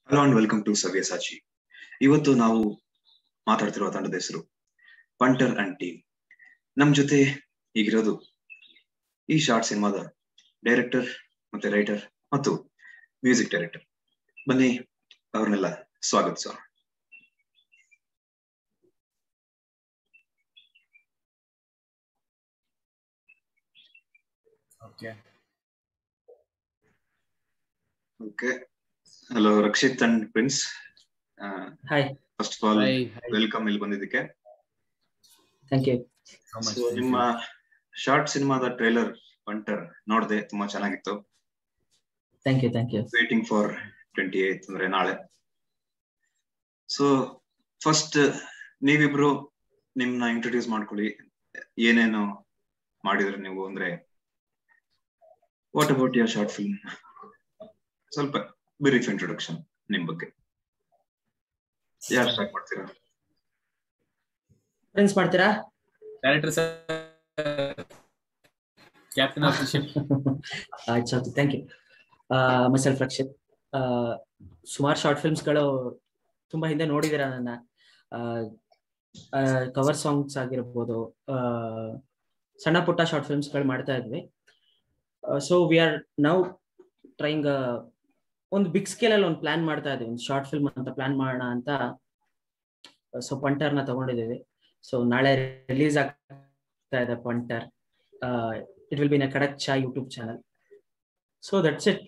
Hello and welcome to Savyasachi ಇವತ್ತು ನಾವು ಮಾತಾಡ್ತಿರುವ ತಂಡದ ಹೆಸರು ಪಂಟರ್ ಅಂಡ್ ಟೀಮ್ ನಮ್ ಜೊತೆ ಈಗಿರೋದು ಈ ಶಾರ್ಟ್ ಸಿನಿಮಾದ ಡೈರೆಕ್ಟರ್ ಮತ್ತೆ ರೈಟರ್ ಮತ್ತು ಮ್ಯೂಸಿಕ್ ಡೈರೆಕ್ಟರ್ ಬನ್ನಿ ಅವ್ರನ್ನೆಲ್ಲ ಸ್ವಾಗತಿಸೋಣ okay okay hello Rakshit and Prince hi first of all hi welcome ಇಲ್ಲಿ ಬಂದಿದ್ದಕ್ಕೆ thank you so much So, ನಿಮ್ಮ ಶಾರ್ಟ್ ಸಿನಿಮಾದ ಟ್ರೈಲರ್ ಪಂಟರ್ ನೋಡ್ದೆ ತುಂಬಾ ಚೆನ್ನಾಗಿತ್ತು thank you thank you waiting for twenty eight ಅಂದ್ರೆ ನಾಳೆ ಸೊ ಫಸ್ಟ್ ನೀವಿಬ್ರು ನಿಮ್ನ ಇಂಟ್ರೊಡ್ಯೂಸ್ ಮಾಡ್ಕೊಳ್ಳಿ ಏನೇನು ಮಾಡಿದ್ರಿ ನೀವು ಅಂದ್ರೆ what about your short film ಸ್ವಲ್ಪ ಬ್ರೀಫ್ ಇಂಟ್ರೊಡಕ್ಷನ್ ನಿಮ್ ಬಗ್ಗೆ ಯಾರು ಸ್ಟಾರ್ಟ್ ಮಾಡ್ತೀರಾ ಫ್ರೆಂಡ್ಸ್ ಮಾಡ್ತೀರಾ director sir captain of the ship ಆಯ್ತು okay thank you myself Rakshit ಸುಮಾರು ಶಾರ್ಟ್ ಫಿಲ್ಮ್ಸ್ಗಳು ತುಂಬಾ ಹಿಂದೆ ನೋಡಿದ್ದೀರಾ ನನ್ನ ಕವರ್ ಸಾಂಗ್ಸ್ ಆಗಿರ್ಬೋದು ಆ, ಸಣ್ಣ ಪುಟ್ಟ ಶಾರ್ಟ್ ಫಿಲ್ಮ್ಸ್ಗಳು ಮಾಡ್ತಾ ಇದ್ವಿ so we are now trying ಒಂದು ಬಿಗ್ ಸ್ಕೇಲ್ ಅಲ್ಲಿ ಒಂದು ಪ್ಲಾನ್ ಮಾಡ್ತಾ ಇದ್ವಿ ಒಂದು ಶಾರ್ಟ್ ಫಿಲ್ಮ್ ಅಂತ ಪ್ಲಾನ್ ಮಾಡೋಣ ಅಂತ ಸೊ ಪಂಟರ್ನ ತಗೊಂಡಿದ್ದೀವಿ ಸೊ ನಾಳೆ ರಿಲೀಸ್ ಆಗ್ತಾ ಇದೆ Punter it will be in Kadak Cha YouTube channel so that's it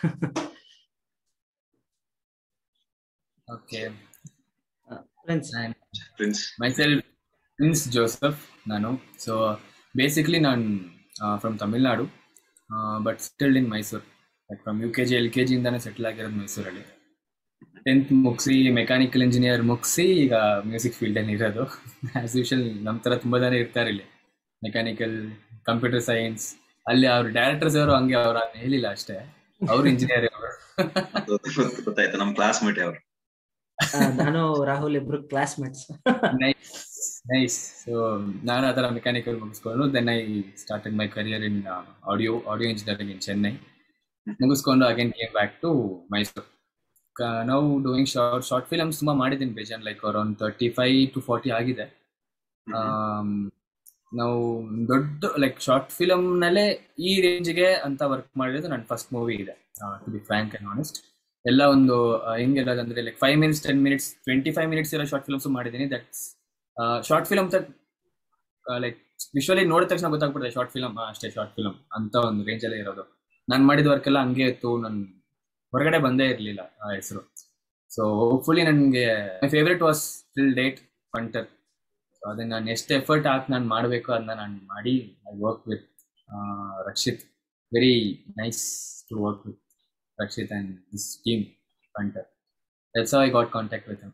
okay friends Prince myself Prince Joseph ನಾನು ಸೊ ಬೇಸಿಕ್ಲಿ ನಾನು from Tamil Nadu but still in Mysuru like from U K G L K ಜಿಯಿಂದಾನೇ settle ಆಗಿರೋದು ಮೈಸೂರಲ್ಲಿ tenth ಮುಗಿಸಿ mechanical engineer ಮುಗಿಸಿ ಈಗ music ಫೀಲ್ಡಲ್ಲಿ ಇರೋದು ಆಸ್ ಯೂಶಲ್ ನಮ್ಮ ಥರ ತುಂಬ ಜನ ಇರ್ತಾರೆ ಇಲ್ಲಿ ಮೆಕ್ಯಾನಿಕಲ್ ಕಂಪ್ಯೂಟರ್ ಸೈನ್ಸ್ ಅಲ್ಲಿ ಅವ್ರ ಡೈರೆಕ್ಟರ್ಸ್ ಅವರು ಹಂಗೆ ಅವ್ರು ಅದ್ನ ಹೇಳಿಲ್ಲ ಅಷ್ಟೇ ಅವ್ರು ಇಂಜಿನಿಯರ್ ಅವರು ಗೊತ್ತಾಯ್ತು ನಮ್ ಕ್ಲಾಸ್ಮೇಟ್ ಅವ್ರು ನಾನು ರಾಹುಲ್ ಇಬ್ರು ಕ್ಲಾಸ್ಮೇಟ್ಸ್ ನೈಸ್ ನೈಸ್ ಸೊ ನಾನು ಆ ಥರ ಮೆಕ್ಯಾನಿಕಲ್ ಮುಗಿಸ್ಕೊಂಡು then I started my career in audio audio engineering in Chennai ಮುಗಿಸ್ಕೊಂಡು again came back to Mysuru ನಾವು ಡೂಯಿಂಗ್ ಶಾರ್ಟ್ ಶಾರ್ಟ್ ಫಿಲಮ್ಸ್ ತುಂಬ ಮಾಡಿದ್ದೀನಿ ಬೇಜಾನ್ like around thirty five to forty ಆಗಿದೆ ಆಮ್, ನಾವು ದೊಡ್ಡ ಲೈಕ್ ಶಾರ್ಟ್ ಫಿಲಮ್ನಲ್ಲೇ ಈ ರೇಂಜ್ಗೆ ಅಂತ ವರ್ಕ್ ಮಾಡಿರೋದು ನನ್ನ ಫಸ್ಟ್ ಮೂವಿ ಇದೆ to be frank and honest ಎಲ್ಲ ಒಂದು ಆ, ಹೆಂಗಿರೋದಂದ್ರೆ like five minutes ten minutes twenty five minutes ಇರೋ ಶಾರ್ಟ್ ಫಿಲ್ಮ್ಸ್ ಮಾಡಿದ್ದೀನಿ that's short film like visually ನೋಡಿದ ತಕ್ಷಣ ಗೊತ್ತಾಗ್ಬಿಡುತ್ತೆ ಶಾರ್ಟ್ ಫಿಲಮ್ ಅಷ್ಟೇ ಶಾರ್ಟ್ ಫಿಲಮ್ ಅಂತ ಒಂದು ರೇಂಜಲ್ಲೇ ಇರೋದು ನಾನು ಮಾಡಿದ ವರ್ಕ್ ಎಲ್ಲ ಹಂಗೆ ಇತ್ತು ನನ್ ಹೊರಗಡೆ ಬಂದೇ ಇರಲಿಲ್ಲ ಆ ಹೆಸರು ಸೊ ಹೋಪ್ಫುಲಿ ನನಗೆ my favourite was till date Punter so ಅದನ್ನ ನಾನು ಎಷ್ಟು ಎಫರ್ಟ್ ಹಾಕಿ ನಾನು ಮಾಡಬೇಕು ಅದನ್ನ ನಾನು ಮಾಡಿ I work with Rakshit very nice to work with Rakshit and this team Punter that's I got contact with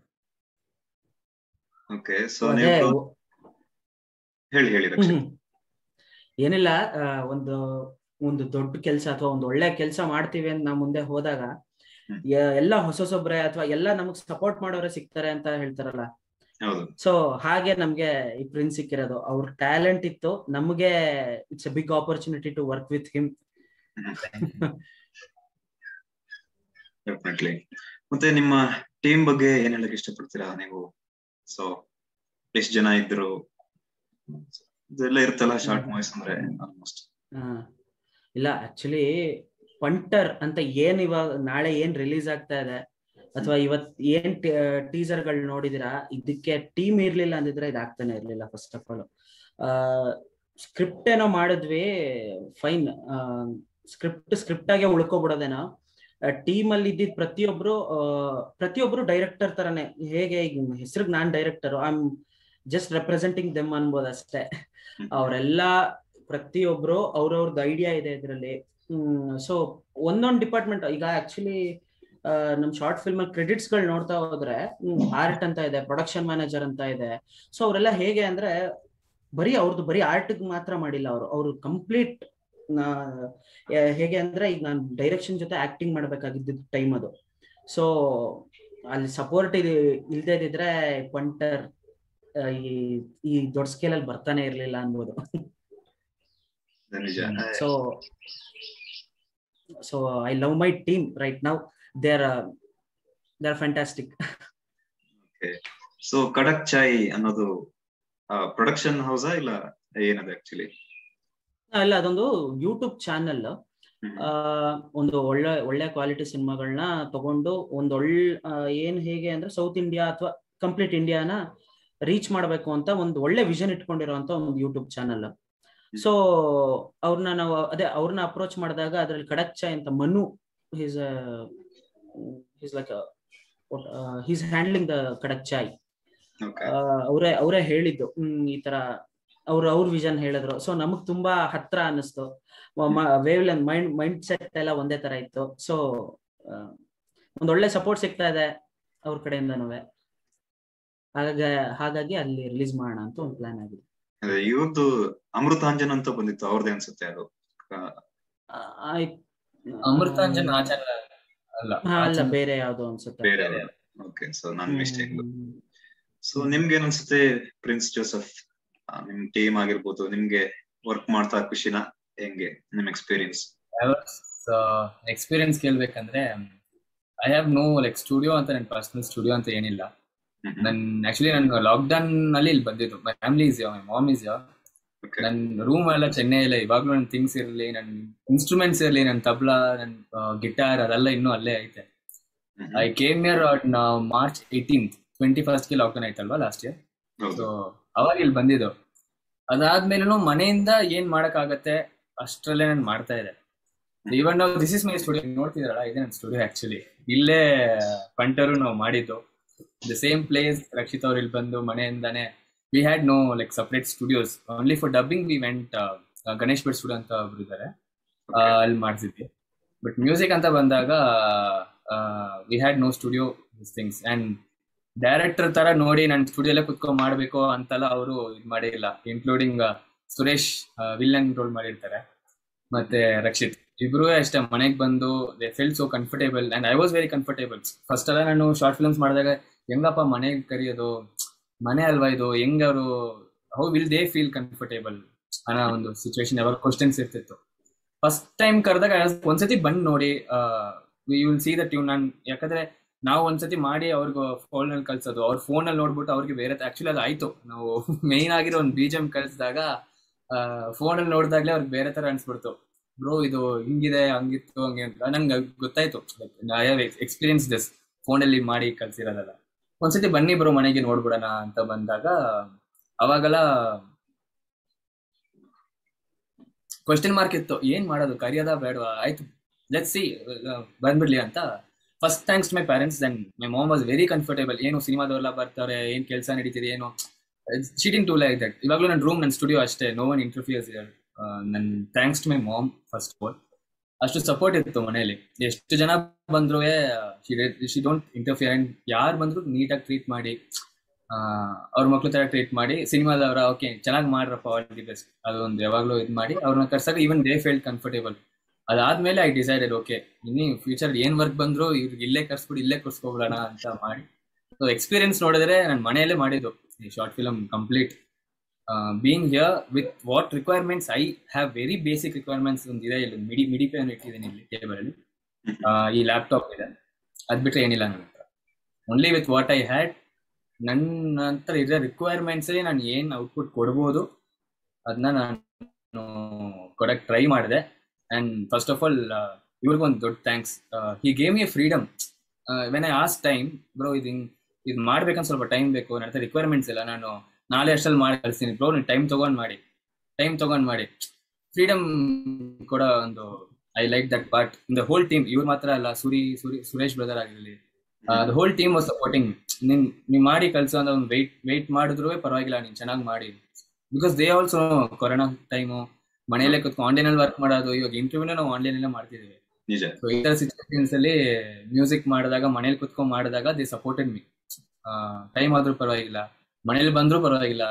okay so ನೀವು ಹೇಳಿ ಹೇಳಿ ರಕ್ಷಿತ್ ಏನಿಲ್ಲ ಆ, ಒಂದು ಒಂದು ದೊಡ್ಡ ಕೆಲಸ ಅಥವಾ ಒಂದು ಒಳ್ಳೆ ಕೆಲಸ ಮಾಡ್ತೀವಿ ಅಂತ ನಾವು ಮುಂದೆ ಹೋದಾಗ ಹ್ಮ್. ಯ- ಎಲ್ಲ ಹೊಸ ಹೊಸೊಬ್ರೆ ಅಥವಾ ಎಲ್ಲ ನಮಗ್ ಸಪೋರ್ಟ್ ಮಾಡೋರೆ ಸಿಗ್ತಾರೆ ಅಂತ ಹೇಳ್ತಾರಲ್ಲ ಹೌದು ಸೊ ಹಾಗೆ ನಮ್ಗೆ ಈ ಪ್ರಿನ್ಸ್ ಸಿಕ್ಕಿರೋದು ಅವ್ರ ಟ್ಯಾಲೆಂಟ್ ಇತ್ತು ನಮ್ಗೆ it's a big opportunity to work with him definitely ಮತ್ತೆ ನಿಮ್ಮ ಟೀಮ್ ಬಗ್ಗೆ ಏನ್ ಹೇಳಕ್ ಇಷ್ಟಪಡ್ತೀರಾ ನೀವು ಸೊ ಎಷ್ಟ್ ಜನ ಇದ್ರು ಇದೆಲ್ಲ ಇರುತ್ತಲ್ಲ ಶಾರ್ಟ್ ಮೂವೀಸ್ ಅಂದ್ರೆ ಆಲ್ಮೋಸ್ಟ್ ಇಲ್ಲ ಆಕ್ಚುಲಿ ಪಂಟರ್ ಅಂತ ಏನ್ ಇವಾಗ ನಾಳೆ ಏನ್ ರಿಲೀಸ್ ಆಗ್ತಾ ಇದೆ ಅಥವಾ ಇವತ್ ಏನ್ ಟೀಸರ್ ಗಳು ನೋಡಿದಿರಾ ಇದಕ್ಕೆ ಟೀಮ್ ಇರ್ಲಿಲ್ಲ ಅಂದಿದ್ರೆ ಇದಾಗ್ತಾನೆ ಇರ್ಲಿಲ್ಲ ಫಸ್ಟ್ ಆಫ್ ಆಲ್ ಸ್ಕ್ರಿಪ್ಟ್ ಏನೋ ಮಾಡಿದ್ವಿ ಫೈನ್ ಸ್ಕ್ರಿಪ್ಟ್ ಸ್ಕ್ರಿಪ್ಟ್ ಆಗೇ ಉಳ್ಕೊಬಿಡೋದೇನೋ ಟೀಮ್ ಅಲ್ಲಿ ಇದ್ದಿದ್ ಪ್ರತಿಯೊಬ್ರು ಆ, ಪ್ರತಿಯೊಬ್ರು ಡೈರೆಕ್ಟರ್ ತರನೇ ಹೇಗೆ ಈಗ ಹೆಸರಿಗೆ ನಾನ್ director I am just representing them ಅನ್ಬೋದು ಅಷ್ಟೇ ಅವರೆಲ್ಲ ಪ್ರತಿಯೊಬ್ರು ಅವ್ರವ್ರದ್ದು ಐಡಿಯಾ ಇದೆ ಇದರಲ್ಲಿ ಸೊ ಒಂದೊಂದು ಡಿಪಾರ್ಟ್ಮೆಂಟ್ ಈಗ ಆಕ್ಚುಲಿ ನಮ್ ಶಾರ್ಟ್ ಫಿಲ್ಮ್ ಅಲ್ಲಿ ಕ್ರೆಡಿಟ್ಸ್ ಗಳು ನೋಡ್ತಾ ಹೋದ್ರೆ ಆರ್ಟ್ ಅಂತ ಇದೆ ಪ್ರೊಡಕ್ಷನ್ ಮ್ಯಾನೇಜರ್ ಅಂತ ಇದೆ ಸೊ ಅವರೆಲ್ಲ ಹೇಗೆ ಅಂದ್ರೆ ಬರೀ ಅವ್ರದ್ದು ಬರೀ ಆರ್ಟ್ ಮಾತ್ರ ಮಾಡಿಲ್ಲ ಅವರು ಅವರು ಕಂಪ್ಲೀಟ್ ಹೇಗೆ ಅಂದ್ರೆ ಈಗ ನಾನು ಡೈರೆಕ್ಷನ್ ಜೊತೆ ಆಕ್ಟಿಂಗ್ ಮಾಡ್ಬೇಕಾಗಿದ್ದ ಟೈಮ್ ಅದು ಸೊ ಅಲ್ಲಿ ಸಪೋರ್ಟ್ ಇಲ್ದೇ ಇದ್ರೆ ಪಂಟರ್ ಆ, ಈ ಈ ದೊಡ್ಡ ಸ್ಕೇಲ್ ಅಲ್ಲಿ ಬರ್ತಾನೆ ಇರ್ಲಿಲ್ಲ ಅನ್ಬೋದು ನಿಜ so so I love my team right now there they are fantastic so Kadak Chai ಅನ್ನೋದು ಪ್ರೊಡಕ್ಷನ್ ಹೌಸಾ ಇಲ್ಲ ಏನದು ಆಕ್ಚುಲಿ ಇಲ್ಲ ಅದೊಂದು ಯೂಟ್ಯೂಬ್ ಚಾನೆಲ್ ಒಂದು ಒಳ್ಳೆ ಒಳ್ಳೆ ಕ್ವಾಲಿಟಿ ಸಿನಿಮಾಗಳನ್ನ ತಗೊಂಡು ಒಂದ್ ಒಳ್ಳೆ ಏನ್ ಹೇಗೆ ಅಂದ್ರೆ ಸೌತ್ ಇಂಡಿಯಾ ಅಥವಾ ಕಂಪ್ಲೀಟ್ ಇಂಡಿಯಾನ ರೀಚ್ ಮಾಡಬೇಕು ಅಂತ ಒಂದು ಒಳ್ಳೆ ವಿಷನ್ ಇಟ್ಕೊಂಡಿರುವಂತ ಒಂದು ಯೂಟ್ಯೂಬ್ ಚಾನಲ್ ಸೊ ಅವ್ರನ್ನ ನಾವು ಅದೇ ಅವ್ರನ್ನ ಅಪ್ರೋಚ್ ಮಾಡಿದಾಗ ಅದ್ರಲ್ಲಿ ಕಡಕ್ ಚಾಯ್ ಅಂತ Manu he's he's like he's handling the Kadak Chai ಅವರೇ ಅವರೇ ಹೇಳಿದ್ದು ಹ್ಮ್ ಈ ತರ ಅವ್ರ ಅವ್ರ ವಿಷನ್ ಹೇಳಿದ್ರು ಸೊ ನಮಗ್ ತುಂಬಾ ಹತ್ರ ಅನಿಸ್ತು ವೇವ್ ಮೈಂಡ್ ಮೈಂಡ್ ಸೆಟ್ ಎಲ್ಲ ಒಂದೇ ತರ ಇತ್ತು ಸೊ ಒಂದೊಳ್ಳೆ ಸಪೋರ್ಟ್ ಸಿಗ್ತಾ ಇದೆ ಅವ್ರ ಕಡೆಯಿಂದನೂ ಹಾಗಾಗಿ ಹಾಗಾಗಿ ಅಲ್ಲಿ ರಿಲೀಸ್ ಮಾಡೋಣ ಅಂತ ಒಂದು ಪ್ಲಾನ್ ಆಗಿದೆ ಇವತ್ತು ಅಮೃತಾಂಜನ್ ಅಂತ ಬಂದಿತ್ತು ಅವ್ರದೇ ಅನ್ಸುತ್ತೆ ಅದು ಅಮೃತಾಂಜನ್ ಆಚಾರ ಅಲ್ಲ ಅಲ್ಲ ಬೇರೆ ಯಾವ್ದು ಅನ್ಸುತ್ತೆ ಬೇರೆ ಓಕೆ ಸೊ ನನ್ ಮಿಸ್ಟೇಕ್ ಸೊ ನಿಮ್ಗೆ ಏನ್ ಅನ್ಸುತ್ತೆ ಪ್ರಿನ್ಸ್ ಜೋಸಫ್ ನಿಮ್ ಟೀಮ್ ಆಗಿರ್ಬೋದು ನಿಮ್ಗೆ ವರ್ಕ್ ಮಾಡ್ತಾ ಖುಷಿನ ಹೆಂಗೆ ನಿಮ್ ಎಕ್ಸ್ಪೀರಿಯನ್ಸ್ ಎಕ್ಸ್ಪೀರಿಯನ್ಸ್ ಕೇಳ್ಬೇಕಂದ್ರೆ I have no like studio ಅಂತ ನನ್ ಪರ್ಸನಲ್ ಸ್ಟುಡಿಯೋ ಅಂತ ಏನಿಲ್ಲ ನನ್ ಆಕ್ಚುಲಿ ನಾನು ಲಾಕ್ ಡೌನ್ ನಲ್ಲಿ ಇಲ್ಲಿ ಬಂದಿದ್ದು my family is my mom is ನನ್ ರೂಮ್ ಎಲ್ಲ ಚೆನ್ನೈ ಇಲ್ಲ ಇವಾಗ್ಲೂ ನನ್ ಥಿಂಗ್ಸ್ ಇರಲಿ ನನ್ ಇನ್ಸ್ಟ್ರೂಮೆಂಟ್ಸ್ ಇರಲಿ ನನ್ ತಬ್ಲಾ ನನ್ ಗಿಟಾರ್ ಅದೆಲ್ಲ ಇನ್ನೂ ಅಲ್ಲೇ ಐತೆ I came year March eighteenth twenty first ಗೆ ಲಾಕ್ಡೌನ್ ಆಯ್ತಲ್ವಾ ಲಾಸ್ಟ್ ಇಯರ್ ಸೊ ಅವಾಗ ಇಲ್ಲಿ ಬಂದಿದ್ದು ಅದಾದ್ಮೇಲೂ ಮನೆಯಿಂದ ಏನ್ ಮಾಡಕ್ ಆಗತ್ತೆ ಅಷ್ಟ್ರಲ್ಲೇ ನಾನು ಮಾಡ್ತಾ ಇದೆ ಇವನ್ ನಾವು ದಿಸ್ ಇಸ್ ಮೈ ಸ್ಟುಡಿಯೋ ನೋಡ್ತಿದ್ರಲ್ಲ ಇದೆ ನನ್ನ ಸ್ಟುಡಿಯೋ ಆಕ್ಚುಲಿ ಇಲ್ಲೇ ಪಂಟರು ನಾವು ಮಾಡಿದ್ದು ದ ಸೇಮ್ ಪ್ಲೇಸ್ ರಕ್ಷಿತ್ ಅವ್ರು ಇಲ್ಲಿ ಬಂದು ಮನೆಯಿಂದಾನೆ we had no like separate studios only for dubbing we went Ganesh Bhat studio ಅಂತ ಒಬ್ರು ಇದ್ದಾರೆ ಅಲ್ಲಿ ಮಾಡ್ತಿದ್ವಿ ಬಟ್ ಮ್ಯೂಸಿಕ್ ಅಂತ ಬಂದಾಗ we had no studio this things and director ತರ ನೋಡಿ ನನ್ನ ಸ್ಟುಡಿಯೋಲ್ಲೇ ಕುತ್ಕೊಂಡ್ ಮಾಡ್ಬೇಕು ಅಂತೆಲ್ಲ ಅವರು ಇದು ಮಾಡಿಲ್ಲ ಇನ್ಕ್ಲೂಡಿಂಗ್ ಸುರೇಶ್ ವಿಲ್ಲನ್ ರೋಲ್ ಮಾಡಿರ್ತಾರೆ ಮತ್ತೆ ರಕ್ಷಿತ್ ಇಬ್ರು ಅಷ್ಟೇ ಮನೆಗೆ ಬಂದು they feel so comfortable and I was very comfortable first ಎಲ್ಲ ನಾನು ಶಾರ್ಟ್ ಫಿಲ್ಮ್ಸ್ ಮಾಡಿದಾಗ ಹೆಂಗಪ್ಪ ಮನೆಗೆ ಕರೆಯೋದು ಮನೆ ಅಲ್ವಾ ಇದು ಹೆಂಗ್ ಅವರು how will they feel comfortable ಅನ್ನೋ ಒಂದು ಸಿಚುವೇಶನ್ ಯಾವಾಗ ಕ್ವಶನ್ಸ್ ಇರ್ತಿತ್ತು ಫಸ್ಟ್ ಟೈಮ್ ಕರೆದಾಗ ಒಂದ್ಸತಿ ಬಂದ್ ನೋಡಿ you will see the tune ನಾನು ಯಾಕಂದ್ರೆ ನಾವು ಒಂದ್ಸತಿ ಮಾಡಿ ಅವ್ರಿಗೆ ಫೋನ್ ನಲ್ಲಿ ಕಳ್ಸೋದು ಅವ್ರ ಫೋನ್ ಅಲ್ಲಿ ನೋಡ್ಬಿಟ್ಟು ಅವ್ರಿಗೆ ಬೇರೆ ಆಕ್ಚುಲಿ ಅದು ಆಯ್ತು ನಾವು ಮೇನ್ ಆಗಿರೋ ಒಂದು ಬೀಜಮ್ ಕಳ್ಸಿದಾಗ ಫೋನ್ ಅಲ್ಲಿ ನೋಡಿದಾಗ್ಲೇ ಅವ್ರಿಗೆ ಬೇರೆ ತರ ಅನ್ಸ್ಬಿಡ್ತು ಬ್ರೋ ಇದು ಹಿಂಗಿದೆ ಹಂಗಿತ್ತು ಹಂಗೆ ಅಂತ ನಂಗೆ ಗೊತ್ತಾಯ್ತು ಐ ಹ್ಯಾವ್ ಎಕ್ಸ್ಪೀರಿಯನ್ಸ್ ದಿಸ್ ಫೋನಲ್ಲಿ ಮಾಡಿ ಕಳ್ಸಿರೋದಲ್ಲ ಒಂದ್ಸತಿ ಬನ್ನಿ ಬ್ರೋ ಮನೆಗೆ ನೋಡ್ಬಿಡೋಣ ಅಂತ ಬಂದಾಗ ಅವಾಗೆಲ್ಲ ಕ್ವಶನ್ ಮಾರ್ಕ್ ಇತ್ತು ಏನ್ ಮಾಡೋದು ಕರಿಯೋದ ಬೇಡವಾ ಆಯ್ತು ಲೆಟ್ ಸಿ ಬಂದ್ಬಿಡ್ಲಿ ಅಂತ first thanks to my parents then my mom was very comfortable ಏನು ಸಿನಿಮಾದವರೆಲ್ಲ ಬರ್ತಾರೆ ಏನ್ ಕೆಲಸ ನಡೀತಿದೆ ಏನು ಚೀಟಿಂಗ್ ಟೂ ಲೈಕ್ ದಟ್ ಇವಾಗಲೂ ನನ್ನ ರೂಮ್ ನನ್ನ ಸ್ಟುಡಿಯೋ ಅಷ್ಟೇ ನೋ ಒನ್ ಇಂಟರ್ಫಿಯರ್ಸ್ ನನ್ thanks to my mom first of all ಅಷ್ಟು ಸಪೋರ್ಟ್ ಇತ್ತು ಮನೆಯಲ್ಲಿ ಎಷ್ಟು ಜನ ಬಂದ್ರು ಶಿ ಡೋಂಟ್ ಇಂಟರ್ಫಿಯರ್ ಅಂಡ್ ಯಾರು ಬಂದ್ರು ನೀಟಾಗಿ ಟ್ರೀಟ್ ಮಾಡಿ ಅವ್ರ ಮಕ್ಳು ತರ ಟ್ರೀಟ್ ಮಾಡಿ ಸಿನಿಮಾದವರ ಓಕೆ ಚೆನ್ನಾಗಿ ಮಾಡ್ರಪ್ಪ ಆಲ್ ದಿ ಬೆಸ್ಟ್ ಅದೊಂದು ಯಾವಾಗ್ಲೂ ಇದು ಮಾಡಿ ಅವ್ರನ್ನ ಕರ್ಸಾಗ ಈವನ್ ದೇ ಫೀಲ್ ಕಂಫರ್ಟೇಬಲ್ ಅದಾದ್ಮೇಲೆ ಐ ಡಿಸೈಡೆಡ್ ಓಕೆ ಇನ್ನಿ ಫ್ಯೂಚರ್ ಏನ್ ವರ್ಕ್ ಬಂದ್ರು ಇವ್ರಿಗೆ ಇಲ್ಲೇ ಕರ್ಸ್ಬಿಟ್ಟು ಇಲ್ಲೇ ಕರ್ಸ್ಕೊಬಿಡೋಣ ಅಂತ ಮಾಡಿ ಸೊ ಎಕ್ಸ್ಪೀರಿಯನ್ಸ್ ನೋಡಿದ್ರೆ ನಾನು ಮನೆಯಲ್ಲೇ ಮಾಡಿದ್ದು ಈ short film complete being here with what requirements I have very basic requirements ಒಂದು ಇದೆ ಇಲ್ಲಿ ಮಿಡಿ ಮಿಡಿ ಪೇನ್ ಇಟ್ಟಿದ್ದೀನಿ ಇಲ್ಲಿ ಟೇಬಲ್ ಅಲ್ಲಿ ಈ ಲ್ಯಾಪ್ಟಾಪ್ ಇದೆ ಅದ್ ಬಿಟ್ರೆ ಏನಿಲ್ಲ ನನ್ನ ಹತ್ರ only with what I had ನನ್ನ ಹತ್ರ ಇರೋ ರಿಕ್ವೈರ್ಮೆಂಟ್ಸ್ ನಾನು ಏನ್ ಔಟ್ಪುಟ್ ಕೊಡ್ಬೋದು ಅದನ್ನ ನಾನು ಕೊಡಕ್ ಟ್ರೈ ಮಾಡಿದೆ ಅಂಡ್ ಫಸ್ಟ್ ಆಫ್ ಆಲ್ ಇವ್ರಿಗೊಂದು ದೊಡ್ಡ thanks he gave a freedom when I ask time bro ಇದು ಇದು ಮಾಡ್ಬೇಕಂತ ಸ್ವಲ್ಪ ಟೈಮ್ ಬೇಕು ನನ್ನ ಹತ್ರ ರಿಕ್ವೈರ್ಮೆಂಟ್ಸ್ ಇಲ್ಲ ನಾನು ನಾಳೆ ಅಷ್ಟಲ್ಲಿ ಮಾಡಿ ಕಳಿಸ್ತೀನಿ ಬ್ರೋ ನೀವು ಟೈಮ್ ತಗೊಂಡ್ ಮಾಡಿ ಟೈಮ್ ತಗೊಂಡ್ ಮಾಡಿ ಫ್ರೀಡಮ್ ಕೂಡ ಒಂದು I like that part in the whole team ಇವ್ರು ಮಾತ್ರ ಅಲ್ಲ ಸುರಿ ಸುರಿ ಸುರೇಶ್ ಬ್ರದರ್ ಆಗಿರಲಿ the whole team was supporting ನಿನ್ ನೀವು ಮಾಡಿ ಕಳ್ಸೋ ಅಂತ ಒಂದು ವೆಯ್ಟ್ ವೆಯ್ಟ್ ಮಾಡಿದ್ರು ಪರವಾಗಿಲ್ಲ ನೀನ್ ಚೆನ್ನಾಗಿ ಮಾಡಿ because they also corona time ಮನೆಯಲ್ಲೇ ಕುತ್ಕೊಂಡು ಆನ್ಲೈನ್ ಅಲ್ಲಿ ವರ್ಕ್ ಮಾಡೋದು ಇವಾಗ ಇಂಟರ್ವ್ಯೂನ ನಾವು ಆನ್ಲೈನ್ ಅಲ್ಲೇ ಮಾಡ್ತಿದ್ದೀವಿ ಸೊ ಈ ತರ ಸಿಚುವೇಶನ್ಸ್ ಅಲ್ಲಿ ಮ್ಯೂಸಿಕ್ ಮಾಡಿದಾಗ ಮನೇಲಿ ಕುತ್ಕೊಂಡ್ ಮಾಡಿದಾಗ ದೇ ಸಪೋರ್ಟೆಡ್ ಮೀ ಟೈಮ್ ಆದ್ರೂ ಪರವಾಗಿಲ್ಲ ಮನೇಲಿ ಬಂದ್ರು ಪರವಾಗಿಲ್ಲ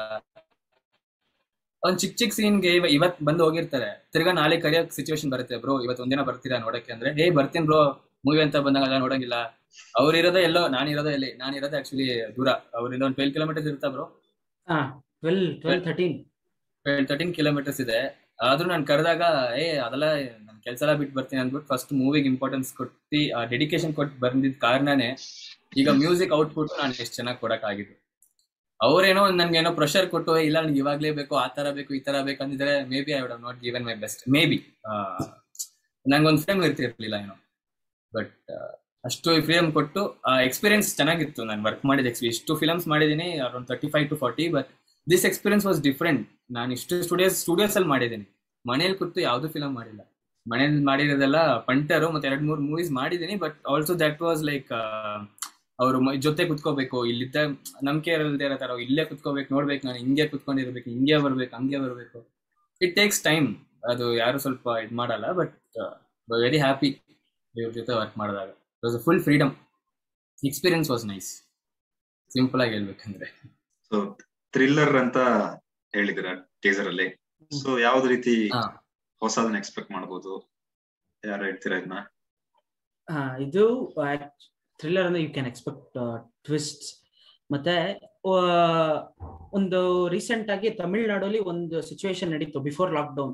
ಒಂದ್ ಚಿಕ್ಕ ಚಿಕ್ಕ ಸೀನ್ಗೆ ಇವತ್ ಬಂದು ಹೋಗಿರ್ತಾರೆ ತಿರ್ಗಾ ನಾಳೆ ಕರಿಯೋಕ್ ಸಿಚುವೇಶನ್ ಬರುತ್ತೆ ಬ್ರೋ ಇವತ್ ಒಂದಿನ ಬರ್ತೀರಾ ನೋಡಕ್ಕೆ ಅಂದ್ರೆ ಹೇ ಬರ್ತೀನಿ ಬ್ರೋ ಮೂವಿ ಅಂತ ಬಂದಾಗ ನೋಡಂಗಿಲ್ಲ ಅವ್ರಿರೋದೇ ಎಲ್ಲೋ ನಾನಿರೋದೇ ಎಲ್ಲಿ ನಾನಿರೋದೇ ಆಕ್ಚುಲಿ ದೂರ ಅವ್ರಿಂದ ಒಂದ್ ಟ್ವೆಲ್ ಕಿಲೋಮೀಟರ್ಸ್ ಇರ್ತಾ bro twelve twelve thirteen twelve thirteen kilometres ಇದೆ ಆದ್ರೂ ನಾನು ಕರೆದಾಗ ಏ ಅದೆಲ್ಲ ನನ್ನ ಕೆಲಸ ಎಲ್ಲ ಬಿಟ್ಟು ಬರ್ತೀನಿ ಅಂದ್ಬಿಟ್ಟು ಫಸ್ಟ್ ಮೂವಿಗೆ ಇಂಪಾರ್ಟೆನ್ಸ್ ಕೊಟ್ಟು ಆ ಡೆಡಿಕೇಶನ್ ಕೊಟ್ಟು ಬಂದಿದ್ದ ಕಾರಣನೇ ಈಗ ಮ್ಯೂಸಿಕ್ ಔಟ್ಪುಟ್ ನಾನು ಎಷ್ಟು ಚೆನ್ನಾಗಿ ಕೊಡಕ್ಕಾಗಿದ್ದು ಅವ್ರೇನೋ ನನ್ಗೆ ಏನೋ ಪ್ರೆಷರ್ ಕೊಟ್ಟು "ಏ, ಇಲ್ಲ ನನಗೆ ಇವಾಗ್ಲೇ ಬೇಕು ಆ ತರ ಬೇಕು ಈ ತರ ಬೇಕು ಅಂದಿದ್ರೆ maybe I would not given my best maybe ನಂಗೊಂದು ಫ್ರೇಮ್ ಇರ್ತಿರ್ಲಿಲ್ಲ ಏನೋ ಬಟ್ ಅಷ್ಟು ಫ್ರೀಡಮ್ ಕೊಟ್ಟು ಆ ಎಕ್ಸ್ಪೀರಿಯನ್ಸ್ ಚೆನ್ನಾಗಿತ್ತು ನಾನು ವರ್ಕ್ ಮಾಡಿದ ಎಕ್ಸ್ ಇಷ್ಟು ಫಿಲಮ್ಸ್ ಮಾಡಿದ್ದೀನಿ around thirty five to forty but this experience was different ನಾನು ಇಷ್ಟು ಸ್ಟುಡಿಯೋಸ್ ಸ್ಟುಡಿಯೋಸ್ ಅಲ್ಲಿ ಮಾಡಿದ್ದೀನಿ ಮನೇಲಿ ಕೂತು ಯಾವ್ದು ಫಿಲಮ್ ಮಾಡಿಲ್ಲ ಮನೇಲಿ ಮಾಡಿರೋದೆಲ್ಲ ಪಂಟರು ಮತ್ತೆ ಎರಡ್ ಮೂರು ಮೂವೀಸ್ ಮಾಡಿದ್ದೀನಿ but also that was like ಅವರು ಜೊತೆ ಕುತ್ಕೋಬೇಕು ಇಲ್ಲಿದ್ದ ನಂಬಿಕೆ ಇರಲ್ದೇ ಇರೋ ತರ ಇಲ್ಲೇ ಕುತ್ಕೋಬೇಕು ನೋಡ್ಬೇಕು ನಾನು ಹಿಂಗೆ ಕುತ್ಕೊಂಡಿರ್ಬೇಕು ಹಿಂಗೆ ಬರ್ಬೇಕು ಹಂಗೆ ಬರ್ಬೇಕು ಇಟ್ ಟೇಕ್ಸ್ ಟೈಮ್ ಅದು ಯಾರು ಸ್ವಲ್ಪ ಇದು ಮಾಡಲ್ಲ ಬಟ್ ವೆರಿ ಹ್ಯಾಪಿ ಇವ್ರ ಜೊತೆ ವರ್ಕ್ ಮಾಡಿದಾಗ was full freedom experience was nice simple ಆಗಿ ಹೇಳ್ಬೇಕಂದ್ರೆ ಸೊ ಥ್ರಿಲ್ಲರ್ ಅಂತ ಹೇಳಿದಿರ ಟೀಸರ್ ಅಲ್ಲಿ ಸೊ ಯಾವ್ದು ರೀತಿ ಹಾ. ಹೊಸದನ್ನ ಎಕ್ಸ್ಪೆಕ್ಟ್ ಮಾಡ್ಬೋದು ಯಾರು ಹೇಳ್ತೀರಾ ಇದನ್ನ ಹಾ ಇದು ಥ್ರಿಲ್ಲರ್ ಅಂದ್ರೆ ಯು ಕ್ಯಾನ್ ಎಕ್ಸ್ಪೆಕ್ಟ್ ಟ್ವಿಸ್ಟ್ ಮತ್ತೆ ಆ, ಒಂದು ರೀಸೆಂಟ್ ಆಗಿ ತಮಿಳ್ನಾಡಲ್ಲಿ ಒಂದು ಸಿಚುವೇಶನ್ ನಡೀತು before lockdown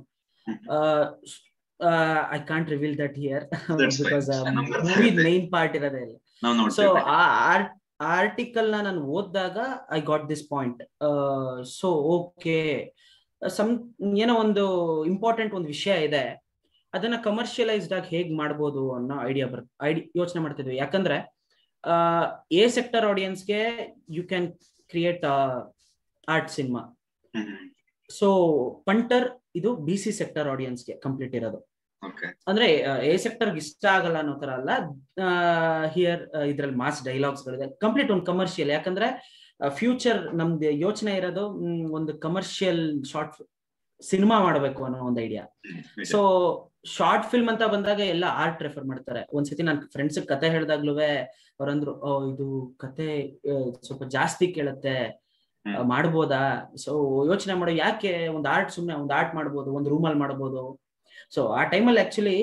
I can't reveal that here That's fine. Because ನಮ್ಗೆ ಅರ್ಥ ಮೂವಿ ಆಗುತ್ತೆ. ಮೈನ್ ಪಾರ್ಟ್ ಇರೋದೇ ಇಲ್ಲ ನಾವು ಸೊ ನೋಡ್ತೀವಿ ಆ ಆರ್ಟಿಕಲ್ ನ ನಾನು ಓದಿದಾಗ I got this point so okay some ಏನೋ ಒಂದು ಇಂಪಾರ್ಟೆಂಟ್ ಒಂದು ವಿಷಯ ಇದೆ ಅದನ್ನ ಕಮರ್ಷಿಯಲೈಸ್ಡ್ ಆಗಿ ಹೇಗ್ ಮಾಡ್ಬೋದು ಅನ್ನೋ ಐಡಿಯಾ ಬರ್ ಐಡಿ ಯೋಚನೆ ಮಾಡ್ತಿದ್ವಿ ಯಾಕಂದ್ರೆ ಎ ಸೆಕ್ಟರ್ ಆಡಿಯನ್ಸ್ಗೆ you can create art cinema so Punter ಇದು ಬಿ ಸಿ ಸೆಕ್ಟರ್ ಆಡಿಯನ್ಸ್ಗೆ ಕಂಪ್ಲೀಟ್ ಇರೋದು ಓಕೆ ಅಂದ್ರೆ ಎ ಸೆಕ್ಟರ್ ಇಷ್ಟ ಆಗಲ್ಲ ಅನ್ನೋ ತರ ಅಲ್ಲ ಹಿಯರ್ ಇದ್ರಲ್ಲಿ ಮಾಸ್ ಡೈಲಾಗ್ಸ್ ಗಳಿದೆ ಕಂಪ್ಲೀಟ್ ಒಂದು ಕಮರ್ಷಿಯಲ್ ಯಾಕಂದ್ರೆ ಫ್ಯೂಚರ್ ನಮ್ದು ಯೋಚನೆ ಇರೋದು ಮ್, ಒಂದು ಕಮರ್ಷಿಯಲ್ ಶಾರ್ಟ್ ಸಿನಿಮಾ ಮಾಡಬೇಕು ಅನ್ನೋ ಒಂದು ಐಡಿಯಾ ಸೊ ಶಾರ್ಟ್ ಫಿಲ್ಮ್ ಅಂತ ಬಂದಾಗ ಎಲ್ಲ ಆರ್ಟ್ ರೆಫರ್ ಮಾಡ್ತಾರೆ ಒಂದ್ಸತಿ ನನ್ ಫ್ರೆಂಡ್ಸ್ ಕತೆ ಹೇಳ್ದಾಗ್ಲೂ ಅವ್ರಂದ್ರು ಓ ಇದು ಕತೆ ಆ, ಸ್ವಲ್ಪ ಜಾಸ್ತಿ ಕೇಳುತ್ತೆ ಆ, ಹ್ಮ್. ಮಾಡ್ಬೋದಾ ಸೊ ಯೋಚನೆ ಮಾಡೋ ಯಾಕೆ ಒಂದು ಆರ್ಟ್ ಸುಮ್ನೆ ಒಂದು ಆರ್ಟ್ ಮಾಡ್ಬೋದು ಒಂದು ರೂಮಲ್ಲಿ ಮಾಡ್ಬೋದು ಸೊ ಆ ಟೈಮಲ್ಲಿ ಆಕ್ಚುಲಿ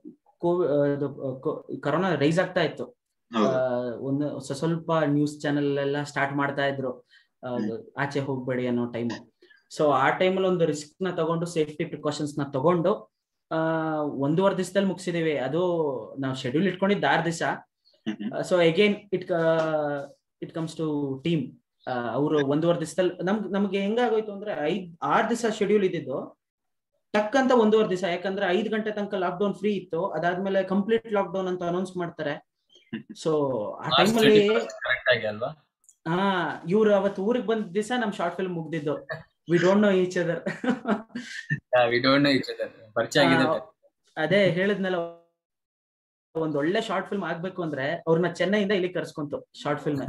ಕರೋನಾ ರೈಸ್ ಆಗ್ತಾ ಇತ್ತು ಆ, ಒಂದು ಸ್ವ- ಸ್ವಲ್ಪ ನ್ಯೂಸ್ ಚಾನೆಲ್ ಎಲ್ಲ ಸ್ಟಾರ್ಟ್ ಮಾಡ್ತಾ ಇದ್ರು ಆ, ಆಚೆ ಹೋಗ್ಬೇಡಿ ಅನ್ನೋ ಟೈಮ್ ಸೊ ಆ ಟೈಮಲ್ಲಿ ಒಂದು ರಿಸ್ಕ್ ನ ತಗೊಂಡು ಸೇಫ್ಟಿ ಪ್ರಿಕಾಷನ್ಸ್ ನ ತಗೊಂಡು ಆ ಒಂದೂವರೆ ದಿವಸದಲ್ಲಿ ಮುಗಿಸಿದೀವಿ ಅದು ನಾವು ಶೆಡ್ಯೂಲ್ ಇಟ್ಕೊಂಡಿದ್ದು ಆರು ದಿವಸ so again it it comes to team ಅವರು ಒಂದೂವರೆ ದಿವಸದಲ್ಲಿ ನಮ್ಗ್ ನಮ್ಗೆ ಹೆಂಗಾಗೋಯ್ತು ಅಂದ್ರೆ ಐದ್ ಆರ್ ದಿವಸ ಶೆಡ್ಯೂಲ್ ಇದ್ದಿದ್ದು ಟಕ್ ಅಂತ ಒಂದೂವರೆ ದಿವಸ ಯಾಕಂದ್ರೆ ಐದ್ ಗಂಟೆ ತನಕ ಲಾಕ್ ಡೌನ್ ಫ್ರೀ ಇತ್ತು ಅದಾದ್ಮೇಲೆ ಕಂಪ್ಲೀಟ್ ಲಾಕ್ ಡೌನ್ ಅಂತ ಅನೌನ್ಸ್ ಮಾಡ್ತಾರೆ ಸೊ ಆ ಟೈಮಲ್ಲಿ ಕರೆಕ್ಟ್ ಆಗಿ ಅಲ್ವಾ ಹಾ ಇವ್ರು ಅವತ್ತು ಊರಿಗೆ ಬಂದ ದಿವಸ ನಮ್ ಶಾರ್ಟ್ ಫಿಲ್ಮ್ ಮುಗ್ದಿದ್ದು we don't know each other we don't know each other ಪರಿಚಯ ಆಗಿದೆ ಅದೇ ಹೇಳಿದ್ನಲ್ಲ ಒಂದ್ ಒಳ್ಳೆ ಶಾರ್ಟ್ ಫಿಲ್ಮ್ ಆಗ್ಬೇಕು ಅಂದ್ರೆ ಅವ್ರನ್ನ ಚೆನ್ನೈಯಿಂದ ಇಲ್ಲಿ ಕರ್ಸ್ಕೊಂತು ಶಾರ್ಟ್ ಫಿಲ್ಮ್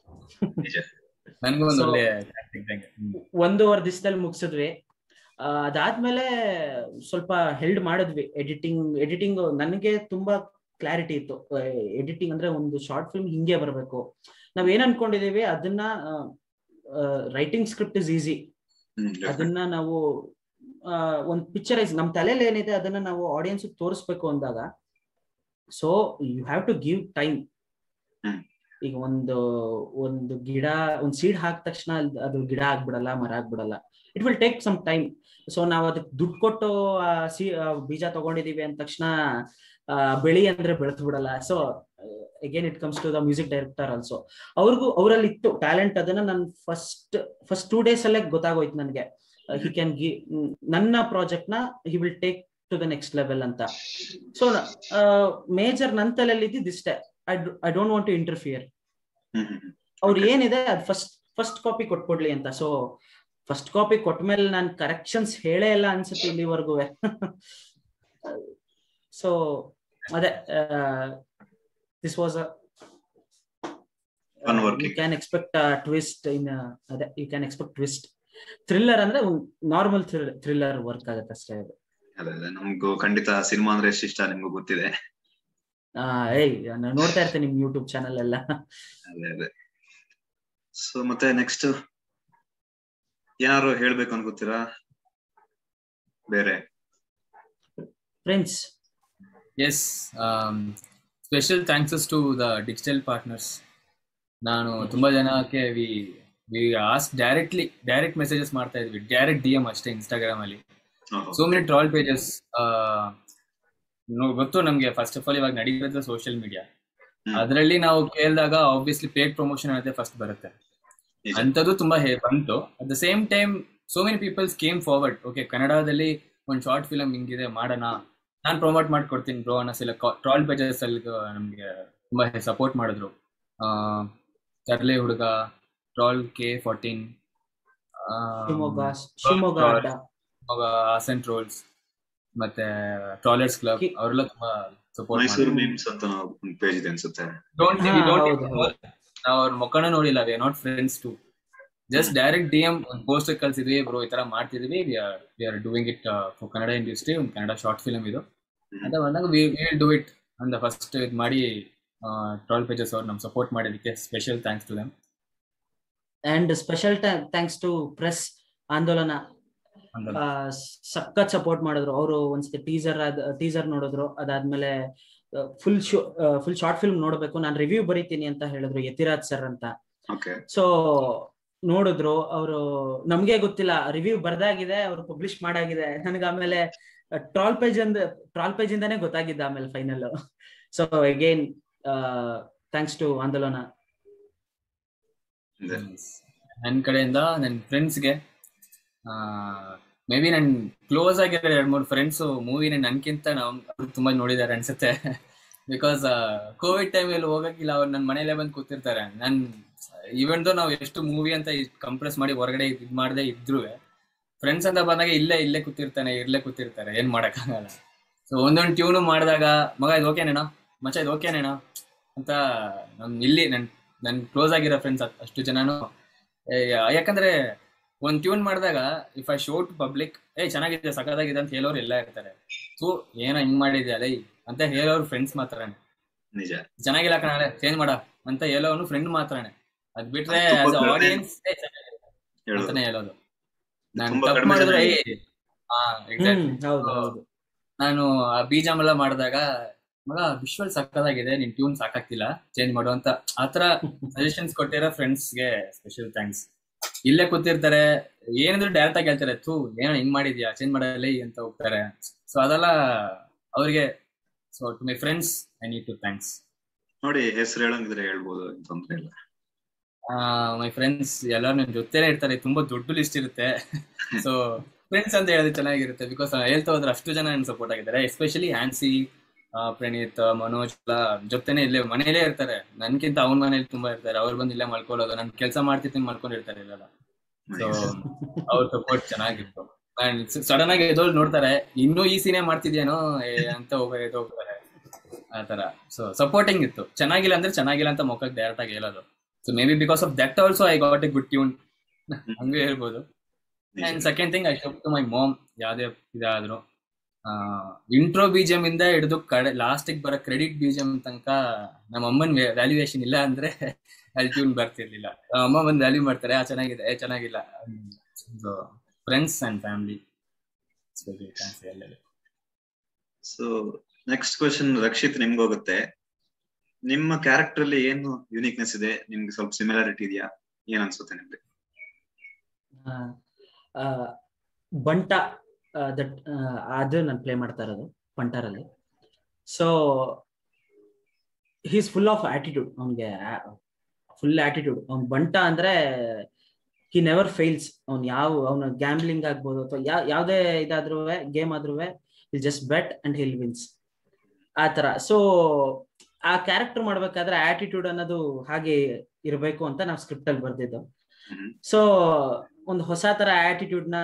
ನನ್ಗೂ ಒಂದು So- ಒಳ್ಳೆ chance ಇದ್ದಂಗೆ ಹ್ಮ್. ಒಂದೂವರೆ ದಿವಸದಲ್ಲಿ ಮುಗಿಸಿದ್ವಿ ಆ, ಅದಾದ್ಮೇಲೆ ಸ್ವಲ್ಪ ಹೆಲ್ಡ್ ಮಾಡಿದ್ವಿ ಎಡಿಟಿಂಗ್ ಎಡಿಟಿಂಗ್ ನನಗೆ ತುಂಬಾ ಕ್ಲಾರಿಟಿ ಇತ್ತು ಎಡಿಟಿಂಗ್ ಅಂದ್ರೆ ಒಂದು ಶಾರ್ಟ್ ಫಿಲ್ಮ್ ಹಿಂಗೆ ಬರಬೇಕು ನಾವ್ ಏನ್ ಅನ್ಕೊಂಡಿದೀವಿ ಅದನ್ನ ರೈಟಿಂಗ್ ಸ್ಕ್ರಿಪ್ಟ್ ಇಸ್ ಈಸಿ ಅದನ್ನ ನಾವು ಆ, ಒಂದ್ ಪಿಕ್ಚರೈಸ್ ನಮ್ ತಲೆಯಲ್ಲಿ ಏನಿದೆ ಅದನ್ನ ನಾವು ಆಡಿಯನ್ಸ್ ತೋರಿಸ್ಬೇಕು ಅಂದಾಗ so you have to give time hmm. ಈಗ ಒಂದು ಒಂದು ಗಿಡ ಒಂದ್ ಸೀಡ್ ಹಾಕಿದ ತಕ್ಷಣ ಅದ್- ಅದು ಗಿಡ ಆಗ್ಬಿಡಲ್ಲ ಮರ ಆಗ್ಬಿಡಲ್ಲ it will take some time so ನಾವ್ ಅದಕ್ಕೆ ದುಡ್ಡು ಕೊಟ್ಟು ಆ ಸಿ ಆ ಬೀಜ ತಗೊಂಡಿದೀವಿ ಅಂದ ತಕ್ಷಣ ಆ, ಬೆಳಿ ಅಂದ್ರೆ ಬೆಳೆದು ಬಿಡಲ್ಲ so again it comes to the music director also ಅವ್ರಿಗೂ ಅವರಲ್ಲಿ ಇತ್ತು ಟ್ಯಾಲೆಂಟ್ ಅದನ್ನ ನನ್ ಫಸ್ಟ್ ಫಸ್ಟ್ ಟೂ ಡೇಸ್ ಅಲ್ಲೇ ಗೊತ್ತಾಗೋಯ್ತು ನನಗೆ ಹಿ ಕ್ಯಾನ್ ಗಿ ನನ್ನ ಪ್ರಾಜೆಕ್ಟ್ ನ he will take to the next level ಅಂತ ಸೊ ಮೇಜರ್ ನನ್ನ ತಲೆಯಲ್ಲಿ ಇದ್ದಿದ್ದು ಇಷ್ಟೇ I I don't want to interfere ಅವ್ರು Okay. ಏನಿದೆ ಅದು ಫಸ್ಟ್ ಫಸ್ಟ್ ಕಾಪಿ ಕೊಟ್ಕೊಡ್ಲಿ ಅಂತ ಸೊ ಫಸ್ಟ್ ಕಾಪಿ ಕೊಟ್ಮೇಲೆ ನಾನು ಕರೆಕ್ಷನ್ಸ್ ಹೇಳೇ ಇಲ್ಲ ಅನ್ಸುತ್ತೆ ಇಲ್ಲಿವರೆಗೂ ಸೊ ಅದೇ this was Fun you working. Can expect twist in ಅದೇ you can expect twist thriller ಅಂದ್ರೆ ನಾರ್ಮಲ್ ಥ್ರಿಲ್ಲರ್ ವರ್ಕ್ ಆಗುತ್ತೆ ಅಷ್ಟೇ ಅದು ಅದೇ ಅದೇ ನಮ್ಗೂ ಖಂಡಿತ ಸಿನಿಮಾ ಅಂದ್ರೆ ಎಷ್ಟು ಇಷ್ಟ ನಿಮ್ಗೂ ಗೊತ್ತಿದೆ ಆ, ಏಯ್ ನಾನು ನೋಡ್ತಾ ಇರ್ತೇನೆ ನಿಮ್ ಯೂಟ್ಯೂಬ್ ಚಾನಲ್ ಎಲ್ಲ ಅದೇ ಅದೇ ಸೊ ಮತ್ತೆ ನೆಕ್ಸ್ಟ್ ಏನಾದ್ರು ಹೇಳ್ಬೇಕು ಅನ್ಕೋತೀರಾ ಬೇರೆ friends yes special thanks to the digital partners ನಾನು ತುಂಬಾ ಜನಕ್ಕೆ we we as directly direct messages ಮಾಡ್ತಾ ಇದ್ವಿ ಡೈರೆಕ್ಟ್ ಡಿ ಎಂ ಅಷ್ಟೇ ಇನ್ಸ್ಟಾಗ್ರಾಮ್ ಅಲ್ಲಿ ಸೋ ಮೆನಿ ಟ್ರಾಲ್ ಪೇಜಸ್ ಗೊತ್ತು ನಮ್ಗೆ ಫಸ್ಟ್ ಆಫ್ ಆಲ್ ಇವಾಗ ನಡೀತಿರೋದು ಸೋಷಿಯಲ್ ಮೀಡಿಯಾ ಹ್ಮ್. ಅದರಲ್ಲಿ ನಾವು ಕೇಳಿದಾಗ ಆಬ್ವಿಯಸ್ಲಿ ಪೇಡ್ ಪ್ರಮೋಷನ್ ಅನ್ನೋದೇ ಫಸ್ಟ್ ಬರುತ್ತೆ ನಿಜ. ಅಂಥದ್ದು ತುಂಬಾ ಹೇ ಬಂತು at the same time so many peoples came forward okay ಕನ್ನಡದಲ್ಲಿ ಒಂದು ಶಾರ್ಟ್ ಫಿಲಮ್ ಹಿಂಗಿದೆ ಮಾಡೋಣ ನಾನು ಪ್ರಮೋಟ್ ಮಾಡ್ಕೊಡ್ತೀನಿ ಬ್ರೋ ಅನ್ನೋ ಟ್ರಾಲ್ ಪೇಜಸ್ ಅಲ್ಲಿ ನಮ್ಗೆ ತುಂಬಾ ಸಪೋರ್ಟ್ ಮಾಡಿದ್ರು Tarle Huduga troll K fourteen Shivamogga Shivamogga Adda Hassan trolls ಮತ್ತೆ ಟ್ರಾಲರ್ಸ್ ಕ್ಲಬ್ ಕಿ- ಅವರೆಲ್ಲ ತುಂಬಾ ಸಪೋರ್ಟ್ ಮೈಸೂರು ಮೀಮ್ಸ್ ಅಂತ ಒಂದು ಪೇಜ್ ಇದೆ ಅನ್ಸುತ್ತೆ ಡೋಂಟ್ ಹಾ, ಡೋಂಟ್ ಹೌದು, ಹೌದು. ನಾವು ಅವ್ರ ಮುಖನ ನೋಡಿಲ್ಲ we not friends to just direct D M ಒಂದು ಪೋಸ್ಟರ್ ಕಳ್ಸಿದ್ವಿ ಬ್ರೋ ಈ ತರ ಮಾಡ್ತಿದ್ವಿ we are doing it for Kannada industry ಒಂದು ಕನ್ನಡ ಶಾರ್ಟ್ ಫಿಲ್ಮ್ ಇದು ಹ್ಮ್. ಅಂತ ಬಂದಾಗ ವಿ ವಿಲ್ ಡೂ ಇಟ್ ಅಂತ ಫಸ್ಟ್ ಇದು ಮಾಡಿ ಟ್ರಾಲ್ ಪೇಜಸ್ ಅವ್ರು ನಮ್ ಸಪೋರ್ಟ್ ಮಾಡಿದಕ್ಕೆ special thanks to them and special thanks to press Andolana ಆ, ಸಖತ್ ಸಪೋರ್ಟ್ ಮಾಡಿದ್ರು ಅವರು ಒಂದ್ಸತಿ ಟೀಸರ್ ಟೀಸರ್ ನೋಡಿದ್ರು ಅದಾದ್ಮೇಲೆ full show full short film ನೋಡ್ಬೇಕು ನಾನು ರಿವ್ಯೂ ಬರೀತೀನಿ ಅಂತ ಹೇಳಿದ್ರು ಯತಿರಾಜ್ ಸರ್ ಅಂತ ಓಕೆ ಸೊ ನೋಡಿದ್ರು ಅವರು ನಮ್ಗೆ ಗೊತ್ತಿಲ್ಲ ರಿವ್ಯೂ ಬರ್ದಾಗಿದೆ ಅವ್ರು ಪಬ್ಲಿಷ್ ಮಾಡಾಗಿದೆ ನನಗೆ ಆಮೇಲೆ ಟ್ರಾಲ್ ಪೇಜ್ ಅಂದ ಟ್ರಾಲ್ ಪೇಜ್ ಇಂದಾನೇ ಗೊತ್ತಾಗಿದ್ದ ಆಮೇಲೆ final so again thanks to Andolana ನನ್ನ ಕಡೆಯಿಂದ ನನ್ನ ಫ್ರೆಂಡ್ಸ್ಗೆ ಮೇ ಬಿ ನನ್ ಕ್ಲೋಸ್ ಆಗಿರೋ ಎರಡು ಮೂರು ಫ್ರೆಂಡ್ಸು ಮೂವಿನ ನನ್ಕಿಂತ ನಾವು ತುಂಬಾ ನೋಡಿದ್ದಾರೆ ಅನ್ಸುತ್ತೆ ಬಿಕಾಸ್ ಕೋವಿಡ್ ಟೈಮಲ್ಲಿ ಹೋಗಕ್ಕಿಲ್ಲ ಅವ್ರು ನನ್ನ ಮನೇಲೆ ಬಂದು ಕೂತಿರ್ತಾರೆ ನನ್ ಈವೆನ್ ದೋ ನಾವು ಎಷ್ಟು ಮೂವಿ ಅಂತ ಕಂಪ್ರೆಸ್ ಮಾಡಿ ಹೊರಗಡೆ ಇದು ಮಾಡದೆ ಇದ್ರು ಫ್ರೆಂಡ್ಸ್ ಅಂತ ಬಂದಾಗ ಇಲ್ಲೇ ಇಲ್ಲೇ ಕೂತಿರ್ತಾನೆ ಇಲ್ಲೇ ಕೂತಿರ್ತಾರೆ ಏನ್ ಮಾಡಕ್ಕಾಗಲ್ಲ ಸೊ ಒಂದೊಂದು ಟ್ಯೂನು ಮಾಡಿದಾಗ ಮಗ ಇದು ಓಕೆನೇನೋ ಮಚ್ಚ ಇದು ಓಕೆನೇನೋ ಅಂತ ನಮ್ ಇಲ್ಲಿ ನನ್ ನನ್ ಕ್ಲೋಸ್ ಆಗಿರೋ ಫ್ರೆಂಡ್ಸ್ ಅಷ್ಟು ಜನನು ಏ, ಯಾಕಂದ್ರೆ ಒಂದ್ ಟ್ಯೂನ್ ಮಾಡಿದಾಗ if I show to public ಏ ಚೆನ್ನಾಗಿದೆ ಸಖತ್ತಾಗಿದೆ ಅಂತ ಹೇಳೋರು ಎಲ್ಲ ಇರ್ತಾರೆ ತೂ ಏನೋ ಹಿಂಗ್ ಮಾಡಿದ್ಯಾ ಲೈ ಅಂತ ಹೇಳೋರು ಫ್ರೆಂಡ್ಸ್ ಮಾತ್ರನೇ ನಿಜ ಚೆನ್ನಾಗಿಲ್ಲ ಕಣ ಚೇಂಜ್ ಮಾಡ ಅಂತ ಹೇಳೋನು ಫ್ರೆಂಡ್ ಮಾತ್ರನೇ ಅದ್ ಬಿಟ್ರೆ ಅದು ಆಸ್ ತುಂಬಾ ಆಡಿಯನ್ಸ್ ಹೇಳೋದು ಅಂತಾನೆ ಹೇಳೋದು ನಾನು ತುಂಬಾ ತಪ್ಪು ಕಡಿಮೆ ಮಾಡಿದ್ರೆ ಜನ ಏ, ಹಾ ಹ್ಮ್ ಎಕ್ಸಾಕ್ಟ್ಲಿ ಹೌದು ಹೌದು ನಾನು ಆ ಬೀಜಾಮ್ ಎಲ್ಲ ಮಾಡಿದಾಗ ಮಗ ವಿಶ್ವಲ್ ಸಕ್ಕದಾಗಿದೆ ನಿನ್ ಟ್ಯೂನ್ ಸಾಕಾಗ್ತಿಲ್ಲ ಚೇಂಜ್ ಮಾಡು ಅಂತ ಆತರ ಸಜೆಷನ್ಸ್ ಕೊಟ್ಟಿರೋ ಫ್ರೆಂಡ್ಸ್ಗೆ ಸ್ಪೆಷಲ್ ಥ್ಯಾಂಕ್ಸ್ ಇಲ್ಲೇ ಕೂತಿರ್ತಾರೆ ಏನಿದ್ರು ಡೈರೆಕ್ಟ್ ಆಗಿ ಹೇಳ್ತಾರೆ ಥೂ ಏನೋ ಹಿಂಗ್ ಮಾಡಿದ್ಯಾ ಚೇಂಜ್ ಮಾಡಲಿ ಅಂತ ಹೋಗ್ತಾರೆ ಸೊ ಅದೆಲ್ಲ ಅವ್ರಿಗೆ so to my friends I need to thanks ನೋಡಿ ಹೆಸರು ಹೇಳಂಗಿದ್ರೆ ಹೇಳ್ಬೋದು ಏನ್ ತೊಂದ್ರೆ ಇಲ್ಲ ಮೈ ಫ್ರೆಂಡ್ಸ್ ಎಲ್ಲರೂ ನನ್ನ ಜೊತೆನೇ ಇರ್ತಾರೆ ತುಂಬಾ ದೊಡ್ಡ ಲಿಸ್ಟ್ ಇರುತ್ತೆ ಸೊ ಫ್ರೆಂಡ್ಸ್ ಅಂತ ಹೇಳಿದ್ರೆ ಚೆನ್ನಾಗಿರುತ್ತೆ ಬಿಕಾಸ್ ಹೇಳ್ತಾ ಹೋದ್ರೆ ಅಷ್ಟು ಜನ ನನ್ ಸಪೋರ್ಟ್ ಆಗಿದ್ದಾರೆ ಎಸ್ಪೆಷಲಿ ಆನ್ಸಿ ಪ್ರಣೀತ್ ಮನೋಜ್ ಎಲ್ಲ ಜೊತೆನೆ ಇಲ್ಲೇ ಮನೇಲೇ ಇರ್ತಾರೆ ನನ್ಕಿಂತ ಅವ್ನ ಮನೇಲಿ ತುಂಬಾ ಇರ್ತಾರೆ ಅವ್ರು ಬಂದು ಇಲ್ಲೇ ಮಲ್ಕೊಳ್ಳೋದು ನಾನು ಕೆಲಸ ಮಾಡ್ತಿರ್ತೀನಿ ಮಲ್ಕೊಂಡಿರ್ತಾರೆ ಇಲ್ಲೆಲ್ಲ ಸೊ ಅವ್ರ ಸಪೋರ್ಟ್ ಚೆನ್ನಾಗಿತ್ತು ಸಡನ್ ಆಗಿ ಎದೋಳು ನೋಡ್ತಾರೆ ಇನ್ನೂ ಈ ಸೀನೆ ಮಾಡ್ತಿದ್ಯೇನೋ ಏ ಅಂತ ಹೋಗ ಹೋಗ್ತಾರೆ ಆತರ ಸೊ ಸಪೋರ್ಟಿಂಗ್ ಇತ್ತು ಚೆನ್ನಾಗಿಲ್ಲ ಅಂದ್ರೆ ಚೆನ್ನಾಗಿಲ್ಲ ಅಂತ ಮುಖಕ್ಕೆ ಡೈರೆಕ್ಟ್ ಆಗಿ ಹೇಳೋದು so maybe because of that also I got a good tune ಹಂಗೆ ಹೇಳ್ಬೋದು and second thing I shop to my mom ಯಾವ್ದೇ ಇದಾದ್ರು ಇಂಟ್ರೋ ಬಿಜಿಎಂ ಇಂದ ಹಿಡಿದು ಕಡೆ ಲಾಸ್ಟಿಗೆ ಬರೋ ಕ್ರೆಡಿಟ್ ಬಿಜಿಎಂ ತನಕ ನಮ್ಮ ಅಮ್ಮನ್ ವ್ಯಾಲ್ಯೂಯೇಷನ್ ಇಲ್ಲ ಅಂದ್ರೆ ಅಲ್ಲಿ ಟ್ಯೂನ್ ಬರ್ತಿರ್ಲಿಲ್ಲ ಅಮ್ಮ ಬಂದು ವ್ಯಾಲ್ಯೂ ಮಾಡ್ತಾರೆ ಆ ಚೆನ್ನಾಗಿದೆ ಏ ಚೆನ್ನಾಗಿಲ್ಲ friends and family so next question Rakshit ನಿಮ್ಗೆ ಹೋಗುತ್ತೆ ನಿಮ್ಮ ಕ್ಯಾರೆಕ್ಟರ್ ಅಲ್ಲಿ ಏನು ಯುನಿಕ್ನೆಸ್ ಇದೆ ನಿಮ್ಗೆ ಸ್ವಲ್ಪ ಸಿಮಿಲಾರಿಟಿ ಇದೆಯಾ ಏನ್ ಅನ್ಸುತ್ತೆ ನಿಮ್ಗೆ ಆ, ಆ, ಬಂಟ ದಟ್ ಅದು ನಾನು ಪ್ಲೇ ಮಾಡ್ತಾ ಇರೋದು ಬಂಟರಲ್ಲಿ so he's full of attitude ಅವನಿಗೆ ಫುಲ್ ಆಟಿಟ್ಯೂಡ್ ಅವ್ನ್ ಬಂಟ ಅಂದ್ರೆ ಹಿ ನೆವರ್ ಫೇಲ್ಸ್ ಅವ್ನ್ ಯಾವ ಅವನ ಗ್ಯಾಮ್ಲಿಂಗ್ ಆಗ್ಬೋದು ಅಥವಾ ಯಾವ ಯಾವ್ದೇ ಇದಾದ್ರೂ ಗೇಮ್ ಆದ್ರೂ will just bet and he'll wins ಆ ತರ ಸೊ ಆ ಕ್ಯಾರೆಕ್ಟರ್ ಮಾಡ್ಬೇಕಾದ್ರೆ ಆಟಿಟ್ಯೂಡ್ ಅನ್ನೋದು ಹಾಗೆ ಇರಬೇಕು ಅಂತ ನಾವು ಸ್ಕ್ರಿಪ್ಟ್ ಅಲ್ಲಿ ಬರ್ದಿದ್ದು ಹ್ಮ್. ಸೊ ಒಂದು ಹೊಸ ತರ ಆಟಿಟ್ಯೂಡ್ ನ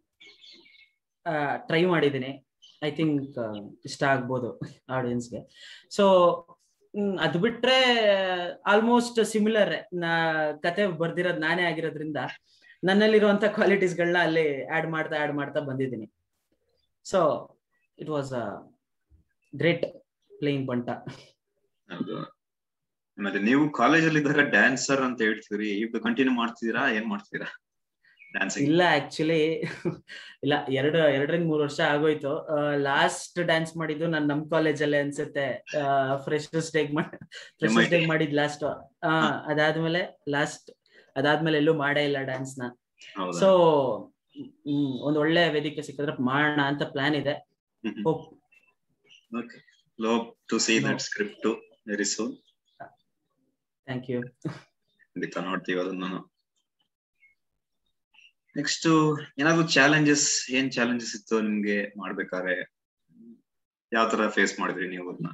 ಟ್ರೈ ಮಾಡಿದ್ದೀನಿ ಐ ಥಿಂಕ್ ಇಷ್ಟ ಆಗ್ಬೋದು ಆಡಿಯನ್ಸ್ಗೆ ಸೊ ಅದು ಬಿಟ್ರೆ ಆಲ್ಮೋಸ್ಟ್ ಸಿಮಿಲರ್ ನಾ ಕತೆ ಬರ್ದಿರೋದು ನಾನೇ ಆಗಿರೋದ್ರಿಂದ ನನ್ನಲ್ಲಿರುವಂತ ಕ್ವಾಲಿಟೀಸ್ಗಳನ್ನ ಅಲ್ಲಿ ಆಡ್ ಮಾಡ್ತಾ ಆಡ್ ಮಾಡ್ತಾ ಬಂದಿದ್ದೀನಿ so it was great playing Banta ಹೌದು ಆಮೇಲೆ ನೀವು ಕಾಲೇಜಲ್ಲಿ ಇದ್ದಾಗ ಡ್ಯಾನ್ಸರ್ ಅಂತ ಹೇಳ್ತಿದ್ರಿ ಈಗ ಕಂಟಿನ್ಯೂ ಮಾಡ್ತಿದ್ದೀರಾ ಏನ್ ಮಾಡ್ತಿದ್ದೀರಾ ಡ್ಯಾನ್ಸಿಂಗ್ ಇಲ್ಲ ಆಕ್ಚುಲಿ ಇಲ್ಲ ಎರಡು ಎರಡರಿಂದ ಮೂರು ವರ್ಷ ಆಗೋಯ್ತು ಲಾಸ್ಟ್ ಡ್ಯಾನ್ಸ್ ಮಾಡಿದ್ದು ನಾನು ನಮ್ ಕಾಲೇಜಲ್ಲೇ ಅನ್ಸುತ್ತೆ ಫ್ರೆಶರ್ಸ್ ಡೇಗ್ ಫ್ರೆಶರ್ಸ್ ಡೇಗ್ ಮಾಡಿದ್ ಲಾಸ್ಟ್ ಅದಾದ್ಮೇಲೆ ಲಾಸ್ಟ್ ಅದಾದ್ಮೇಲೆ ಎಲ್ಲೂ ಮಾಡೇ ಇಲ್ಲ ಡ್ಯಾನ್ಸ್ ನ ಸೊ ಹ್ಮ್ ಒಂದ್ ಒಳ್ಳೆ ವೇದಿಕೆ ಸಿಕ್ಕಿದ್ರೆ ಮಾಡೋಣ ಅಂತ ಪ್ಲಾನ್ ಇದೆ hope okay hope to see No. That script very soon thank you ಖಂಡಿತ ನೋಡ್ತೀವಿ ಅದನ್ನ ನೆಕ್ಸ್ಟ್ ಏನಾದ್ರು ಚಾಲೆಂಜಸ್ ಏನ್ ಚಾಲೆಂಜಸ್ ಇತ್ತು ನಿಮ್ಗೆ ಮಾಡ್ಬೇಕಾದ್ರೆ ಯಾವ ತರ ಫೇಸ್ ಮಾಡಿದ್ರಿ ನೀವು ಅದನ್ನ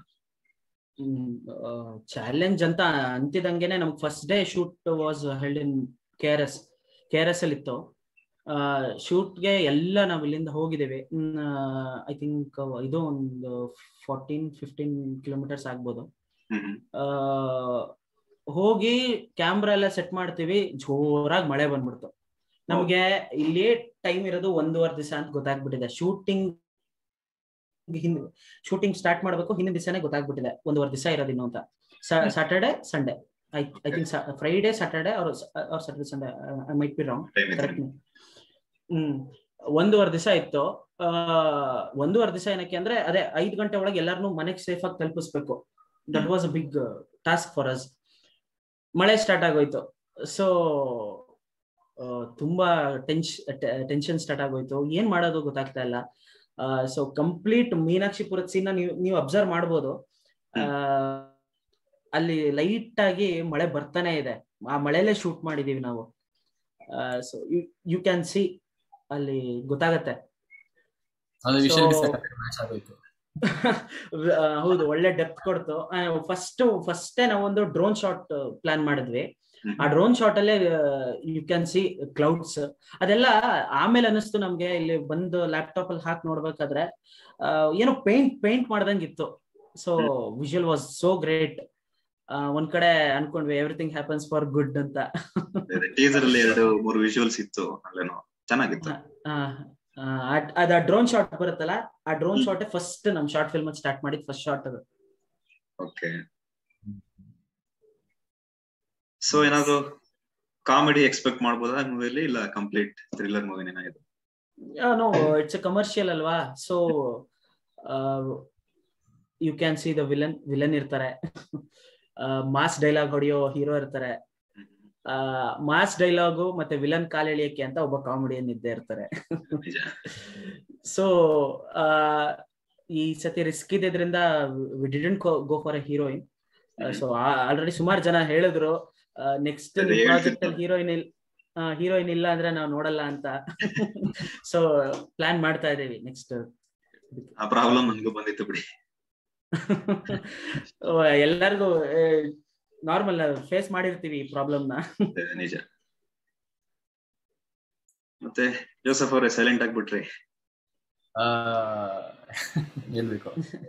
ಚಾಲೆಂಜ್ ಅಂತ ಅಂತಿದಂಗೆನೆ ನಮ್ಗೆ first day shoot was held in K R S K R S ಅಲ್ಲಿ ಇತ್ತು ಶೂಟ್ಗೆ ಎಲ್ಲ ನಾವು ಇಲ್ಲಿಂದ ಹೋಗಿದ್ದೇವೆ ಐ ಥಿಂಕ್ ಇದು ಒಂದು ಫೋರ್ಟೀನ್ ಫಿಫ್ಟೀನ್ ಕಿಲೋಮೀಟರ್ಸ್ ಆಗ್ಬೋದು ಹ್ಮ್ ಆ, ಹೋಗಿ ಕ್ಯಾಮ್ರಾ ಎಲ್ಲ ಸೆಟ್ ಮಾಡ್ತೀವಿ ಜೋರಾಗಿ ಮಳೆ ಬಂದ್ಬಿಡ್ತು ನಮ್ಗೆ ಇಲ್ಲಿ ಟೈಮ್ ಇರೋದು ಒಂದೂವರೆ ದಿವಸ ಅಂತ ಗೊತ್ತಾಗ್ಬಿಟ್ಟಿದೆ ಶೂಟಿಂಗ್ ಹಿಂದ್ ಶೂಟಿಂಗ್ ಸ್ಟಾರ್ಟ್ ಮಾಡ್ಬೇಕು ಹಿಂದಿನ ದಿವಸನೇ ಗೊತ್ತಾಗ್ಬಿಟ್ಟಿದೆ ಒಂದೂವರೆ ದಿವಸ ಇರೋದು ಇನ್ನು ಅಂತ Saturday Sunday I I think Friday Saturday ಅವ್ರ ಅವ್ರ Saturday Sunday I might be wrong time correct hmm ಒಂದೂವರೆ ದಿವಸ ಇತ್ತು ಆ ಒಂದೂವರೆ ದಿವಸ ಏನಕ್ಕೆ ಅಂದ್ರೆ ಅದೇ ಐದ್ ಗಂಟೆ ಒಳಗೆ ಎಲ್ಲಾರನು ಮನೆಗೆ ಸೇಫ್ ಆಗಿ ತಲುಪಿಸ್ಬೇಕು that was a big task for us ಮಳೆ ಸ್ಟಾರ್ಟ್ ಆಗೋಯ್ತು ಸೊ ತುಂಬಾ ಟೆನ್ಶ್ ಟೆನ್ಷನ್ ಸ್ಟಾರ್ಟ್ ಆಗೋಯ್ತು ಏನ್ ಮಾಡೋದು ಗೊತ್ತಾಗ್ತಾ ಇಲ್ಲ ಸೊ ಕಂಪ್ಲೀಟ್ ಮೀನಾಕ್ಷಿಪುರದ ಸೀನ್ ನೀವು ನೀವು ಅಬ್ಸರ್ವ್ ಮಾಡ್ಬೋದು ಆ, ಅಲ್ಲಿ ಲೈಟ್ ಆಗಿ ಮಳೆ ಬರ್ತಾನೆ ಇದೆ ಆ ಮಳೆಯಲ್ಲೇ ಶೂಟ್ ಮಾಡಿದೀವಿ ನಾವು ಸೊ ಯು ಕ್ಯಾನ್ ಸಿ ಅಲ್ಲಿ ಗೊತ್ತಾಗತ್ತೆ ಅದು ವಿಷಲ್ So- ಮ್ಯಾಚ್ ಆಗೋಯ್ತು ಆ, ಹೌದು ಒಳ್ಳೆ ಡೆಪ್ತ್ ಕೊಡ್ತು ಫಸ್ಟ್ ಫಸ್ಟೇ ನಾವೊಂದು ಡ್ರೋನ್ ಶಾಟ್ ಪ್ಲಾನ್ ಮಾಡಿದ್ವಿ ಆ ಡ್ರೋನ್ ಶಾಟ್ ಅಲ್ಲೇ ಯು ಕ್ಯಾನ್ ಸಿ ಕ್ಲೌಡ್ಸ್ ಅದೆಲ್ಲ ಆಮೇಲೆ ಅನಿಸ್ತು ನಮ್ಗೆ ಇಲ್ಲಿ ಬಂದು ಲ್ಯಾಪ್ಟಾಪ್ ಅಲ್ಲಿ ಹಾಕಿ ನೋಡ್ಬೇಕಾದ್ರೆ ಆ, ಏನೋ ಪೇಂಟ್ ಪೇಂಟ್ ಮಾಡ್ದಂಗಿತ್ತು so visual was so great ಒಂದ್ ಕಡೆ ಅನ್ಕೊಂಡ್ವಿ ಎವ್ರಿಥಿಂಗ್ ಹ್ಯಾಪನ್ಸ್ ಫಾರ್ ಗುಡ್ ಅಂತ ಟೀಸರ್ ಅಲ್ಲಿ ಎರಡು ಮೂರು ವಿಜುವಲ್ಸ್ ಇತ್ತು ಅಲ್ಲೇನೋ ಚೆನ್ನಾಗಿತ್ತು ಆ, ಆ, ಅದ್- ಅದ್ ಆ ಡ್ರೋನ್ ಶಾಟ್ ಬರುತ್ತಲ್ಲ ಆ ಡ್ರೋನ್ ಶಾಟ್ ಫಸ್ಟ್ ನಮ್ ಶಾರ್ಟ್ ಫಿಲ್ಮ್ ಸ್ಟಾರ್ಟ್ ಮಾಡಿದ್ ಫಸ್ಟ್ ಶಾಟ್ ಅದು ಓಕೆ ಸೊ ಏನಾದ್ರು ಕಾಮಿಡಿ ಎಕ್ಸ್ಪೆಕ್ಟ್ ಮಾಡ್ಬೋದಾ ಮೂವಿಲಿ ಇಲ್ಲ ಕಂಪ್ಲೀಟ್ ಥ್ರಿಲ್ಲರ್ ಮೂವಿನೇನಾ ಇದು ನೋ ಇಟ್ಸ್ ಎ ಕಮರ್ಷಿಯಲ್ ಅಲ್ವಾ so you can see the villain villain ಇರ್ತಾರೆ ಮಾಸ್ ಡೈಲಾಗ್ ಹೊಡೆಯೋ ಹೀರೋ ಇರ್ತಾರೆ ಮಾಸ್ ಡೈಲಾಗು ಮತ್ತೆ ವಿಲನ್ ಕಾಲ್ ಎಳಿಯಕ್ಕೆ ಅಂತ ಒಬ್ಬ ಕಾಮಿಡಿಯನ್ ಇದ್ದೇ ಇರ್ತಾರೆ ನಿಜ ಸೊ ಈ ಸತಿ ರಿಸ್ಕ್ ಇದ್ದಿದ್ರಿಂದ we didn't go for a heroine so already ಸುಮಾರು ಜನ ಹೇಳಿದ್ರು ನೆಕ್ಸ್ಟ್ ಅದೇ ಪ್ರಾಜೆಕ್ಟ್ ಹೇಳ್ತಿದ್ರು. ಅಲ್ಲಿ ಹೀರೋಯಿನ್ ಇಲ್ಲ ಹೀರೋಯಿನ್ ಇಲ್ಲ ಅಂದ್ರೆ ನಾವು ನೋಡಲ್ಲ ಅಂತ ಸೊ ಪ್ಲಾನ್ ಮಾಡ್ತಾ ಇದೀವಿ ನೆಕ್ಸ್ಟ್ ಆ ಪ್ರಾಬ್ಲಮ್ ನನ್ಗೂ ಬಂದಿತ್ತು ಬಿಡಿ ಎಲ್ಲರಿಗೂ ನಾರ್ಮಲ್ ಫೇಸ್ ಮಾಡಿರ್ತೀವಿ ಈ ಪ್ರಾಬ್ಲಮ್ ನ ಅದೇ ನಿಜ ಮತ್ತೆ ಜೋಸಫ್ ಅವರೇ ಸೈಲೆಂಟ್ ಆಗ್ಬಿಟ್ರಿ ಆ, ಹೇಳ್ಬೇಕು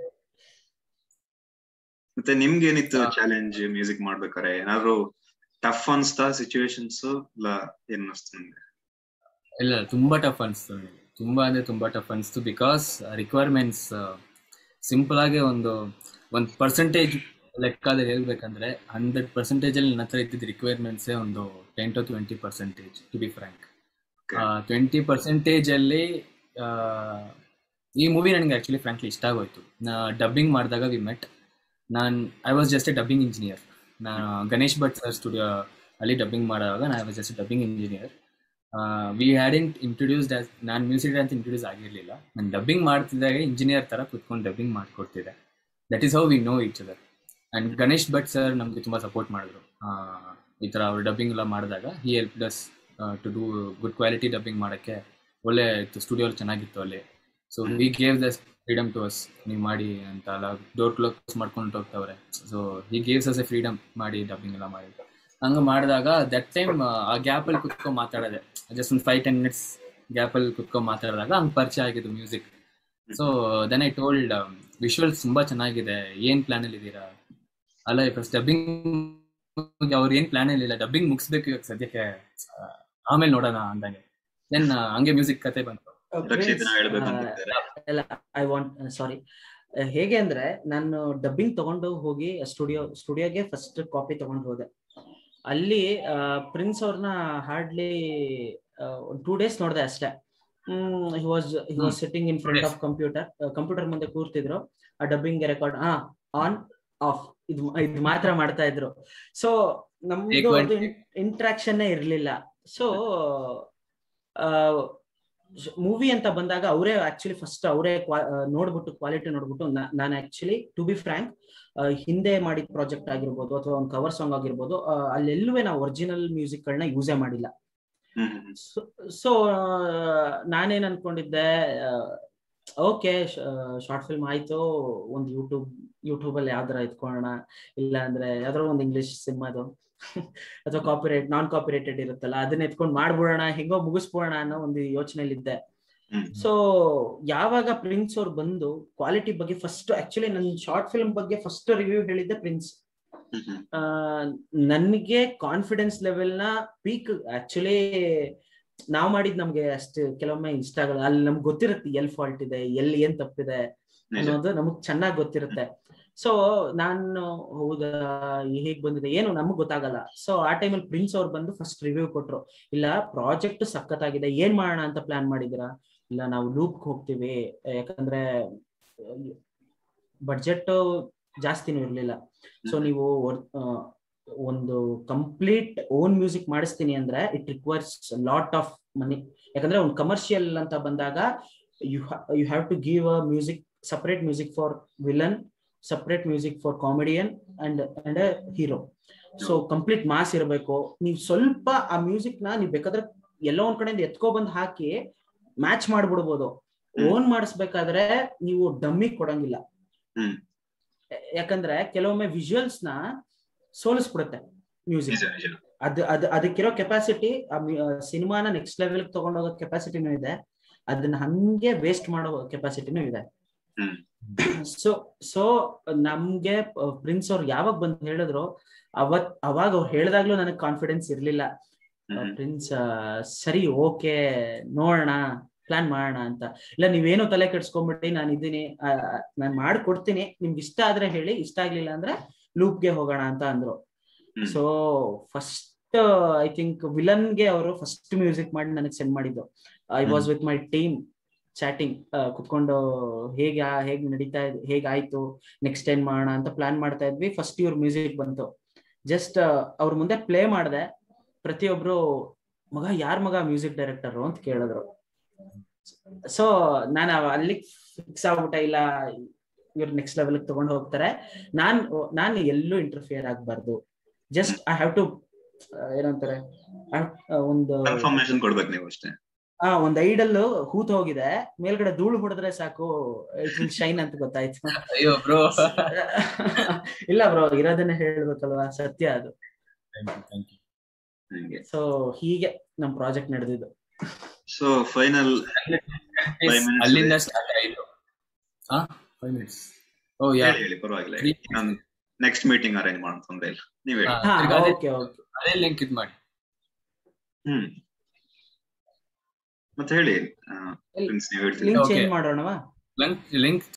ಮತ್ತೆ ನಿಮ್ಗೆ ಏನಿತ್ತು ಹಾ. ಚಾಲೆಂಜ್ ಮ್ಯೂಸಿಕ್ ಮಾಡ್ಬೇಕಾರೆ ಏನಾದ್ರು ಟಫ್ ಅನ್ಸ್ತಾ ಸಿಚುವೇಶನ್ಸ್ ಇಲ್ಲ ಏನ್ ಅನಿಸ್ತು ನಿಮ್ಗೆ ಇಲ್ಲ ತುಂಬಾ ಟಫ್ ಅನಿಸ್ತು ನನಗೆ ತುಂಬಾ ಅಂದ್ರೆ ತುಂಬಾ ಟಫ್ ಅನಿಸ್ತು ಬಿಕಾಸ್ ರಿಕ್ವೈರ್ಮೆಂಟ್ಸ್ ಸಿಂಪಲ್ ಆಗಿ ಒಂದು ಒಂದು ಪರ್ಸೆಂಟೇಜ್ ಲೆಕ್ಕದಲ್ಲಿ ಹೇಳ್ಬೇಕಂದ್ರೆ ಹಂಡ್ರೆಡ್ ಪರ್ಸೆಂಟೇಜ್ ಅಲ್ಲಿ ನನ್ನ ಹತ್ರ ಇದ್ದಿದ್ದ ರಿಕ್ವೈರ್ಮೆಂಟ್ಸೇ ಒಂದು ten to twenty percentage to be frank Okay. Twenty percentage ಅಲ್ಲಿ ಆ, ಈ ಮೂವಿ ನನಗೆ ಆಕ್ಚುಲಿ ಫ್ರಾಂಕ್ಲಿ ಇಷ್ಟ ಆಗೋಯ್ತು ನಾ ಡಬ್ಬಿಂಗ್ ಮಾಡಿದಾಗ ವಿ ಮೆಟ್ ನಾನು I was just a dubbing engineer ನಾನು ಗಣೇಶ್ ಭಟ್ ಸರ್ ಸ್ಟುಡಿಯೋ ಅಲ್ಲಿ ಡಬ್ಬಿಂಗ್ ಮಾಡುವಾಗ ನಾನು I was just dubbing engineer we hadn't introduced as ನಾನು ಮ್ಯೂಸಿಕ್ ಅಂತ ಇಂಟ್ರೊಡ್ಯೂಸ್ ಆಗಿರಲಿಲ್ಲ ನಾನು ಡಬ್ಬಿಂಗ್ ಮಾಡ್ತಿದ್ದಾಗ ಇಂಜಿನಿಯರ್ ಥರ ಕುತ್ಕೊಂಡು ಡಬ್ಬಿಂಗ್ ಮಾಡ್ಕೊಡ್ತಿದ್ದೆ that is how we know each other and Ganesh Bhat sir ನಮಗೆ ತುಂಬ ಸಪೋರ್ಟ್ ಮಾಡಿದ್ರು ಆ, ಈ ಥರ ಅವ್ರು ಡಬ್ಬಿಂಗ್ ಎಲ್ಲ ಮಾಡಿದಾಗ he help does to do good quality dubbing ಮಾಡೋಕ್ಕೆ ಒಳ್ಳೆ ಇತ್ತು ಸ್ಟುಡಿಯೋ ಚೆನ್ನಾಗಿತ್ತು ಅಲ್ಲಿ so we gave thus freedom to us ನೀವು ಮಾಡಿ ಅಂತ ಅಲ್ಲ ಡೋರ್ ಕ್ಲೋಸ್ ಮಾಡ್ಕೊಂಡು ಹೋಗ್ತಾವ್ರೆ so he gives us a freedom ಮಾಡಿ ಡಬ್ಬಿಂಗ್ ಎಲ್ಲ ಮಾಡಿ ಹಂಗೆ ಮಾಡಿದಾಗ ದಟ್ ಟೈಮ್ ಆ ಗ್ಯಾಪಲ್ಲಿ ಕುತ್ಕೊಂಡು ಮಾತಾಡೋದೆ ಜಸ್ಟ್ ಒಂದು ಫೈವ್ ಟೆನ್ ಮಿನಿಟ್ಸ್ ಗ್ಯಾಪಲ್ಲಿ ಕುತ್ಕೊಂಡು ಮಾತಾಡಿದಾಗ ಹಂಗೆ ಪರಿಚಯ ಆಗಿದ್ದು music so then I told visuals ತುಂಬಾ ಚೆನ್ನಾಗಿದೆ ಏನ್ ಪ್ಲಾನ್ ಅಲ್ಲಿ ಇದ್ದೀರಾ ಅಲ್ಲ ಫಸ್ಟ್ ಡಬ್ಬಿಂಗ್ ಅವ್ರು ಏನ್ ಪ್ಲಾನ್ ಇಲ್ಲ ಡಬ್ಬಿಂಗ್ ಮುಗಿಸ್ಬೇಕು ಇವಾಗ ಸದ್ಯಕ್ಕೆ ಆ, ಆಮೇಲೆ ನೋಡೋಣ ಅಂದಂಗೆ ದೆನ್ ಹಂಗೆ ಮ್ಯೂಸಿಕ್ ಕತೆ ಬಂತು ರಕ್ಷಿತ್ ನಾವ್ ಹೇಳ್ಬೇಕು ಅಂತ ಇದ್ದಾರೆ. ಎಲ್ಲ ಐ ವಾಂಟ್ ಸಾರಿ ಹೇಗೆ ಅಂದ್ರೆ ನಾನು ಡಬ್ಬಿಂಗ್ ತಗೊಂಡು ಹೋಗಿ ಸ್ಟುಡಿಯೋ ಸ್ಟುಡಿಯೋಗೆ ಫಸ್ಟ್ ಕಾಪಿ ತಗೊಂಡು ಹೋದೆ ಅಲ್ಲಿ ಪ್ರಿನ್ಸ್ ಅವ್ರನ್ನ ಹಾರ್ಡ್ಲಿ ಒಂದು ಟೂ ಡೇಸ್ ನೋಡಿದೆ ಅಷ್ಟೇ he was he was sitting in front Yes. Of computer computer ಮುಂದೆ ಕೂರ್ತಿದ್ರು ಆ ಡಬ್ಬಿಂಗ್ ರೆಕಾರ್ಡ್ ಹಾ ಆನ್ ಆಫ್ ಇದು ಇದು ಮಾತ್ರ ಮಾಡ್ತಾ ಇದ್ರು ಸೊ ನಮ್ದು Take one ಅದು ಇಂಟ್ರಾಕ್ಷನ್ ಇರ್ಲಿಲ್ಲ ಸೊ ಮೂವಿ ಅಂತ ಬಂದಾಗ ಅವರೇ ಆಕ್ಚುಲಿ ಫಸ್ಟ್ ಅವರೇ ನೋಡ್ಬಿಟ್ಟು ಕ್ವಾಲಿಟಿ ನೋಡ್ಬಿಟ್ಟು ನಾನು ಆಕ್ಚುಲಿ ಟು ಬಿ ಫ್ರಾಂಕ್ ಹಿಂದೆ ಮಾಡಿದ ಪ್ರಾಜೆಕ್ಟ್ ಆಗಿರ್ಬೋದು ಅಥವಾ ಒಂದು ಕವರ್ ಸಾಂಗ್ ಆಗಿರ್ಬೋದು ಆ, ಅಲ್ಲೆಲ್ಲೂ ನಾವು ಒರಿಜಿನಲ್ ಮ್ಯೂಸಿಕ್ ಗಳನ್ನ ಯೂಸೇ ಮಾಡಿಲ್ಲ ಹ್ಮ್ ಹ್ಮ್ ಸೊ ನಾನೇನ್ ಅನ್ಕೊಂಡಿದ್ದೆ ಓಕೆ ಶಾರ್ಟ್ ಫಿಲ್ಮ್ ಆಯ್ತು ಒಂದು ಯೂಟ್ಯೂಬ್ ಯೂಟ್ಯೂಬ್ ಅಲ್ಲಿ ಯಾವ್ದಾರ ಎತ್ಕೊಳ್ಳೋಣ ಇಲ್ಲ ಅಂದ್ರೆ ಯಾವ್ದಾರ ಒಂದು ಇಂಗ್ಲಿಷ್ ಸಿನಿಮಾದು ಅಥವಾ ಕಾಪಿರೇಟ್ ನಾನ್ ಕಾಪಿರೇಟೆಡ್ ಇರುತ್ತಲ್ಲ ಅದನ್ನ ಎತ್ಕೊಂಡು ಮಾಡ್ಬಿಡೋಣ ಹೆಂಗೋ ಮುಗಿಸ್ಬೋಣ ಅನ್ನೋ ಒಂದು ಯೋಚನೆಯಲ್ಲಿದ್ದೆ ಹ್ಮ್ ಸೊ ಯಾವಾಗ ಪ್ರಿನ್ಸ್ ಅವ್ರು ಬಂದು ಕ್ವಾಲಿಟಿ ಬಗ್ಗೆ ಫಸ್ಟ್ ಆಕ್ಚುಲಿ ನನ್ನ ಶಾರ್ಟ್ ಫಿಲ್ಮ್ ಬಗ್ಗೆ ಫಸ್ಟ್ ರಿವ್ಯೂ ಹೇಳಿದ್ದೆ ಪ್ರಿನ್ಸ್ ಹ್ಮ್ ಹ್ಮ್ ನನಗೆ ಕಾನ್ಫಿಡೆನ್ಸ್ ಲೆವೆಲ್ ನ ಪೀಕ್ ಆಕ್ಚುಲಿ ನಾವ್ ಮಾಡಿದ್ ನಮ್ಗೆ ಅಷ್ಟು ಕೆಲವೊಮ್ಮೆ ಇಷ್ಟ ಆಗಲ್ಲ ಅಲ್ಲಿ ನಮ್ಗೆ ಗೊತ್ತಿರುತ್ತೆ ಎಲ್ ಫಾಲ್ಟ್ ಇದೆ ಎಲ್ಲಿ ಏನ್ ತಪ್ಪಿದೆ ನಿಜ ಅನ್ನೋದು ನಮಗ್ ಚೆನ್ನಾಗ್ ಗೊತ್ತಿರುತ್ತೆ ಸೊ ನಾನು ಹೌದಾ ಹೇಗ್ ಬಂದಿದೆ ಏನು ನಮಗ್ ಗೊತ್ತಾಗಲ್ಲ ಸೊ ಆ ಟೈಮಲ್ಲಿ ಪ್ರಿನ್ಸ್ ಅವ್ರು ಬಂದು ಫಸ್ಟ್ ರಿವ್ಯೂ ಕೊಟ್ರು ಇಲ್ಲ ಪ್ರಾಜೆಕ್ಟ್ ಸಖತ್ತಾಗಿದೆ ಏನ್ ಮಾಡೋಣ ಅಂತ ಪ್ಲಾನ್ ಮಾಡಿದಿರಾ ಇಲ್ಲ ನಾವು ಲೂಪ್ ಹೋಗ್ತೀವಿ ಯಾಕಂದ್ರೆ ಬಡ್ಜೆಟ್ ಜಾಸ್ತಿನೂ ಇರ್ಲಿಲ್ಲ ಸೊ ನೀವು ಆ, ಒಂದು ಕಂಪ್ಲೀಟ್ ಓನ್ ಮ್ಯೂಸಿಕ್ ಮಾಡಿಸ್ತೀನಿ ಅಂದ್ರೆ it requires lot of money ಯಾಕಂದ್ರೆ ಒಂದು ಕಮರ್ಷಿಯಲ್ ಅಂತ ಬಂದಾಗ you you have to give a music separate music for villain separate music for comedian and and hero so complete mass ಇರಬೇಕು ನೀವು ಸ್ವಲ್ಪ ಆ ಮ್ಯೂಸಿಕ್ ನ ನೀವು ಬೇಕಾದ್ರೆ ಎಲ್ಲೋ ಒಂದ್ ಕಡೆಯಿಂದ ಎತ್ಕೊ ಬಂದ್ ಹಾಕಿ ಮ್ಯಾಚ್ ಮಾಡ್ಬಿಡ್ಬೋದು ಹ್ಮ್. ಓನ್ ಮಾಡಿಸ್ಬೇಕಾದ್ರೆ ನೀವು ಡಮ್ಮಿ ಕೊಡಂಗಿಲ್ಲ ಹ್ಮ್. ಯಾಕಂದ್ರೆ ಕೆಲವೊಮ್ಮೆ ವಿಜುವಲ್ಸ್ ನ ಸೋಲಿಸ್ಬಿಡುತ್ತೆ ಮ್ಯೂಸಿಕ್ ನಿಜ ನಿಜ ಅದ್ ಅದ್ ಅದಕ್ಕಿರೋ ಕೆಪಾಸಿಟಿ ಸಿನಿಮಾನ ನೆಕ್ಸ್ಟ್ ಲೆವೆಲ್ ತಗೊಂಡೋಗೋ ಕೆಪಾಸಿಟಿನೂ ಇದೆ ಅದನ್ನ ಹಂಗೆ ವೇಸ್ಟ್ ಮಾಡೋ ಕೆಪಾಸಿಟಿನೂ ಇದೆ ಹ್ಮ್. ಸೊ ಸೊ ನಮ್ಗೆ ಪ್ರಿನ್ಸ್ ಅವ್ರು ಯಾವಾಗ ಬಂದ್ ಹೇಳಿದ್ರು ಅವತ್ ಅವಾಗ ಅವ್ರು ಹೇಳ್ದಾಗ್ಲೂ ನನಗೆ ಕಾನ್ಫಿಡೆನ್ಸ್ ಇರ್ಲಿಲ್ಲ ಹ್ಮ್ ಪ್ರಿನ್ಸ್ ಸರಿ ಓಕೆ ನೋಡೋಣ ಪ್ಲಾನ್ ಮಾಡೋಣ ಅಂತ ಇಲ್ಲ ನೀವೇನು ತಲೆ ಕೆಡ್ಸ್ಕೊಂಡ್ಬಿಟ್ಟು ನಾನು ಇದ್ದೀನಿ ನಾನು ಮಾಡ್ಕೊಡ್ತೀನಿ ನಿಮ್ಗೆ ಇಷ್ಟ ಆದ್ರೆ ಹೇಳಿ ಇಷ್ಟ ಆಗ್ಲಿಲ್ಲ ಅಂದ್ರೆ ಲೂಪ್ಗೆ ಹೋಗೋಣ ಅಂತ ಅಂದ್ರು hmm. So first I think ವಿಲನ್ಗೆ ಅವರು ಫಸ್ಟ್ ಮ್ಯೂಸಿಕ್ ಮಾಡಿ ನನಗೆ ಸೆಂಡ್ ಮಾಡಿದ್ದು I was with my team chatting ಕುತ್ಕೊಂಡು ಹೇಗೆ ಆ- ಹೇಗ್ ನಡೀತಾ ಇದೆ ಹೇಗಾಯ್ತು ನೆಕ್ಸ್ಟ್ ಏನ್ ಮಾಡೋಣ ಅಂತ ಪ್ಲಾನ್ ಮಾಡ್ತಾ ಇದ್ವಿ ಫಸ್ಟ್ ಇವ್ರ ಮ್ಯೂಸಿಕ್ ಬಂತು ಜಸ್ಟ್ ಅವ್ರ ಮುಂದೆ ಪ್ಲೇ ಮಾಡಿದೆ ಪ್ರತಿಯೊಬ್ರು ಮಗ ಯಾರ್ ಮಗ ಮ್ಯೂಸಿಕ್ ಡೈರೆಕ್ಟರ್ ಅಂತ ಕೇಳಿದ್ರು ಸೊ ನಾನು ಅಲ್ಲಿ ಫಿಕ್ಸ್ ಆಗ್ಬಿಟ್ಟೆ ಇಲ್ಲ ಇವ್ರು ನೆಕ್ಸ್ಟ್ ಲೆವೆಲ್ ತಗೊಂಡು ಹೋಗ್ತಾರೆ ನಾನ್ ನಾನು ಎಲ್ಲೂ ಇಂಟರ್ಫಿಯರ್ ಆಗ್ಬಾರ್ದು ಜಸ್ಟ್ ಐ ಹ್ಯಾವ್ ಟು ಏನಂತಾರೆ I have- ಆ, ಒಂದು ಕನ್ಫರ್ಮೇಶನ್ ಕೊಡ್ಬೇಕು ನೀವು ಅಷ್ಟೇ ಆ ಒಂದ್ ಐಡಲ್ ಹೂತ್ ಹೋಗಿದೆ ಮೇಲ್ಗಡೆ ಧೂಳು ಹೊಡೆದ್ರೆ ಸಾಕು ಇಟ್ ವಿಲ್ ಶೈನ್ ಅಂತ ಗೊತ್ತಾಯ್ತು ಅಯ್ಯೋ ಬ್ರೋ ಇಲ್ಲ ಬ್ರೋ ಇರೋದನ್ನ ಹೇಳ್ಬೇಕಲ್ವಾ ಸತ್ಯ ಅದು ಹಂಗೆ ಸೊ ಹೀಗೆ ನಮ್ ಪ್ರಾಜೆಕ್ಟ್ ನಡೆದಿದ್ದು ಸೊ ಫೈನಲ್ Five minutes ಅಲ್ಲಿಂದ ಸ್ಟಾರ್ಟ್ ಆಯ್ತು ಹಾ ಫೈವ್ ಮಿನಿಟ್ಸ್ ಓ ಯಾ ಹೇಳಿ ಹೇಳಿ ಪರವಾಗಿಲ್ಲ Three- ನಾನು ನೆಕ್ಸ್ಟ್ ಮೀಟಿಂಗ್ ಅರೇಂಜ್ ಮಾಡೋಣ ತೊಂದ್ರೆ ಇಲ್ಲ ನೀವ್ ಹೇಳಿ ಹಾ ತಿರ್ಗಾ ಅದೇ- ಓಕೆ ಓಕೆ ಅದೇ ಲಿಂಕ್ ಇದ್ ಮಾಡಿ ಹ್ಮ್ ಮತ್ತೆ ಹೇಳಿ ಆ, ಎಲ್ಲಿ? ಪ್ರಿನ್ಸ್ ನೀವ್ ಹೇಳ್ತೀರಿ ಲಿಂಕ್ Okay. ಚೇಂಜ್ ಮಾಡೋಣವಾ ಲಿಂಕ್ ಲಿಂಕ್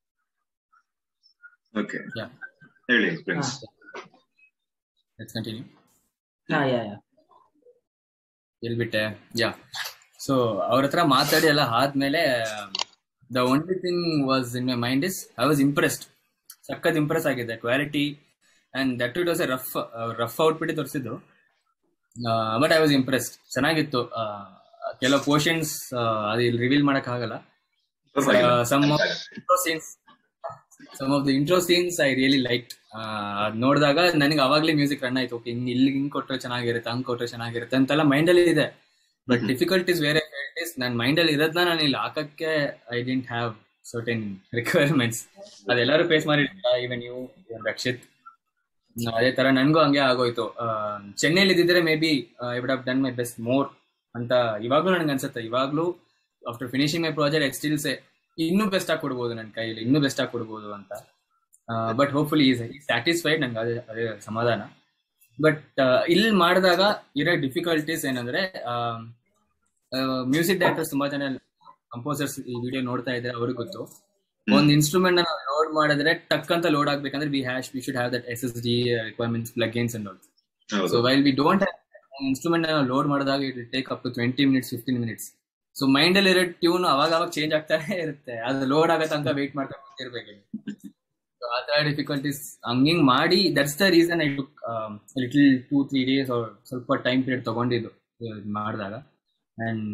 ಓಕೆ Yeah. ಹೇಳಿ ಪ್ರಿನ್ಸ್ ಲೆಟ್ಸ್ ಕಂಟಿನ್ಯೂ ಹಾ ಯಾ ಯಾ ಎಲ್ಲಿ ಬಿಟ್ಟೆ ಯಾ ಸೊ ಅವ್ರ ಹತ್ರ ಮಾತಾಡಿ ಎಲ್ಲ ಆದ್ಮೇಲೆ the only thing was in my mind is I was impressed ಸಖತ್ ಇಂಪ್ರೆಸ್ ಆಗಿದೆ quality and that it was a rough rough ಔಟ್ಬಿಟ್ಟು ತೋರಿಸಿದ್ರು ಬಟ್ ಐ ವಾಸ್ ಇಂಪ್ರೆಸ್ಡ್ ಚೆನ್ನಾಗಿತ್ತು ಆ, ಕೆಲವು ಪೋರ್ಷನ್ಸ್ ಅದು ಇಲ್ಲಿ ರಿವೀಲ್ ಮಾಡಕ್ ಆಗಲ್ಲ some intro scenes some of the intro scenes I really like ಅದ್ ನೋಡಿದಾಗ ನನಗೆ ಅವಾಗ್ಲೇ ಮ್ಯೂಸಿಕ್ ರನ್ ಆಯ್ತು ಓಕೆ ಇಲ್ಲಿ ಹಿಂಗ್ ಕೊಟ್ರೆ ಚೆನ್ನಾಗಿರುತ್ತೆ ಹಂಗ್ ಕೊಟ್ರೆ ಚೆನ್ನಾಗಿರುತ್ತೆ ಅಂತೆಲ್ಲ ಮೈಂಡ್ ಅಲ್ಲಿ ಇದೆ ಬಟ್ Mhm. ಡಿಫಿಕಲ್ಟೀಸ್ ಬೇರೆ ಇಸ್ ನನ್ನ ಮೈಂಡ್ ಅಲ್ಲಿ ಇರೋದ್ನ ನಾನು ಇಲ್ಲಿ ಹಾಕಕ್ಕೆ I didn't have certain requirements ಅದೆಲ್ಲರೂ ಫೇಸ್ ಮಾಡಿರ್ತೀರ ಇವನ್ ನೀವು ರಕ್ಷಿತ್ ಹ್ಮ್, ಅದೇ ತರ ನನ್ಗೂ ಹಂಗೆ ಆಗೋಯ್ತು ಚೆನ್ನೈಲಿ ಇದ್ದಿದ್ರೆ maybe I would have done my best more ಅಂತ ಇವಾಗ್ಲೂ ನನ್ಗೆ ಅನ್ಸುತ್ತೆ ಇವಾಗ್ಲೂ ಆಫ್ಟರ್ ಫಿನಿಶಿಂಗ್ ಮೈ ಪ್ರಾಜೆಕ್ಟ್ ಎಕ್ಸ್ ಸ್ಟಿಲ್ಸ್ ಇನ್ನೂ ಬೆಸ್ಟ್ ಆಗಿ ಕೊಡ್ಬೋದು ನನ್ನ ಕೈಯಲ್ಲಿ ಇನ್ನೂ ಬೆಸ್ಟ್ ಆಗಿ ಕೊಡ್ಬೋದು ಅಂತ ಬಟ್ ಹೋಪ್ಫುಲಿ ಈಸ್ ಸ್ಯಾಟಿಸ್ಫೈಡ್ ನಂಗೆ ಅದೇ ಅದೇ ಸಮಾಧಾನ ಬಟ್ ಇಲ್ಲಿ ಮಾಡಿದಾಗ ಇರೋ ಡಿಫಿಕಲ್ಟೀಸ್ ಏನಂದ್ರೆ ಮ್ಯೂಸಿಕ್ ಡೈರೆಕ್ಟರ್ಸ್ ತುಂಬಾ ಜನ ಕಂಪೋಸರ್ಸ್ ಈ ವಿಡಿಯೋ ನೋಡ್ತಾ ಇದ್ರೆ ಅವ್ರಿಗೆ ಗೊತ್ತು ಒಂದು ಇನ್ಸ್ಟ್ರೂಮೆಂಟ್ ನಾವು ಲೋಡ್ ಮಾಡಿದ್ರೆ ಟಕ್ ಅಂತ ಲೋಡ್ ಆಗ್ಬೇಕಂದ್ರೆ we has we should have that S S D requirements plugins and so ಹೌದು ವೈಲ್ ವಿ ಡೋಂಟ್ ಇನ್ಸ್ಟ್ರೂಮೆಂಟ್ ನಾವು ಲೋಡ್ ಮಾಡಿದಾಗ it take up to twenty minutes fifteen minutes so mind ಅಲ್ಲಿ ಇರೋ ಟ್ಯೂನ್ ಅವಾಗ ಅವಾಗ ಚೇಂಜ್ ಆಗ್ತಾನೆ ಇರುತ್ತೆ ಅದು ಲೋಡ್ ಆಗೋ ತನಕ ವೇಟ್ ಮಾಡ್ತಾ ಕೂತಿರ್ಬೇಕು ಸೊ ಆ ತರ ಡಿಫಿಕಲ್ಟೀಸ್ ಹಂಗಿಂಗ್ ಮಾಡಿ that's the reason I look little two three days ಸ್ವಲ್ಪ ಟೈಮ್ ಪೀರಿಯಡ್ ತಗೊಂಡಿದ್ದು ಇದ್ ಮಾಡಿದಾಗ ಅಂಡ್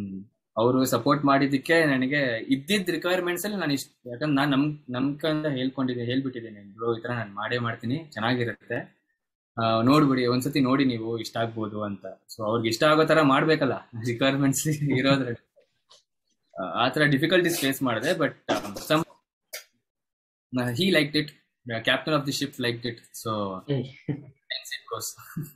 ಅವರು ಸಪೋರ್ಟ್ ಮಾಡಿದ್ದಕ್ಕೆ ನನಗೆ ಇದ್ದಿದ್ದ ರಿಕ್ವೈರ್ಮೆಂಟ್ಸ್ ಅಲ್ಲಿ ನಾನು ಇಷ್ಟ ಯಾಕಂದ್ರೆ ನಾನು ನಮ್ ನಮ್ಕಂದ ಹೇಳ್ಕೊಂಡಿದ್ದೆ ಹೇಳ್ಬಿಟ್ಟಿದ್ದೀನಿ ಬ್ರೋ ಈ ತರ ನಾನು ಮಾಡೇ ಮಾಡ್ತೀನಿ ಚೆನ್ನಾಗಿರುತ್ತೆ ಆ, ನೋಡ್ಬಿಡಿ ಒಂದ್ಸತಿ ನೋಡಿ ನೀವು ಇಷ್ಟ ಆಗ್ಬೋದು ಅಂತ ಸೊ ಅವ್ರಿಗೆ ಇಷ್ಟ ಆಗೋ ತರ ಮಾಡ್ಬೇಕಲ್ಲ ರಿಕ್ವೈರ್ಮೆಂಟ್ಸ್ ಇರೋದ್ರಲ್ಲಿ ಆ, ಆ ತರ ಡಿಫಿಕಲ್ಟೀಸ್ ಫೇಸ್ ಮಾಡಿದೆ but some he like it captain of the ship like it so it goes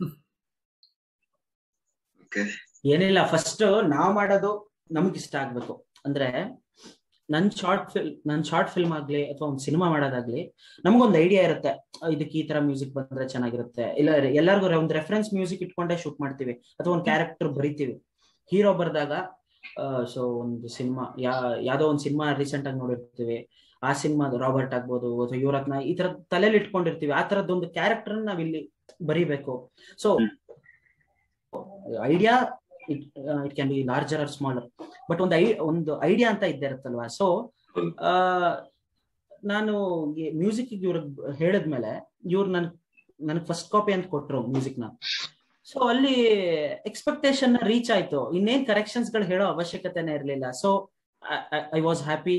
okay ಏನಿಲ್ಲ ಫಸ್ಟ್ ನಾವ್ ಮಾಡೋದು ನಮ್ಗೆ ಇಷ್ಟ ಆಗ್ಬೇಕು ಅಂದ್ರೆ ನನ್ ಶಾರ್ಟ್ ಫಿಲ್ ನನ್ ಶಾರ್ಟ್ ಫಿಲ್ಮ್ ಆಗ್ಲಿ ಅಥವಾ ಒಂದು ಸಿನಿಮಾ ಮಾಡೋದಾಗ್ಲಿ ನಮ್ಗೊಂದು ಐಡಿಯಾ ಇರುತ್ತೆ ಅಹ್ ಇದಕ್ಕೆ ಈ ತರ ಮ್ಯೂಸಿಕ್ ಬಂದ್ರೆ ಚೆನ್ನಾಗಿರುತ್ತೆ ಇಲ್ಲ ಎಲ್ಲರಿಗೂ ಒಂದು ರೆಫರೆನ್ಸ್ ಮ್ಯೂಸಿಕ್ ಇಟ್ಕೊಂಡೇ ಶೂಟ್ ಮಾಡ್ತೀವಿ ಅಥವಾ ಒಂದು ಕ್ಯಾರೆಕ್ಟರ್ ಬರಿತೀವಿ ಹೀರೋ ಬರ್ದಾಗ ಸೊ ಒಂದು ಸಿನಿಮಾ ಯಾ ಯಾವ್ದೋ ಒಂದು ಸಿನಿಮಾ ರೀಸೆಂಟ್ ಆಗಿ ನೋಡಿರ್ತೀವಿ ಆ ಸಿನಿಮಾ ರಾಬರ್ಟ್ ಆಗ್ಬೋದು ಅಥವಾ ಯುವರತ್ನ ಈ ತರ ತಲೆಯಲ್ಲಿ ಇಟ್ಕೊಂಡಿರ್ತೀವಿ ಆ ತರದೊಂದು ಕ್ಯಾರೆಕ್ಟರ್ ನಾವ್ ಇಲ್ಲಿ ಬರಿಬೇಕು so idea it it can be larger or smaller but ಒಂದು ಐ ಒಂದು ಐಡಿಯಾ ಅಂತ ಇದ್ದೇ ಇರುತ್ತಲ್ವಾ ಸೊ ಹೌದು. ನಾನು ಮ್ಯೂಸಿಕ್ ಇವ್ರಿಗೆ ಹೇಳಿದ್ಮೇಲೆ ಇವ್ರು ನನ್ ನನಗೆ ಫಸ್ಟ್ ಕಾಪಿ ಅಂತ ಕೊಟ್ರು ಮ್ಯೂಸಿಕ್ ನ ಸೊ ಅಲ್ಲಿ ಎಕ್ಸ್ಪೆಕ್ಟೇಷನ್ ರೀಚ್ ಆಯ್ತು ಇನ್ನೇನ್ ಕರೆಕ್ಷನ್ಸ್ ಗಳು ಹೇಳೋ ಅವಶ್ಯಕತೆನೇ ಇರ್ಲಿಲ್ಲ ಸೊ ಐ ವಾಸ್ ಹ್ಯಾಪಿ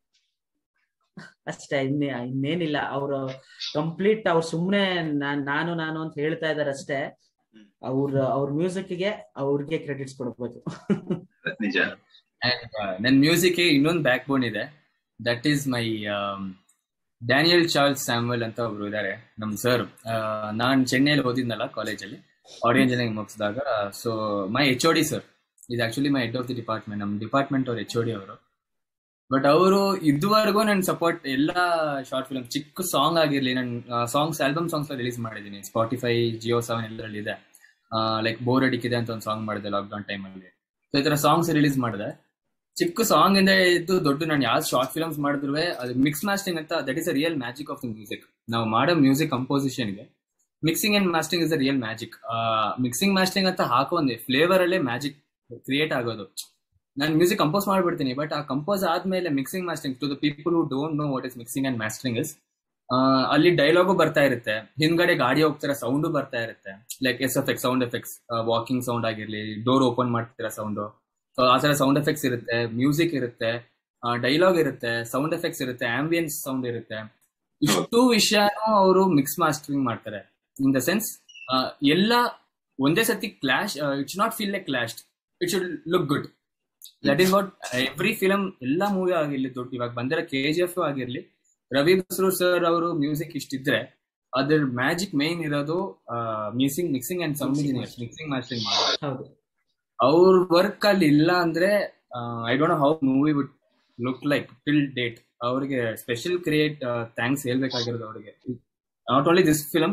ಅಷ್ಟೇ ಇನ್ನೇ ಇನ್ನೇನಿಲ್ಲ ಅವರು ಕಂಪ್ಲೀಟ್ ಅವ್ರು ಸುಮ್ನೆ ನಾನ್- ನಾನು ನಾನು ಅಂತ ಹೇಳ್ತಾ ಇದಾರೆ ಅಷ್ಟೇ ಅವ್ರ ಅವ್ರ ಮ್ಯೂಸಿಕ್ಗೆ ಅವ್ರಿಗೆ ಕ್ರೆಡಿಟ್ಸ್ ಕೊಡ್ಬೇಕು ನಿಜ ಅಂಡ್ ನನ್ನ ಮ್ಯೂಸಿಕ್ ಇನ್ನೊಂದು ಬ್ಯಾಕ್ ಬೋನ್ ಇದೆ that is my Daniel Charles Samuel ಅಂತ ಒಬ್ರು ಇದ್ದಾರೆ ನಮ್ ಸರ್ ನಾನ್ ಚೆನ್ನೈಲಿ ಓದಿದ್ನಲ್ಲ ಕಾಲೇಜಲ್ಲಿ ಆಡಿಯೋ ಇಂಜಿನಿಯರಿಂಗ್ ಮುಗಿಸಿದಾಗ so my H O D sir ಇದು actually my head of the department ನಮ್ಮ ಡಿಪಾರ್ಟ್ಮೆಂಟ್ ಅವ್ರ ಎಚ್ ಓ ಡಿ ಅವರು ಬಟ್ ಅವರು ಇದುವರೆಗೂ ನನ್ನ ಸಪೋರ್ಟ್ ಎಲ್ಲ ಶಾರ್ಟ್ ಫಿಲ್ಮ್ ಚಿಕ್ಕ ಸಾಂಗ್ ಆಗಿರ್ಲಿ ನನ್ನ ಸಾಂಗ್ಸ್ ಆಲ್ಬಮ್ ಸಾಂಗ್ಸ್ ರಿಲೀಸ್ ಮಾಡಿದ್ದೀನಿ ಸ್ಪಾಟಿಫೈ ಜಿಯೋ ಸೆವೆನ್ ಎಲ್ಲರಲ್ಲಿ ಇದೆ ಲೈಕ್ ಬೋರ್ ಅಡಿಕ್ಕಿದೆ ಅಂತ ಒಂದು ಸಾಂಗ್ ಮಾಡಿದೆ ಲಾಕ್ಡೌನ್ ಟೈಮಲ್ಲಿ ಸೊ ಈ ತರ ಸಾಂಗ್ಸ್ ರಿಲೀಸ್ ಮಾಡಿದೆ ಚಿಕ್ಕ ಸಾಂಗ್ ಇಂದ ಇದ್ದು ದೊಡ್ಡ ನಾನು ಯಾವ ಶಾರ್ಟ್ ಫಿಲ್ಮ್ಸ್ ಮಾಡಿದ್ರು ಅದು ಮಿಕ್ಸ್ ಮಾಸ್ಟಿಂಗ್ ಅಂತ that is a real magic of the music ನಾವು ಮಾಡೋ ಮ್ಯೂಸಿಕ್ ಕಂಪೋಸಿಷನ್ಗೆ mixing and mastering is the real magic mixing mastering ಅಂತ ಹಾಕೊಂಡೆ ಫ್ಲೇವರ್ ಅಲ್ಲೇ ಮ್ಯಾಜಿಕ್ ಕ್ರಿಯೇಟ್ ಆಗೋದು ನಾನು ಮ್ಯೂಸಿಕ್ ಕಂಪೋಸ್ ಮಾಡ್ಬಿಡ್ತೀನಿ ಬಟ್ ಆ ಕಂಪೋಸ್ ಆದ್ಮೇಲೆ mixing mastering to the people who don't know what is mixing and mastering is ಅಲ್ಲಿ ಡೈಲಾಗು ಬರ್ತಾ ಇರುತ್ತೆ ಹಿಂದ್ಗಡೆ ಗಾಡಿ ಹೋಗ್ತಿರೋ ಸೌಂಡು ಬರ್ತಾ ಇರುತ್ತೆ like S effect sound effects walking sound ಆಗಿರ್ಲಿ ಡೋರ್ ಓಪನ್ ಮಾಡ್ತಿರೋ ಸೌಂಡು ಆ ತರ ಸೌಂಡ್ ಎಫೆಕ್ಟ್ಸ್ ಇರುತ್ತೆ ಮ್ಯೂಸಿಕ್ ಇರುತ್ತೆ ಡೈಲಾಗ್ ಇರುತ್ತೆ ಸೌಂಡ್ ಎಫೆಕ್ಟ್ಸ್ ಇರುತ್ತೆ ಆಂಬಿಯನ್ಸ್ ಸೌಂಡ್ ಇರುತ್ತೆ ಇಷ್ಟು ವಿಷಯನೂ ಅವರು ಮಿಕ್ಸ್ ಮಾಸ್ಟರಿಂಗ್ ಮಾಡ್ತಾರೆ ಇನ್ ದ ಸೆನ್ಸ್ ಎಲ್ಲ ಒಂದೇ ಸತಿ clash it's not feel like clash it should look good that is what every film ಎಲ್ಲ ಮೂವಿ ಆಗಿರ್ಲಿ ದೊಡ್ಡ ಇವಾಗ ಬಂದಿರೋ ಕೆ ಜಿ ಎಫ್ ಆಗಿರ್ಲಿ ರವಿ ಬಸ್ರು ಸರ್ ಅವರು ಮ್ಯೂಸಿಕ್ ಇಷ್ಟಿದ್ರೆ ಅದ್ರ ಮ್ಯಾಜಿಕ್ ಮೇನ್ ಇರೋದು music mixing and sound engineers mixing mastering ಮಾಡೋದು ಹೌದು ಅವ್ರ ವರ್ಕ್ ಅಲ್ಲಿ ಇಲ್ಲ ಅಂದ್ರೆ I don't know how movie would look like till date ಅವ್ರಿಗೆ ಸ್ಪೆಷಲ್ ಕ್ರಿಯೇಟ್ ಥ್ಯಾಂಕ್ಸ್ ಹೇಳ್ಬೇಕಾಗಿರೋದು ಅವ್ರಿಗೆ not only this film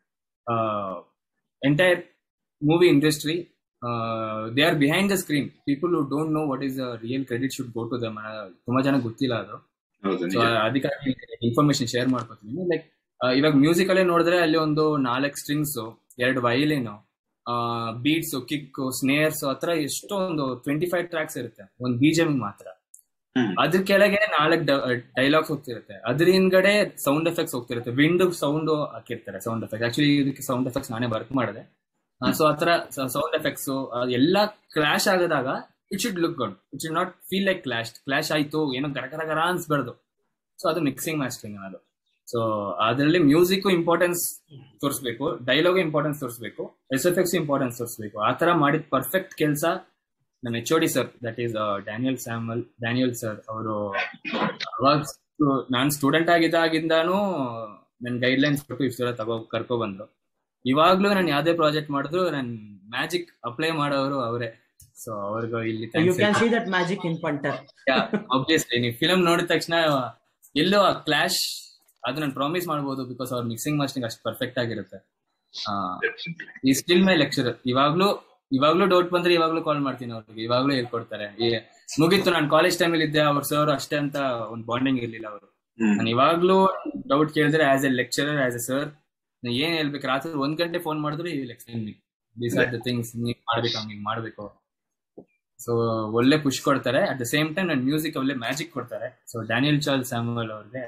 entire movie industry they are behind the screen people who don't know what is real credit should go to them ತುಂಬಾ ಜನ ಗೊತ್ತಿಲ್ಲ ಅದು ಹೌದು so ನಿಜ ಅದಕ್ಕಾಗಿ ಇನ್ಫಾರ್ಮೇಶನ್ ಶೇರ್ ಮಾಡ್ಕೊತೀನಿ ಲೈಕ್ ಇವಾಗ ಮ್ಯೂಸಿಕ್ ಅಲ್ಲೇ ನೋಡಿದ್ರೆ ಅಲ್ಲಿ ಒಂದು ನಾಲ್ಕು ಸ್ಟ್ರಿಂಗ್ಸ್ ಎರಡು ವೈಲಿನ್ ಬೀಟ್ಸ್ ಕಿಕ್ ಸ್ನೇರ್ಸ್ ಆತರ ಎಷ್ಟೋ ಒಂದು ಟ್ವೆಂಟಿ ಫೈವ್ ಟ್ರ್ಯಾಕ್ಸ್ ಇರುತ್ತೆ ಒಂದು ಬಿಜಿಎಂ ಮಾತ್ರ ಹ್ಮ್. ಅದ್ರ ಕೆಳಗೆ ನಾಲ್ಕು ಡೈಲಾಗ್ಸ್ ಹೋಗ್ತಿರುತ್ತೆ ಅದ್ರ ಹಿಂದ್ಗಡೆ ಸೌಂಡ್ ಎಫೆಕ್ಟ್ಸ್ ಹೋಗ್ತಿರುತ್ತೆ ವಿಂಡ್ ಸೌಂಡ್ ಹಾಕಿರ್ತಾರೆ ಸೌಂಡ್ ಎಫೆಕ್ಟ್ ಆಕ್ಚುಲಿ ಇದಕ್ಕೆ ಸೌಂಡ್ ಎಫೆಕ್ಟ್ಸ್ ನಾನೇ ವರ್ಕ್ ಮಾಡಿದೆ ಸೊ ಆತರ ಸೌಂಡ್ ಎಫೆಕ್ಟ್ಸ್ ಎಲ್ಲ ಕ್ಲಾಶ್ ಆಗದಾಗ it should look good it should not feel like clash clash ಆಯ್ತು ಏನೋ ಗರ ಗರ ಗರ ಅನ್ಸ್ಬಾರ್ದು ಸೊ ಅದು ಮಿಕ್ಸಿಂಗ್ ಮಾಸ್ಟರಿಂಗ್ ಅದು ಸೊ ಅದರಲ್ಲಿ ಮ್ಯೂಸಿಕ್ ಇಂಪಾರ್ಟೆನ್ಸ್ ತೋರಿಸ್ಬೇಕು ಡೈಲಾಗ್ ಇಂಪಾರ್ಟೆನ್ಸ್ ತೋರಿಸ್ಬೇಕು ಎಸ್ ಎಫ್ ಎಕ್ಸ್ ಇಂಪಾರ್ಟೆನ್ಸ್ ತೋರಿಸ್ಬೇಕು ಆ ತರ ಮಾಡಿದ ಪರ್ಫೆಕ್ಟ್ ಕೆಲಸ ನಮ್ಮ H D sir that is Daniel Samuel Daniel sir ಅವರು ಅವಾಗ ನಾನು ಸ್ಟೂಡೆಂಟ್ ಆಗಿದ್ದಾಗಿಂದಾನು ನನ್ ಗೈಡ್ ಲೈನ್ಸ್ ಕೊಟ್ಟು ಇಷ್ಟು ತಗೋ ಕರ್ಕೊ ಬಂದ್ರು ಇವಾಗ್ಲೂ ನಾನು ಯಾವ್ದೇ ಪ್ರಾಜೆಕ್ಟ್ ಮಾಡಿದ್ರು ನನ್ ಮ್ಯಾಜಿಕ್ ಅಪ್ಲೈ ಮಾಡೋರು ಅವರೇ ಸೊ ಅವ್ರಿಗೂ ಇಲ್ಲಿ you can see that magic in punter obviously ನೀವು ಫಿಲಮ್ ನೋಡಿದ ತಕ್ಷಣ ಎಲ್ಲೋ ಆ ಕ್ಲಾಶ್ ಅದು ನಾನು ಪ್ರಾಮಿಸ್ ಮಾಡ್ಬೋದು ಬಿಕಾಸ್ ಅವ್ರ ಮಿಕ್ಸಿಂಗ್ ಮಾಸ್ಟಿಂಗ್ ಅಷ್ಟು ಪರ್ಫೆಕ್ಟ್ ಆಗಿರುತ್ತೆ ಈ ಸ್ಟಿಲ್ ಮೈ ಲೆಕ್ಚರ್ ಇವಾಗ್ಲೂ ಇವಾಗ್ಲೂ ಡೌಟ್ ಬಂದ್ರೆ ಇವಾಗ್ಲೂ ಕಾಲ್ ಮಾಡ್ತೀನಿ ಅವ್ರಿಗೆ ಇವಾಗ್ಲೂ ಹೇಳ್ಕೊಡ್ತಾರೆ ಈ ಮುಗೀತು ನಾನು ಕಾಲೇಜ್ ಟೈಮಲ್ಲಿ ಇದ್ದೆ ಅವ್ರ ಸರ್ ಅಷ್ಟೇ ಅಂತ ಒಂದು ಬಾಂಡಿಂಗ್ ಇರ್ಲಿಲ್ಲ ಅವರು ನಾನು ಇವಾಗ್ಲೂ ಡೌಟ್ ಕೇಳಿದ್ರೆ as a lecturer as a sir ಏನ್ ಹೇಳ್ಬೇಕು ರಾತ್ರಿ ಒಂದ್ ಗಂಟೆ ಫೋನ್ ಮಾಡಿದ್ರು ಈ lecture these are the things ನೀವ್ ಮಾಡ್ಬೇಕು ಹಂಗೆ ಮಾಡ್ಬೇಕು ಸೊ ಒಳ್ಳೆ ಖುಷಿ ಕೊಡ್ತಾರೆ ಅಟ್ ದ ಸೇಮ್ ಟೈಮ್ ನನ್ನ ಮ್ಯೂಸಿಕ್ ಒಳ್ಳೆ ಮ್ಯಾಜಿಕ್ ಕೊಡ್ತಾರೆ ಸೊ ಡ್ಯಾನಿಯಲ್ ಚಾರ್ಲ್ ಸ್ಯಾಮ್ಯುವಲ್ ಅವ್ರಿಗೆ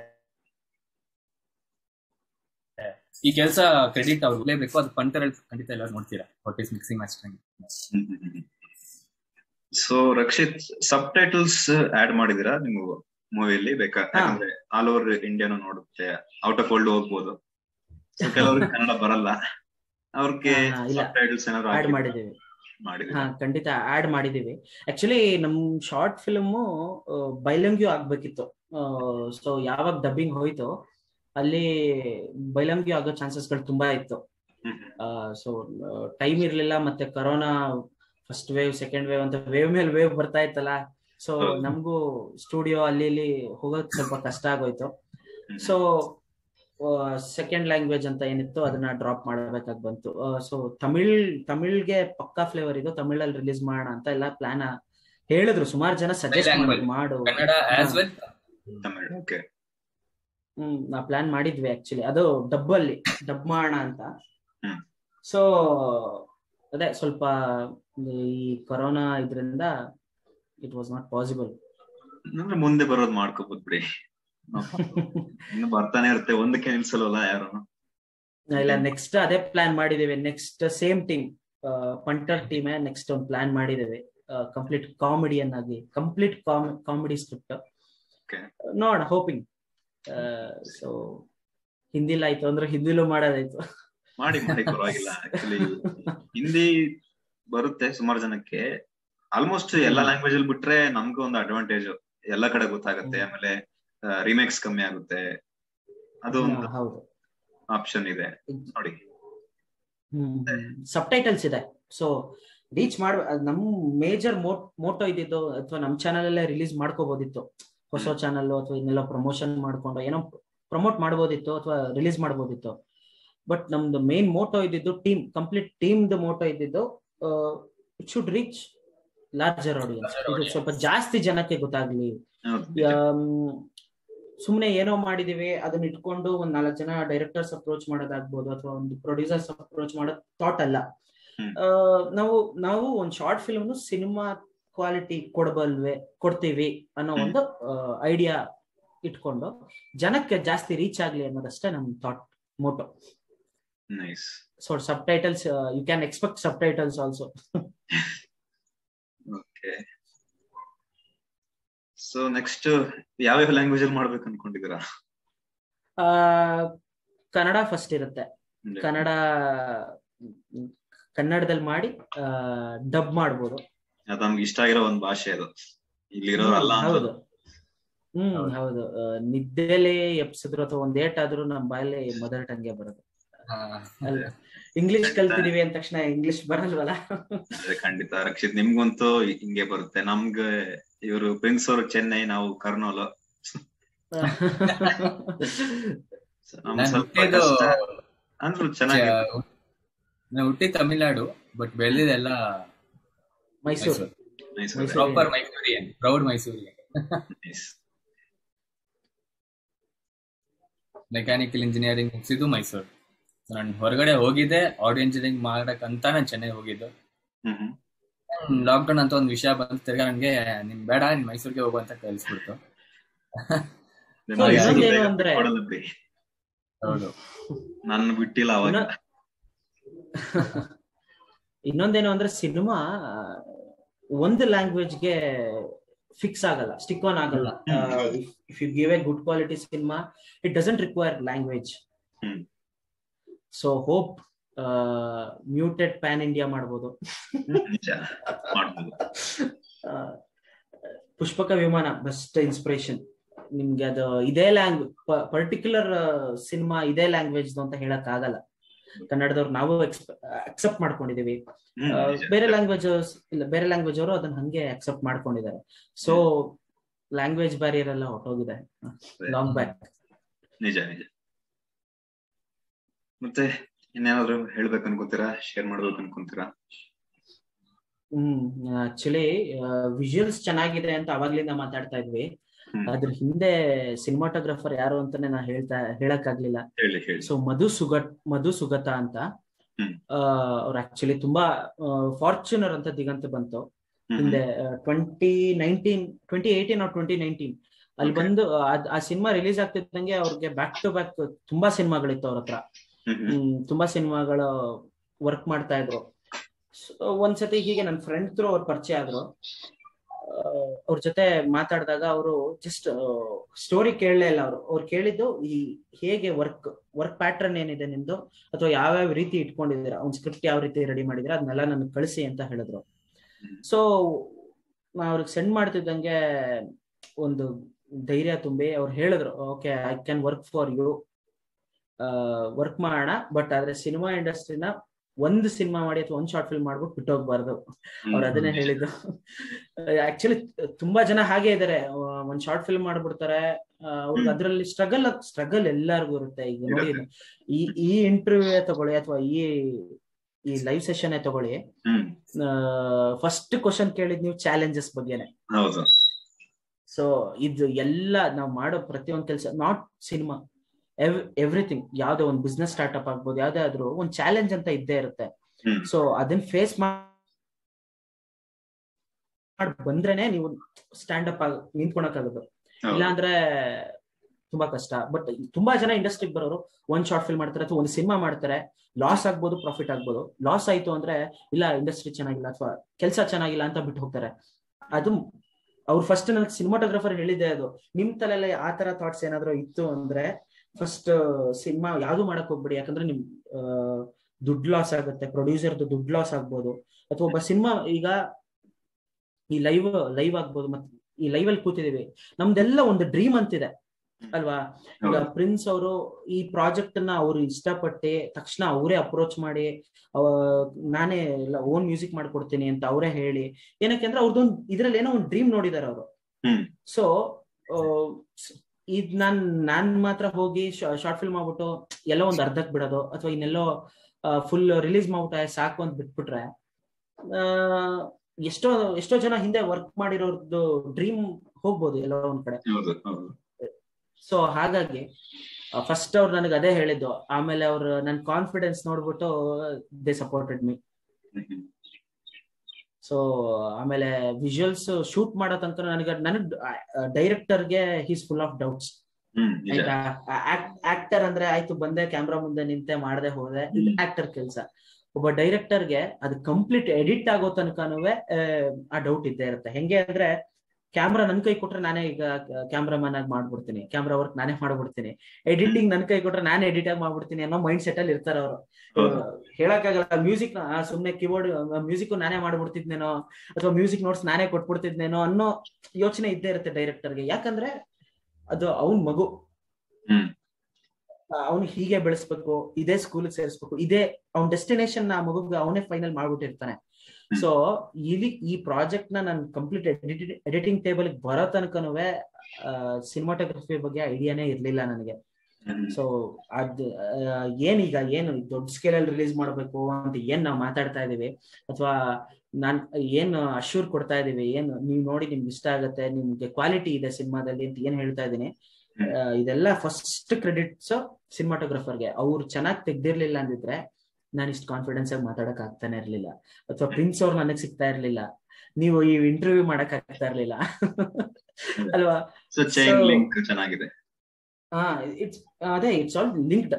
ಈ ಕೆಲಸ ಕ್ರೆಡಿಟ್ ಅವ್ರು ಬೇಕು ಅದು ಪಂಟರ್ ಖಂಡಿತ ಎಲ್ಲರೂ ನೋಡ್ತೀರಾ what is mixing mastering so Rakshit subtitles add ಮಾಡಿದಿರಾ ನೀವು ಮೂವಿಯಲ್ಲಿ ಬೇಕಾ ಹಾ. ಯಾಕಂದ್ರೆ ಆಲ್ ಓವರ್ ಇಂಡಿಯಾನು ನೋಡುತ್ತೆ ಔಟ್ ಆಫ್ ವರ್ಲ್ಡ್ ಹೋಗ್ಬೋದು So ಕೆಲವ್ರಿಗೆ ಕನ್ನಡ ಬರಲ್ಲ ಅವ್ರಿಗೆ ಹಾ, ಹಾ, ಇಲ್ಲ. ಸಬ್ ಟೈಟಲ್ಸ್ ಏನಾದ್ರು ಆಡ್ ಹಾಕಿದ್ದೀರಾ? ಮಾಡಿದೀವಿ ಮಾಡಿದ್ದೀರಾ? ಹಾ ಖಂಡಿತ ಆಡ್ ಮಾಡಿದೀವಿ ಆಕ್ಚುಲಿ ನಮ್ ಶಾರ್ಟ್ ಫಿಲ್ಮ್ ಬೈಲಂಗ್ಯೂ ಆಗ್ಬೇಕಿತ್ತು ಸೊ ಯಾವಾಗ ಡಬ್ಬಿಂಗ್ ಹೋಯ್ತು ಅಲ್ಲಿ ಬೈಲಂಗ್ಯೂ ಆಗೋ ಚಾನ್ಸಸ್ಗಳು ತುಂಬಾ ಇತ್ತು ಹ್ಮ್, ಹ್ಮ್. ಸೊ ಟೈಮ್ ಇರ್ಲಿಲ್ಲ ಮತ್ತೆ corona first wave second wave ಅಂತ ವೇವ್ ಮೇಲೆ ವೇವ್ ಬರ್ತಾ ಇತ್ತಲ್ಲ ಸೊ ಹೌದು. ನಮಗೂ ಸ್ಟುಡಿಯೋ ಅಲ್ಲಿ ಇಲ್ಲಿ ಹೋಗೋದ್ ಸ್ವಲ್ಪ ಕಷ್ಟ ಆಗೋಯ್ತು ಹ್ಮ್. ಸೊ ಸೆಕೆಂಡ್ ಲ್ಯಾಂಗ್ವೇಜ್ ಅಂತ ಏನಿತ್ತು ಅದನ್ನ ಡ್ರಾಪ್ ಮಾಡಬೇಕಾಗಿ ಬಂತು ಸೊ ತಮಿಳ್ ತಮಿಳ್ಗೆ ಪಕ್ಕಾ ಫ್ಲೇವರ್ ಇದು ತಮಿಳಲ್ಲಿ ರಿಲೀಸ್ ಮಾಡೋಣ ಅಂತ ಎಲ್ಲ ಪ್ಲಾನ್ ಹೇಳಿದ್ರು ಸುಮಾರು ಜನ ಸಜೆಸ್ಟ್ Bilingual. ಮಾಡು Kannada as well Tamil okay hmm ನಾ ಪ್ಲಾನ್ ಮಾಡಿದ್ವಿ ಆಕ್ಚುಲಿ ಅದು ಡಬ್ ಅಲ್ಲಿ ಡಬ್ ಮಾಡೋಣ ಅಂತ ಹ್ಮ್. ಸೊ ಅದೇ ಸ್ವಲ್ಪ ಈ ಕೊರೋನಾ ಇದ್ರಿಂದ ಇಟ್ ವಾಸ್ ನಾಟ್ ಪಾಸಿಬಲ್ ಅಂದ್ರೆ ಮುಂದೆ ಬರೋದ್ ಮಾಡ್ಕೋಬಹುದು ಬಿಡಿ ಇನ್ನು ಬರ್ತಾನೆ ಇರುತ್ತೆ ಒಂದಕ್ಕೆ ನಿಲ್ಸಲ್ವಲ್ಲ ಯಾರು ಇಲ್ಲ ನೆಕ್ಸ್ಟ್ ಅದೇ ಪ್ಲಾನ್ ಮಾಡಿದೀವಿ ನೆಕ್ಸ್ಟ್ ಸೇಮ್ ಟೀಮ್ ಪಂಟರ್ ಟೀಮೇ ನೆಕ್ಸ್ಟ್ ಒಂದು ಪ್ಲಾನ್ ಮಾಡಿದೀವಿ ಕಂಪ್ಲೀಟ್ ಕಾಮಿಡಿಯನ್ ಆಗಿ ಕಂಪ್ಲೀಟ್ ಕಾಮಿಡಿ ಸ್ಕ್ರಿಪ್ಟ್ Okay. ನೋಡ ಹೋಪಿಂಗ್ ಸೊ ಹಿಂದಿಲ್ ಆಯ್ತು ಅಂದ್ರೆ ಹಿಂದಿಲೂ ಮಾಡೋದಾಯ್ತು ಮಾಡಿ ಮಾಡಿ ಪರವಾಗಿಲ್ಲ ಆಕ್ಚುಲಿ ಹಿಂದಿ ಬರುತ್ತೆ ಸುಮಾರು ಜನಕ್ಕೆ ಆಲ್ಮೋಸ್ಟ್ ಎಲ್ಲಾ ಲ್ಯಾಂಗ್ವೇಜ್ ಅಲ್ಲಿ ಬಿಟ್ರೆ ನಮ್ಗೂ ಒಂದು ಅಡ್ವಾಂಟೇಜ್ ಎಲ್ಲಾ ಕಡೆ ಗೊತ್ತಾಗುತ್ತೆ ಆಮೇಲೆ ರಿಮೇಕ್ಸ್ ಕಮ್ಮಿ ಆಗುತ್ತೆ ಅದು ಒಂದು ಹಾ, ಹೌದು ಆಪ್ಷನ್ ಇದೆ ನೋಡಿ ಸಬ್ ಟೈಟಲ್ಸ್ ಇದೆ ಸೊ ರೀಚ್ ಮಾಡ ನಮ್ ಮೇಜರ್ ಮೋಟೋ ಇದ್ದಿದ್ದು ಅಥವಾ ನಮ್ ಚಾನಲ್ ಅಲ್ಲೇ ರಿಲೀಸ್ ಮಾಡ್ಕೋಬಹುದಿತ್ತು ಹೊಸ ಚಾನಲ್ ಅಥವಾ ಇನ್ನೆಲ್ಲ ಪ್ರಮೋಷನ್ ಮಾಡ್ಕೊಂಡು ಏನೋ ಪ್ರಮೋಟ್ ಮಾಡ್ಬೋದಿತ್ತು ಅಥವಾ ರಿಲೀಸ್ ಮಾಡ್ಬೋದಿತ್ತು ಬಟ್ ನಮ್ದು ಮೇನ್ ಮೋಟೋ ಇದ್ದಿದ್ದು ಟೀಮ್ ಕಂಪ್ಲೀಟ್ ಟೀಮ್ ಮೋಟೋ ಇದ್ದಿದ್ದು it should reach larger audience Larger ಇದು audience. ಸ್ವಲ್ಪ ಜಾಸ್ತಿ ಜನಕ್ಕೆ ಗೊತ್ತಾಗ್ಲಿ ಹೌದು, ನಿಜ. ಸುಮ್ನೆ ಏನೋ ಮಾಡಿದೀವಿ ಅದನ್ನ ಇಟ್ಕೊಂಡು ಒಂದ್ ನಾಲ್ಕು ಜನ ಡೈರೆಕ್ಟರ್ಸ್ ಅಪ್ರೋಚ್ ಮಾಡೋದಾಗ್ಬೋದು ಅಥವಾ ಒಂದು ಪ್ರೊಡ್ಯೂಸರ್ಸ್ ಅಪ್ರೋಚ್ ಮಾಡೋದ್ ಥಾಟ್ ಅಲ್ಲ ಹ್ಮ್. ಆ, ನಾವು ನಾವು ಒಂದ್ ಶಾರ್ಟ್ ಫಿಲ್ಮ್ ಸಿನಿಮಾ ಕ್ವಾಲಿಟಿ ಕೊಡಬಲ್ವೆ ಕೊಡ್ತೀವಿ ಅನ್ನೋ ಹ್ಮ್. ಒಂದು ಐಡಿಯಾ ಇಟ್ಕೊಂಡು ಜನಕ್ಕೆ ಜಾಸ್ತಿ ರೀಚ್ ಆಗ್ಲಿ ಅನ್ನೋದಷ್ಟೇ ನಮ್ thought motto nice so subtitles you can expect subtitles also okay so next ಯಾವ್ಯಾವ ಲ್ಯಾಂಗ್ವೇಜ್ ಅಲ್ಲಿ ಮಾಡ್ಬೇಕು ಅನ್ಕೊಂಡಿದ್ದೀರಾ ಕನ್ನಡ ಫಸ್ಟ್ ಇರುತ್ತೆ ಕನ್ನಡ ಮ್, ಕನ್ನಡದಲ್ಲಿ ಮಾಡಿ ಡಬ್ ಮಾಡ್ಬೋದು ಅದು ನಮ್ಗೆ ಇಷ್ಟ ಆಗಿರೋ ಒಂದ್ ಭಾಷೆ ಅದು ಇಲ್ಲಿರೋರಲ್ಲ ಹ್ಮ್, ಹೌದು ಹ್ಮ್ ಹೌದು ಆ, ನಿದ್ದೆಲೆ ಎಪ್ಸಿದ್ರು ಅಥವಾ ಒಂದ್ ಏಟ್ ಆದ್ರೂ ನಮ್ ಬಾಯಲ್ಲಿ ಮದರ್ ಟಂಗೆ ಬರೋದು ಅಲ್ಲ ಇಂಗ್ಲಿಷ್ ಕಲ್ತಿದೀವಿ ಅಂದ ತಕ್ಷಣ ಇಂಗ್ಲಿಷ್ ಬರಲ್ವಲ್ಲ ಅದೇ ಖಂಡಿತ ರಕ್ಷಿತ್ ನಿಮ್ಗಂತೂ ಹಿಂಗೆ ಬರುತ್ತೆ ನಮ್ಗೆ ಇವರು ಪ್ರಿನ್ಸ್ ಅವರು ಚೆನ್ನೈ ನಾವು ಕರ್ನೂಲು ನಮ್ಗೆ ನಾನು ಸ್ವಲ್ಪ ಹುಟ್ಟಿದ್ದು ಕಷ್ಟ ಅಂದ್ರೂ ಚೆನ್ನಾಗಿ ನಾನು ಹುಟ್ಟಿ ತಮಿಳ್ನಾಡು ಬಟ್ ಬೆಳೆದಿದ್ದೆಲ್ಲ Mysuru nice Mysuru. Proper Mysorean proud Mysorean nice mechanical engineering ಮುಗಿಸಿದ್ದು ಮೈಸೂರು ನಾನು ಹೊರಗಡೆ ಹೋಗಿದ್ದೆ ಆಡಿಯೋ ಇಂಜಿನಿಯರಿಂಗ್ ಮಾಡಕ್ ಅಂತ ನಾನು ಚೆನ್ನೈ ಹೋಗಿದ್ದು ಹ್ಮ್ ಹ್ಮ್ ಲಾಕ್ಡೌನ್ ಅಂತ ಒಂದು ವಿಷಯ ಬಂತು ತಿರ್ಗಾ ನನ್ಗೆ ನಿಮ್ ಬೇಡ ನೀನ್ ಮೈಸೂರಿಗೆ ಹೋಗು ಅಂತ ಕಳಿಸ್ಬಿಡ್ತು ಅದೇ So, ಮೈಸೂರು ಇನ್ನೊಂದೇನು ಬೇಗ ಅಂದ್ರೆ- ಕೊಡಲ್ಲ ಬಿಡಿ ಹೌದು ನನ್ನ ಬಿಟ್ಟಿಲ್ಲ ಅವಾಗ ಇನ್ನ- ಇನ್ನೊಂದೇನು ಅಂದ್ರೆ ಸಿನಿಮಾ ಒಂದು ಲ್ಯಾಂಗ್ವೇಜ್ಗೆ ಫಿಕ್ಸ್ ಆಗಲ್ಲ ಸ್ಟಿಕ್ ಆನ್ ಆಗಲ್ಲ ಹ್ಮ್. If you give a good quality cinema it doesn't require language hmm. So hope muted pan India ಮಾಡ್ಬೋದು ನಿಜ ಮಾಡ್ಬೋದು ಆ, ಪುಷ್ಪಕ ವಿಮಾನ ಬೆಸ್ಟ್ ಇನ್ಸ್ಪಿರೇಷನ್ ನಿಮ್ಗೆ ಅದು ಇದೇ ಲ್ಯಾಂಗ್ವೇಜ್ ಪರ್ಟಿಕ್ಯುಲರ್ ಸಿನಿಮಾ ಇದೇ ಲ್ಯಾಂಗ್ವೇಜ್ ಅಂತ ಹೇಳಕ್ ಆಗಲ್ಲ ಕನ್ನಡದವ್ರು ನಾವು ಅಕ್ಸೆಪ್ಟ್ ಮಾಡ್ಕೊಂಡಿದೀವಿ ಹ್ಮ್, ಆ, ನಿಜ. ಬೇರೆ ಲ್ಯಾಂಗ್ವೇಜಸ್ ಇಲ್ಲ ಬೇರೆ ಲ್ಯಾಂಗ್ವೇಜ್ ಅವರು ಅದನ್ನ ಹಂಗೆ ಅಕ್ಸೆಪ್ಟ್ ಮಾಡ್ಕೊಂಡಿದ್ದಾರೆ ಸೊ ಲ್ಯಾಂಗ್ವೇಜ್ ಬ್ಯಾರಿಯರ್ ಎಲ್ಲ ಹೊಟ್ಟೋಗಿದೆ ಲಾಂಗ್ ಬ್ಯಾಕ್ ನಿಜ ನಿಜ ಮತ್ತೆ ಇನ್ನೇನಾದ್ರು ಹೇಳ್ಬೇಕು ಅನ್ಕೊಂತೀರಾ ಶೇರ್ ಮಾಡ್ಬೇಕು ಅನ್ಕೊಂತೀರಾ ಹ್ಮ್ ಆಕ್ಚುಲಿ ವಿಜುವಲ್ಸ್ ಚೆನ್ನಾಗಿದೆ ಅಂತ ಅವಾಗ್ಲಿಂದ ಮಾತಾಡ್ತಾ ಇದ್ವಿ ಹ್ಮ್. ಅದ್ರ ಹಿಂದೆ ಸಿನಿಮಾಟೋಗ್ರಫರ್ ಯಾರು ಅಂತಾನೆ ನಾ ಹೇಳ್ತಾ ಹೇಳಕ್ ಆಗ್ಲಿಲ್ಲ ಹೇಳಿ ಹೇಳಿ ಸೊ ಮಧು ಸುಗಟ್ ಮಧು ಸುಗತ ಅಂತ ಹ್ಮ್. ಅವ್ರು ಆಕ್ಚುಲಿ ತುಂಬಾ ಫಾರ್ಚುನರ್ ಅಂತ ದಿಗಂತ ಬಂತು ಹ್ಮ್, ಹಿಂದೆ twenty nineteen twenty eighteen or twenty nineteen ಅಲ್ಲಿ Okay. ಬಂದು ಅದ್- ಆ ಸಿನಿಮಾ ರಿಲೀಸ್ ಆಗ್ತಿದ್ದಂಗೆ ಅವ್ರಿಗೆ ಬ್ಯಾಕ್ ಟು ಬ್ಯಾಕ್ ತುಂಬಾ ಸಿನಿಮಾಗಳಿತ್ತು ಅವ್ರ ಹತ್ರ ಹ್ಮ್, ಹ್ಮ್, ಹ್ಮ್, ತುಂಬಾ ಸಿನಿಮಾಗಳ ವರ್ಕ್ ಮಾಡ್ತಾ ಇದ್ರು ಒಂದ್ಸತಿ ಹೀಗೆ ನನ್ನ ಫ್ರೆಂಡ್ ಥ್ರೂ ಅವ್ರ ಪರಿಚಯ ಆದ್ರು ಅವ್ರ ಜೊತೆ ಮಾತಾಡಿದಾಗ ಅವರು ಜಸ್ಟ್ ಸ್ಟೋರಿ ಕೇಳಲೇ ಇಲ್ಲ ಅವರು ಅವ್ರು ಕೇಳಿದ್ದು ಈ ಹೇಗೆ ವರ್ಕ್ ವರ್ಕ್ ಪ್ಯಾಟರ್ನ್ ಏನಿದೆ ನಿಮ್ದು ಅಥವಾ ಯಾವ್ಯಾವ ರೀತಿ ಇಟ್ಕೊಂಡಿದ್ದೀರಾ ಒಂದ್ ಸ್ಕ್ರಿಪ್ಟ್ ಯಾವ ರೀತಿ ರೆಡಿ ಮಾಡಿದಿರಾ ಅದನ್ನೆಲ್ಲ ನನ್ಗೆ ಕಳಿಸಿ ಅಂತ ಹೇಳಿದ್ರು ಸೊ ನಾ ಅವ್ರಿಗೆ ಸೆಂಡ್ ಮಾಡ್ತಿದ್ದಂಗೆ ಒಂದು ಧೈರ್ಯ ತುಂಬಿ ಅವ್ರು ಹೇಳಿದ್ರು okay I can work for you work ಮಾಡೋಣ ಬಟ್ ಆದ್ರೆ ಸಿನಿಮಾ ಇಂಡಸ್ಟ್ರಿನ ಒಂದು ಸಿನಿಮಾ ಮಾಡಿ ಅಥವಾ ಒಂದ್ ಶಾರ್ಟ್ ಫಿಲ್ಮ್ ಮಾಡ್ಬಿಟ್ಟು ಬಿಟ್ಟೋಗ್ಬಾರ್ದು ಅವ್ರು ಅದನ್ನೇ ಹೇಳಿದ್ದು ಆಕ್ಚುಲಿ ತುಂಬಾ ಜನ ಹಾಗೆ ಇದಾರೆ ಒಂದ್ ಶಾರ್ಟ್ ಫಿಲ್ಮ್ ಮಾಡ್ಬಿಡ್ತಾರೆ ಅವ್ರಿಗೆ ಅದ್ರಲ್ಲಿ ಸ್ಟ್ರಗಲ್ ಸ್ಟ್ರಗಲ್ ಎಲ್ಲರಿಗೂ ಇರುತ್ತೆ ಈಗ ನೋಡಿ ಈ ಈ ಇಂಟರ್ವ್ಯೂ ತಗೊಳ್ಳಿ ಅಥವಾ ಈ ಈ ಲೈವ್ ಸೆಷನ್ ತಗೊಳ್ಳಿ ಫಸ್ಟ್ ಕ್ವಶನ್ ಕೇಳಿದ್ ನೀವು ಚಾಲೆಂಜಸ್ ಬಗ್ಗೆನೆ ಹೌದು ಸೊ ಇದು ಎಲ್ಲ ನಾವು ಮಾಡೋ ಪ್ರತಿಯೊಂದು ಕೆಲಸ ನಾಟ್ ಸಿನಿಮಾ ಎವ್ರಿಥಿಂಗ್ ಯಾವ್ದೇ ಒಂದು ಬಿಸ್ನೆಸ್ ಸ್ಟಾರ್ಟ್ಅಪ್ ಆಗ್ಬೋದು ಯಾವ್ದೇ ಆದ್ರೂ ಒಂದು ಚಾಲೆಂಜ್ ಅಂತ ಇದ್ದೇ ಇರುತ್ತೆ ಸೊ ಅದನ್ನ ಫೇಸ್ ಮಾಡಿ ಬಂದ್ರೇನೆ ನೀವು ಸ್ಟ್ಯಾಂಡ್ ಅಪ್ ಆಗ ನಿಂತ್ಕೊಳಕ್ಕಾಗೋದು ಇಲ್ಲಾಂದ್ರೆ ತುಂಬಾ ಕಷ್ಟ ಬಟ್ ತುಂಬಾ ಜನ ಇಂಡಸ್ಟ್ರಿಗೆ ಬರೋರು ಒಂದ್ ಶಾರ್ಟ್ ಫಿಲ್ಮ್ ಮಾಡ್ತಾರೆ ಅಥವಾ ಒಂದು ಸಿನಿಮಾ ಮಾಡ್ತಾರೆ ಲಾಸ್ ಆಗ್ಬೋದು ಪ್ರಾಫಿಟ್ ಆಗ್ಬೋದು ಲಾಸ್ ಆಯ್ತು ಅಂದ್ರೆ ಇಲ್ಲ ಇಂಡಸ್ಟ್ರಿ ಚೆನ್ನಾಗಿಲ್ಲ ಅಥವಾ ಕೆಲಸ ಚೆನ್ನಾಗಿಲ್ಲ ಅಂತ ಬಿಟ್ಟು ಹೋಗ್ತಾರೆ ಅದು ಅವ್ರು ಫಸ್ಟ್ ನನಗೆ ಸಿನಿಮಾಟೋಗ್ರಫರ್ ಹೇಳಿದ್ದೆ ಅದು ನಿಮ್ ತಲೆಲ್ಲ ಆ ತರ ಥಾಟ್ಸ್ ಏನಾದ್ರು ಇತ್ತು ಅಂದ್ರೆ ಫಸ್ಟ್ ಸಿನಿಮಾ ಯಾವ್ದು ಮಾಡಕ್ ಹೋಗ್ಬಿಡಿ ಯಾಕಂದ್ರೆ ನಿಮ್ ದುಡ್ಡು ಲಾಸ್ ಆಗುತ್ತೆ ಪ್ರೊಡ್ಯೂಸರ್ದು ದುಡ್ಡು ಲಾಸ್ ಆಗ್ಬೋದು ಅಥವಾ ಒಬ್ಬ ಸಿನಿಮಾ ಈಗ ಈ ಲೈವ್ ಲೈವ್ ಆಗ್ಬೋದು ಮತ್ತೆ ಈ ಲೈವ್ ಅಲ್ಲಿ ಕೂತಿದೀವಿ ನಮ್ದೆಲ್ಲ ಒಂದು ಡ್ರೀಮ್ ಅಂತಿದೆ ಅಲ್ವಾ ಈಗ ಪ್ರಿನ್ಸ್ ಅವರು ಈ ಪ್ರಾಜೆಕ್ಟ್ ನ ಅವ್ರು ಇಷ್ಟಪಟ್ಟು ತಕ್ಷಣ ಅವರೇ ಅಪ್ರೋಚ್ ಮಾಡಿ ನಾನೇ ಎಲ್ಲ ಓನ್ ಮ್ಯೂಸಿಕ್ ಮಾಡ್ಕೊಡ್ತೀನಿ ಅಂತ ಅವರೇ ಹೇಳಿ ಏನಕ್ಕೆ ಅಂದ್ರೆ ಅವ್ರದ್ದೊಂದು ಇದ್ರಲ್ಲಿ ಏನೋ ಒಂದು ಡ್ರೀಮ್ ನೋಡಿದಾರೆ ಅವರು ಸೊ ಇದ್ ನಾನ್ ನಾನ್ ಮಾತ್ರ ಹೋಗಿ ಶಾರ್ಟ್ ಫಿಲ್ಮ್ ಮಾಡ್ಬಿಟ್ಟು ಎಲ್ಲೋ ಒಂದ್ ಅರ್ಧಕ್ ಬಿಡೋದು ಅಥವಾ ಇನ್ನೆಲ್ಲೋ ಫುಲ್ ರಿಲೀಸ್ ಮಾಡ್ಬಿಟ್ಟ ಸಾಕು ಅಂತ ಬಿಟ್ಬಿಟ್ರೆ ಎಷ್ಟೋ ಎಷ್ಟೋ ಜನ ಹಿಂದೆ ವರ್ಕ್ ಮಾಡಿರೋರ್ದು ಡ್ರೀಮ್ ಹೋಗ್ಬೋದು ಎಲ್ಲೋ ಒಂದ್ ಕಡೆ ಸೊ ಹಾಗಾಗಿ ಫಸ್ಟ್ ಅವ್ರು ನನಗೆ ಅದೇ ಹೇಳಿದ್ದು ಆಮೇಲೆ ಅವ್ರು ನನ್ ಕಾನ್ಫಿಡೆನ್ಸ್ ನೋಡ್ಬಿಟ್ಟು ದೇ ಸಪೋರ್ಟೆಡ್ ಮೀ ಸೊ ಆಮೇಲೆ ವಿಜುವಲ್ಸ್ ಶೂಟ್ ಮಾಡೋ ತನಕ ನನಗೆ ನನಗ್ ಡೈರೆಕ್ಟರ್ಗೆ ಹೀಸ್ ಫುಲ್ ಆಫ್ ಡೌಟ್ಸ್ ಆಯ್ತಾ ಆಕ್ಟರ್ ಅಂದ್ರೆ ಆಯ್ತು ಬಂದೆ ಕ್ಯಾಮ್ರಾ ಮುಂದೆ ನಿಂತೆ ಮಾಡದೆ ಹೋದೆ ಇದು ಆಕ್ಟರ್ ಕೆಲಸ ಒಬ್ಬ ಡೈರೆಕ್ಟರ್ಗೆ ಅದು ಕಂಪ್ಲೀಟ್ ಎಡಿಟ್ ಆಗೋ ತನಕನೂ ಆ ಡೌಟ್ ಇದ್ದೇ ಇರುತ್ತೆ ಹೆಂಗೆ ಅಂದ್ರೆ ಕ್ಯಾಮ್ರಾ ನನ್ ಕೈ ಕೊಟ್ರೆ ನಾನೇ ಈಗ ಕ್ಯಾಮ್ರಾಮನ್ ಆಗಿ ಮಾಡ್ಬಿಡ್ತೀನಿ ಕ್ಯಾಮ್ರಾ ವರ್ಕ್ ನಾನೇ ಮಾಡ್ಬಿಡ್ತೀನಿ ಎಡಿಟಿಂಗ್ ನನ್ ಕೈ ಕೊಟ್ರೆ ನಾನೇ ಎಡಿಟ್ ಆಗಿ ಮಾಡ್ಬಿಡ್ತೀನಿ ಅನ್ನೋ ಮೈಂಡ್ ಸೆಟ್ ಅಲ್ಲಿ ಇರ್ತಾರ ಅವರು ಹೇಳಕ್ಕಾಗಲ್ಲ ಮ್ಯೂಸಿಕ್ ಸುಮ್ನೆ ಕೀಬೋರ್ಡ್ ಮ್ಯೂಸಿಕ್ ನಾನೇ ಮಾಡ್ಬಿಡ್ತಿದ್ನೇನೋ ಅಥವಾ ಮ್ಯೂಸಿಕ್ ನೋಟ್ಸ್ ನಾನೇ ಕೊಟ್ಬಿಡ್ತಿದ್ನೇನೋ ಅನ್ನೋ ಯೋಚನೆ ಇದ್ದೇ ಇರುತ್ತೆ ಡೈರೆಕ್ಟರ್ಗೆ ಯಾಕಂದ್ರೆ ಅದು ಅವನ್ ಮಗು ಅವ್ನು ಹೀಗೆ ಬೆಳೆಸ್ಬೇಕು ಇದೇ ಸ್ಕೂಲ್ ಸೇರಿಸ್ಬೇಕು ಇದೇ ಅವ್ನ ಡೆಸ್ಟಿನೇಷನ್ ಆ ಮಗುಗೆ ಅವನೇ ಫೈನಲ್ ಮಾಡ್ಬಿಟ್ಟಿರ್ತಾನೆ ಸೊ ಇಲ್ಲಿ ಈ ಪ್ರಾಜೆಕ್ಟ್ ನ ನಾನು ಕಂಪ್ಲೀಟ್ ಎಡಿಟಿಂಗ್ ಟೇಬಲ್ ಬರೋ ತನಕನೂ ಸಿನಿಮಾಟೋಗ್ರಫಿ ಬಗ್ಗೆ ಐಡಿಯಾನೇ ಇರ್ಲಿಲ್ಲ ನನಗೆ ಸೊ ಅದ್ ಏನೀಗ ಏನು ದೊಡ್ಡ ಸ್ಕೇಲ್ ಅಲ್ಲಿ ರಿಲೀಸ್ ಮಾಡ್ಬೇಕು ಅಂತ ಏನ್ ನಾವು ಮಾತಾಡ್ತಾ ಇದೀವಿ ಅಥವಾ ನಾನ್ ಏನ್ ಅಶ್ಯೂರ್ ಕೊಡ್ತಾ ಇದೀವಿ ಏನ್ ನೀವ್ ನೋಡಿ ನಿಮ್ಗೆ ಇಷ್ಟ ಆಗತ್ತೆ ನಿಮ್ಗೆ ಕ್ವಾಲಿಟಿ ಇದೆ ಸಿನಿಮಾದಲ್ಲಿ ಅಂತ ಏನ್ ಹೇಳ್ತಾ ಇದೀನಿ ಇದೆಲ್ಲ ಫಸ್ಟ್ ಕ್ರೆಡಿಟ್ಸ್ ಸಿನಿಮಾಟೋಗ್ರಫರ್ಗೆ ಅವ್ರು ಚೆನ್ನಾಗಿ ತೆಗ್ದಿರ್ಲಿಲ್ಲ ಅಂದಿದ್ರೆ ನಾನು ಇಷ್ಟು ಕಾನ್ಫಿಡೆನ್ಸ್ ಆಗಿ ಮಾತಾಡಕ್ ಆಗ್ತಾನೆ ಇರ್ಲಿಲ್ಲ ಅಥವಾ ಪ್ರಿನ್ಸ್ ಅವ್ರು ನನಗ್ ಸಿಗ್ತಾ ಇರ್ಲಿಲ್ಲ ನೀವು ಈ ಇಂಟರ್ವ್ಯೂ ಮಾಡಕ್ ಆಗ್ತಾ ಇರ್ಲಿಲ್ಲ ಅಲ್ವಾ ಚೆನ್ನಾಗಿದೆ ಹಾ ಇಟ್ಸ್ ಅದೇ ಇಟ್ಸ್ ಆಲ್ ಲಿಂಕ್ಡ್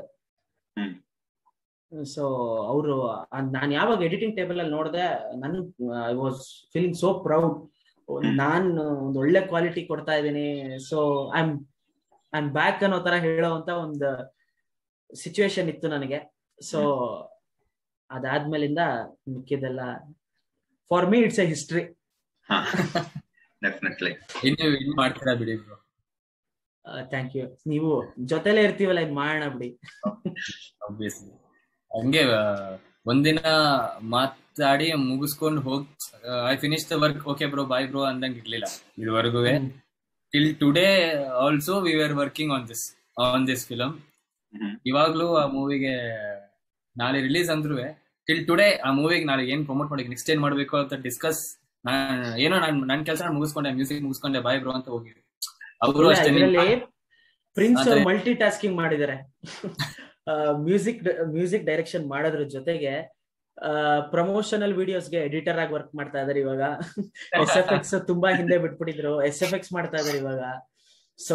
ಸೊ ಅವರು ನಾನು ಯಾವಾಗ ಎಡಿಟಿಂಗ್ ಟೇಬಲ್ ಅಲ್ಲಿ ನೋಡಿದೆ ನನ್ I was feeling so proud ನಾನು ಒಂದು ಒಳ್ಳೆ ಕ್ವಾಲಿಟಿ ಕೊಡ್ತಾ ಇದ್ದೀನಿ so I am I am back ಅನ್ನೋ ತರ ಹೇಳೋ ಅಂತ ಒಂದು ಸಿಚುವೇಶನ್ ಇತ್ತು ನನಗೆ ಸೊ ಅದಾದ್ಮೇಲಿಂದ ಮಿಕ್ಕಿದೆಲ್ಲ for me it's a history definitely ಇನ್ನು ಇನ್ ಮಾಡ್ತೀರಾ ಬಿಡಿ ಬ್ರೋ ಥ್ಯಾಂಕ್ ಯು ನೀವು ಜೊತೆಲೇ ಇರ್ತೀವಲ್ಲ ಇದ್ ಮಾಡೋಣ ಬಿಡಿ ಆಬ್ವಿಯಸ್ಲಿ ಹಂಗೆ ಒಂದಿನ ಮಾತಾಡಿ ಮುಗಿಸ್ಕೊಂಡು ಹೋಗ್ I finish the work okay bro bye bro ಅಂದಂಗ್ ಇರ್ಲಿಲ್ಲ ಇದುವರೆಗೂ till today also we are working on this on this film ಇವಾಗ್ಲೂ ಆ ಮೂವಿಗೆ ನಾಳೆ ರಿಲೀಸ್ ಅಂದ್ರೂ ಟಿಲ್ ಟುಡೇ ಆ ಮೂವಿಗೆ ನಾಳೆ ಏನ್ ಪ್ರಮೋಟ್ ಮಾಡಿ ನೆಕ್ಸ್ಟ್ ಏನ್ ಮಾಡ್ಬೇಕು ಅಂತ ಡಿಸ್ಕಸ್ ಏನೋ ನಾನ್ ನನ್ ಕೆಲಸ ಮುಗಿಸ್ಕೊಂಡೆ ಮ್ಯೂಸಿಕ್ ಮುಗಿಸ್ಕೊಂಡೆ ಬಾಯ್ ಬ್ರೋ ಅಂತ ಹೋಗಿದ್ವಿ ಅವರು ಅಷ್ಟೇ ಪ್ರಿನ್ಸ್ ಮಲ್ಟಿ ಟಾಸ್ಕಿಂಗ್ ಮಾಡಿದ್ದಾರೆ ಮ್ಯೂಸಿಕ್ ಮ್ಯೂಸಿಕ್ ಡೈರೆಕ್ಷನ್ ಮಾಡೋದ್ರ ಜೊತೆಗೆ ಪ್ರಮೋಷನಲ್ ವಿಡಿಯೋಸ್ಗೆ ಎಡಿಟರ್ ಆಗಿ ವರ್ಕ್ ಮಾಡ್ತಾ ಇದಾರೆ ಇವಾಗ ಎಸ್ ಎಫ್ ಎಕ್ಸ್ ತುಂಬಾ ಹಿಂದೆ ಬಿಟ್ಬಿಟ್ಟಿದ್ರು ಎಸ್ ಎಫ್ ಎಕ್ಸ್ ಮಾಡ್ತಾ ಇದಾರೆ ಇವಾಗ ಸೊ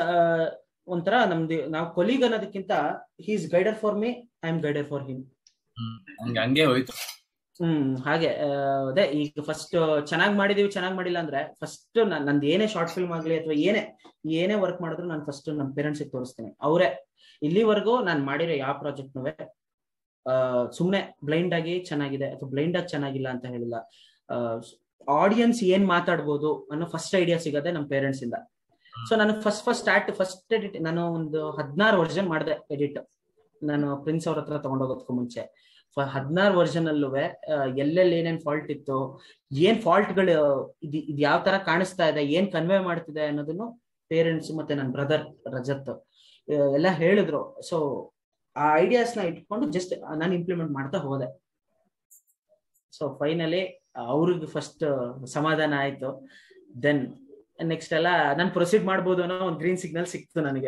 ಒಂಥರ ನಮ್ದು ನಾವು ಕೊಲೀಗ್ ಅನ್ನೋದಕ್ಕಿಂತ he's guider for me I am guider for him ಹಂಗೆ ಹಂಗೆ ಹೋಯ್ತು ಹ್ಮ್ ಹಾಗೆ ಆ, ಅದೇ ಈಗ ಫಸ್ಟ್ ಚೆನ್ನಾಗ್ ಮಾಡಿದೀವಿ ಚೆನ್ನಾಗ್ ಮಾಡಿಲ್ಲ ಅಂದ್ರೆ ಫಸ್ಟ್ ನಂದು ಏನೇ ಶಾರ್ಟ್ ಫಿಲ್ಮ್ ಆಗ್ಲಿ ಅಥವಾ ಏನೇ ಏನೇ ವರ್ಕ್ ಮಾಡಿದ್ರು ನಾನು ಫಸ್ಟ್ ನಮ್ಮ ಪೇರೆಂಟ್ಸ್ ತೋರಿಸ್ತೀನಿ ಅವರೇ ಇಲ್ಲಿವರೆಗೂ ನಾನು ಮಾಡಿರೋ ಯಾವ ಪ್ರಾಜೆಕ್ಟ್ ಆ ಸುಮ್ನೆ ಬ್ಲೈಂಡ್ ಆಗಿ ಚೆನ್ನಾಗಿದೆ ಅಥವಾ ಬ್ಲೈಂಡ್ ಆಗಿ ಚೆನ್ನಾಗಿಲ್ಲ ಅಂತ ಹೇಳಿಲ್ಲ ಆಡಿಯನ್ಸ್ ಏನ್ ಮಾತಾಡ್ಬೋದು ಅನ್ನೋ ಫಸ್ಟ್ ಐಡಿಯಾ ಸಿಗದೆ ನಮ್ಮ ಪೇರೆಂಟ್ಸ್ ಇಂದ ಸೊ ನಾನು first first start first edit ನಾನು ಒಂದು ಹದಿನಾರು ವರ್ಷನ್ ಮಾಡಿದೆ ಎಡಿಟ್ ನಾನು ಪ್ರಿನ್ಸ್ ಅವ್ರ ಹತ್ರ ತಗೊಂಡೋಗೋದಕ್ಕೂ ಮುಂಚೆ ಹದಿನಾರು ವರ್ಷನ್ ಅಲ್ಲೂ ಎಲ್ಲೆಲ್ಲಿ ಏನೇನ್ ಫಾಲ್ಟ್ ಇತ್ತು ಏನ್ ಫಾಲ್ಟ್ ಗಳು ಇದು ಇದು ಯಾವ ತರ ಕಾಣಿಸ್ತಾ ಇದೆ ಏನ್ ಕನ್ವೆ ಮಾಡ್ತಿದೆ ಅನ್ನೋದನ್ನು ಪೇರೆಂಟ್ಸ್ ಮತ್ತೆ ನನ್ನ ಬ್ರದರ್ ರಜತ್ ಆ, ಎಲ್ಲ ಹೇಳಿದ್ರು ಸೊ ಆ ಐಡಿಯಾಸ್ ನ ಇಟ್ಕೊಂಡು ಜಸ್ಟ್ ನಾನು ಇಂಪ್ಲಿಮೆಂಟ್ ಮಾಡ್ತಾ ಹೋದೆ ಸೊ ಫೈನಲಿ ಅವ್ರಿಗೆ ಫಸ್ಟ್ ಸಮಾಧಾನ ಆಯ್ತು ದೆನ್ ನೆಕ್ಸ್ಟ್ ಎಲ್ಲ ನಾನು ಪ್ರೊಸೀಡ್ ಮಾಡ್ಬೋದು ಅನ್ನೋ ಒಂದು ಗ್ರೀನ್ ಸಿಗ್ನಲ್ ಸಿಕ್ತು ನನಗೆ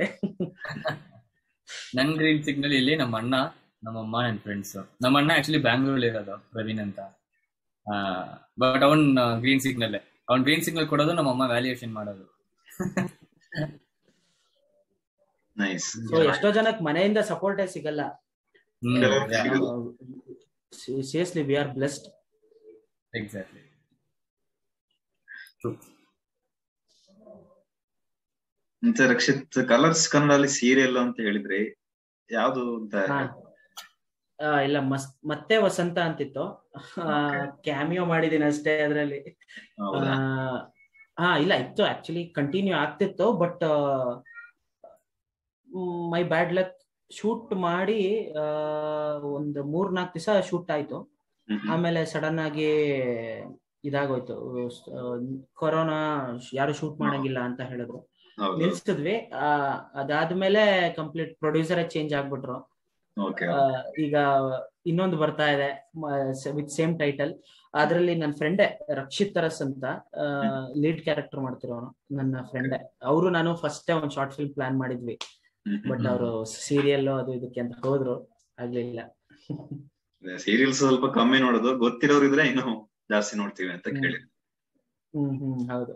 ನನ್ ಗ್ರೀನ್ ಸಿಗ್ನಲ್ ಇಲ್ಲಿ ನಮ್ಮ ಅಣ್ಣ ನಮ್ಮಮ್ಮ ನನ್ ಫ್ರೆಂಡ್ಸ್ ನಮ್ಮ ಅಣ್ಣ ಆಕ್ಚುಲಿ ಬ್ಯಾಂಗ್ಳೂರಲ್ಲಿ ಇರೋದು ಪ್ರವೀಣ್ ಅಂತ ಬಟ್ ಅವನ್ ಗ್ರೀನ್ ಸಿಗ್ನಲ್ ಅವ್ನ್ ಗ್ರೀನ್ ಸಿಗ್ನಲ್ ಕೊಡೋದು ನಮ್ಮಮ್ಮ ವ್ಯಾಲ್ಯೂಯೇಷನ್ ಮಾಡೋದು ನೈಸ್ ಸೊ ಎಷ್ಟೋ ಜನಕ್ಕೆ ಮನೆಯಿಂದ ಸಪೋರ್ಟೇ ಸಿಗಲ್ಲ ಹ್ಮ್ ಕೆಲವ್ರು seriously we are blessed exactly ಮತ್ತೆ ರಕ್ಷಿತ್ ಕಲರ್ಸ್ ಕನ್ನಡಲ್ಲಿ ಸೀರಿಯಲ್ ಅಂತ ಹೇಳಿದ್ರಿ ಯಾವ್ದು ಅಂತ ಹಾ. ಆ, ಇಲ್ಲ ಮಸ್ ಮತ್ತೆ ವಸಂತ ಅಂತಿತ್ತು ಕ್ಯಾಮಿಯೋ ಮಾಡಿದೀನಿ ಅಷ್ಟೇ ಅದ್ರಲ್ಲಿ ಹೌದಾ ಆ, ಹಾ ಇಲ್ಲ ಇತ್ತು ಆಕ್ಚುಲಿ ಕಂಟಿನ್ಯೂ ಆಗ್ತಿತ್ತು but my bad luck shoot ಮಾಡಿ ಆ, ಒಂದು ಮೂರ್ ನಾಲ್ಕು ದಿವಸ ಶೂಟ್ ಆಯ್ತು ಹ್ಮ್ ಹ್ಮ್. ಆಮೇಲೆ ಸಡನ್ ಆಗಿ ಇದಾಗೋಯ್ತು ಕೊರೋನಾ ಯಾರು ಶೂಟ್ ಮಾಡಂಗಿಲ್ಲ ಅಂತ ಹೇಳಿದ್ರು ಹೌದು ನಿಲ್ಸಿದ್ವಿ ಆ, ಅದಾದ್ಮೇಲೆ ಕಂಪ್ಲೀಟ್ ಪ್ರೊಡ್ಯೂಸರ್ ಚೇಂಜ್ ಆಗ್ಬಿಟ್ರು ಓಕೆ ಆ, ಈಗ ಇನ್ನೊಂದು ಬರ್ತಾ ಇದೆ ವಿತ್ ಸೇಮ್ ಟೈಟಲ್ ಅದ್ರಲ್ಲಿ ನನ್ನ ಫ್ರೆಂಡೇ ರಕ್ಷಿತ್ ತರಸ್ ಅಂತ ಲೀಡ್ ಕ್ಯಾರೆಕ್ಟರ್ ಮಾಡ್ತಿರೋನು ನನ್ನ ಫ್ರೆಂಡೇ ಅವರು ನಾನು ಫಸ್ಟ್ ಒಂದ್ ಶಾರ್ಟ್ ಫಿಲ್ಮ್ ಪ್ಲಾನ್ ಮಾಡಿದ್ವಿ ಬಟ್ ಅವರು ಸೀರಿಯಲ್ ಅದು ಇದಕ್ಕೆ ಅಂತ ಹೋದ್ರು ಆಗ್ಲಿಲ್ಲ ಸೀರಿಯಲ್ಸ್ ಸ್ವಲ್ಪ ಕಮ್ಮಿ ನೋಡೋದು ಗೊತ್ತಿರೋರು ಇದ್ರೆ ಇನ್ನು ಜಾಸ್ತಿ ನೋಡ್ತೀವಿ ಅಂತ ಹ್ಮ್. ಕೇಳಿ ಹ್ಮ್ ಹ್ಮ್ ಹೌದು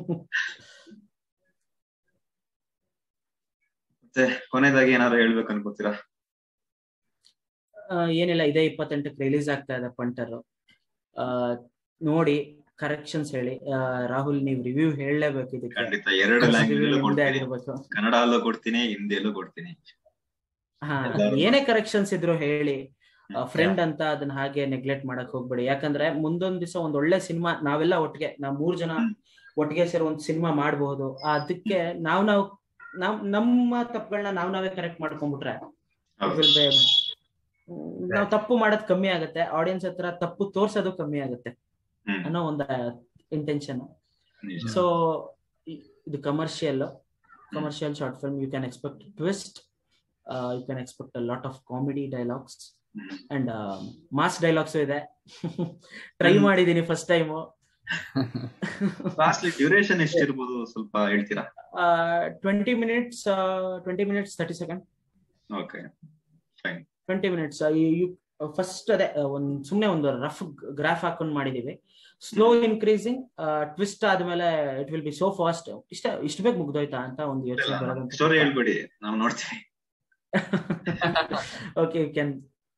ಮತ್ತೆ ಕೊನೆಯದಾಗಿ ಏನಾದ್ರು ಹೇಳ್ಬೇಕು ಅನ್ಕೋತೀರಾ ಆ, ಏನಿಲ್ಲ ಇದೇ ಇಪ್ಪತ್ತೆಂಟಕ್ಕೆ ರಿಲೀಸ್ ಆಗ್ತಾ ಇದೆ ಪಂಟರ್ ನೋಡಿ ಕರೆಕ್ಷನ್ಸ್ ಹೇಳಿ ಆ, ರಾಹುಲ್ ನೀವು ರಿವ್ಯೂ ಹೇಳಲೇಬೇಕು ಇದಕ್ಕೆ ಖಂಡಿತ ಎರಡು ಲ್ಯಾಂಗ್ವೇಜ್ Review ಅಲ್ಲೂ ನಿಮ್ದೇ ಕೊಡ್ತೀನಿ ಆಗಿರ್ಬೇಕು ಕನ್ನಡಲ್ಲೂ ಕೊಡ್ತೀನಿ ಹಿಂದಿಯಲ್ಲೂ ಕೊಡ್ತೀನಿ ಹಾ ಎಲ್ಲರೂ ಏನೇ ಕರೆಕ್ಷನ್ಸ್ ಇದ್ರು ಹೇಳಿ ಹ್ಮ್. ಫ್ರೆಂಡ್ ಅಂತ ಅದನ್ನ ಹಾಗೆ ನೆಗ್ಲೆಕ್ಟ್ ಮಾಡಕ್ ಹೋಗ್ಬೇಡಿ ಯಾಕಂದ್ರೆ ಮುಂದೊಂದ್ ದಿವಸ ಒಂದ್ ಒಳ್ಳೆ ಸಿನಿಮಾ ನಾವೆಲ್ಲ ಒಟ್ಟಿಗೆ ನಾವ್ ಮೂರ್ ಜನ ಹ್ಮ್. ಒಟ್ಟಿಗೆ ಸೇರಿ ಒಂದ್ ಸಿನಿಮಾ ಮಾಡಬಹುದು ಅದಕ್ಕೆ ನಾವ್ ನಾವ್ ನಾವ್ ನಮ್ಮ ತಪ್ಪುಗಳನ್ನ ನಾವ್ ನಾವೇ ಕರೆಕ್ಟ್ ಮಾಡ್ಕೊಂಡ್ಬಿಟ್ರೆ ಹೌದು. ನಾವ್ ತಪ್ಪು ಮಾಡೋದ್ ಕಮ್ಮಿ ಆಗುತ್ತೆ ಆಡಿಯನ್ಸ್ ಹತ್ರ ತಪ್ಪು ತೋರ್ಸೋದು ಕಮ್ಮಿ ಆಗುತ್ತೆ ಹ್ಮ್. ಅನ್ನೋ ಒಂದು ಇಂಟೆನ್ಷನ್ ನಿಜ. ಸೊ ಇದು commercial commercial short film you can expect twist you can expect lot of comedy dialogues hmm. And mass dialogues ಇದೆ ಟ್ರೈ ಹ್ಮ್. ಮಾಡಿದೀನಿ ಫಸ್ಟ್ ಟೈಮ್ ಲಾಸ್ಟ್ಲಿ ಡ್ಯೂರೇಷನ್ ಎಷ್ಟಿರ್ಬೋದು ಸ್ವಲ್ಪ ಹೇಳ್ತೀರಾ twenty minutes twenty minutes thirty second okay twenty minutes first ಅದೇ ಆ, ಒಂದ್ ಸುಮ್ನೆ ಒಂದು ರಫ್ ಗ್ರಾಫ್ ಹಾಕೊಂಡ್ ಮಾಡಿದೀವಿ ಸ್ಲೋ ಇನ್ಕ್ರೀಸಿಂಗ್ ಟ್ವಿಸ್ಟ್ ಆದ್ಮೇಲೆ it will be so fast ಇಷ್ಟ ಇಷ್ಟ ಬೇಗ ಮುಗ್ದೋಯ್ತಾ ಅಂತ ಒಂದು ಯೋಚನೆ ಸ್ಟೋರಿ ಹೇಳ್ಬೇಡಿ ನಾವು ನೋಡ್ತೀವಿ ಓಕೆ ಯು ಕ್ಯಾನ್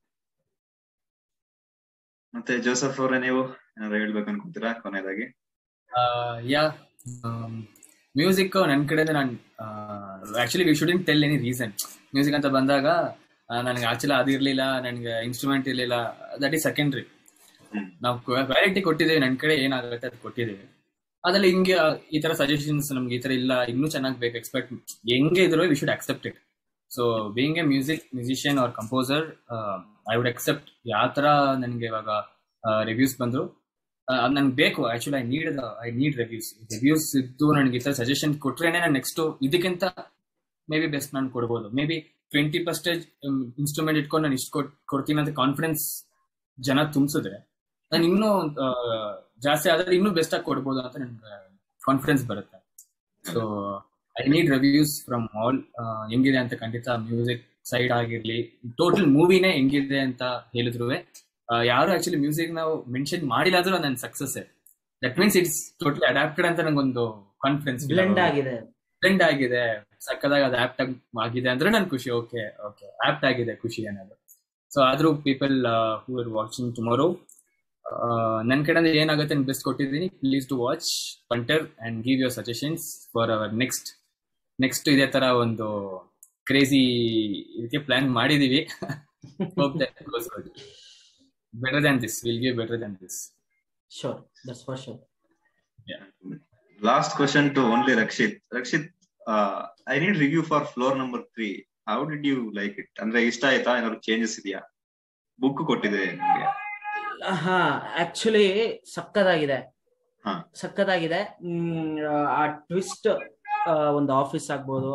ಮತ್ತೆ ಜೋಸಫ್ ಅವರೇ ನೀವು ಏನಾದ್ರು ಹೇಳ್ಬೇಕು ಅನ್ಕೊಂತೀರಾ ಕೊನೆಯದಾಗಿ ಯಾ ಮ್ಯೂಸಿಕ್ ನನ್ನ ಕಡೆಯಿಂದ ನಾನು actually we shouldn't tell any reason music ಅಂತ ಬಂದಾಗ ನನಗೆ ಆಕ್ಚುಲಿ ಅದಿರ್ಲಿಲ್ಲ ನನಗೆ ಇನ್ಸ್ಟ್ರೂಮೆಂಟ್ ಇರ್ಲಿಲ್ಲ ದಟ್ ಈಸ್ ಸೆಕೆಂಡ್ರಿ ಹ್ಮ್. ನಾವು ಕ್ವಾಲಿಟಿ ಕೊಟ್ಟಿದ್ದೇವೆ ನನ್ನ ಕಡೆ ಏನಾಗುತ್ತೆ ಅದು ಕೊಟ್ಟಿದ್ದೇವೆ ಅದ್ರಲ್ಲಿ ಹಿಂಗೆ ಆ, ಈ ತರ ಸಜೆಷನ್ಸ್ ನಮ್ಗೆ ಈ ತರ ಇಲ್ಲ ಇನ್ನೂ ಚೆನ್ನಾಗಿ ಬೇಕು ಎಕ್ಸ್ಪೆಕ್ಟ್ ಹೆಂಗೆ ಇದ್ರು we should accept it so being a music musician or composer I would accept ಯಾವ ತರ ನನಗೆ ಇವಾಗ ರಿವ್ಯೂಸ್ ಬಂದ್ರು ಅದು ನಂಗೆ ಬೇಕು actually I need I need reviews reviews ಇದ್ದು ನನಗೆ ಈ ತರ ಸಜೆಷನ್ ಕೊಟ್ರೇನೆ ನಾನು ನೆಕ್ಸ್ಟ್ ಇದಕ್ಕಿಂತ ಮೇ ಬಿ ಬೆಸ್ಟ್ ನಾನು ಕೊಡ್ಬೋದು maybe twenty percentage instrument ಇಟ್ಕೊಂಡು ನಾನು ಇಷ್ಟು ಕೊಟ್ ಕೊಡ್ತೀನಿ ಅಂತ ಕಾನ್ಫಿಡೆನ್ಸ್ ಜನ ತುಂಬಿಸಿದ್ರೆ ನಾನು ಇನ್ನೂ ಆ, ಜಾಸ್ತಿ ಆದ್ರೆ ಇನ್ನೂ ಬೆಸ್ಟ್ ಆಗಿ ಕೊಡ್ಬೋದು ಅಂತ ನನ್ಗೆ ಕಾನ್ಫಿಡೆನ್ಸ್ ಬರುತ್ತೆ so I need reviews from all ಹೆಂಗಿದೆ ಅಂತ ಖಂಡಿತ ಮ್ಯೂಸಿಕ್ ಸೈಡ್ ಆಗಿರ್ಲಿ ಟೋಟಲ್ ಮೂವಿನೇ ಹೆಂಗಿದೆ ಅಂತ ಹೇಳಿದ್ರು ಯಾರು ಆಕ್ಚುಲಿ ಮ್ಯೂಸಿಕ್ ನಾವು ಮೆನ್ಷನ್ ಮಾಡಿಲ್ಲ ಅಂದ್ರೂ ನನ್ನ success that means it's totally adapted ಅಂತ ನಂಗೊಂದು ಕಾನ್ಫಿಡೆನ್ಸ್ ಬ್ಲೆಂಡ್ ಆಗಿದೆ ಟ್ರೆಂಡ್ ಆಗಿದೆ ಸಕ್ಕದಾಗ ಅದು ಆಪ್ಟ್ ಆಗಿದೆ ಅಂದ್ರೆ ನನ್ ಖುಷಿ ಓಕೆ ಓಕೆ ಆಪ್ಟ್ ಆಗಿದೆ ಖುಷಿ ಅನ್ನೋದು ಸೊ ಆದ್ರೂ people who are watching tomorrow ನನ್ನ ಕಡೆಯಿಂದ ಏನಾಗುತ್ತೆ ಅಂತ ಬೆಸ್ಟ್ ಕೊಟ್ಟಿದ್ದೀನಿ please to watch punter and give your suggestions for our next next ಇದೇ ತರ ಒಂದು ಕ್ರೇಜಿ ಇದಕ್ಕೆ ಪ್ಲಾನ್ ಮಾಡಿದೀವಿ better than this will give better than this sure that's for sure last question to only Rakshit Rakshit I need review for floor number three how did you like it ಅಂದ್ರೆ ಇಷ್ಟ ಆಯ್ತಾ ಏನಾದ್ರು changes ಇದೆಯಾ book ಕೊಟ್ಟಿದೆ ನಿಮ್ಗೆ ಹಾ actually ಸಕ್ಕದಾಗಿದೆ ಹಾ. ಸಕ್ಕದಾಗಿದೆ ಹ್ಮ್, ಆ ಟ್ವಿಸ್ಟ್ ಒಂದು ಆಫೀಸ್ ಆಗ್ಬೋದು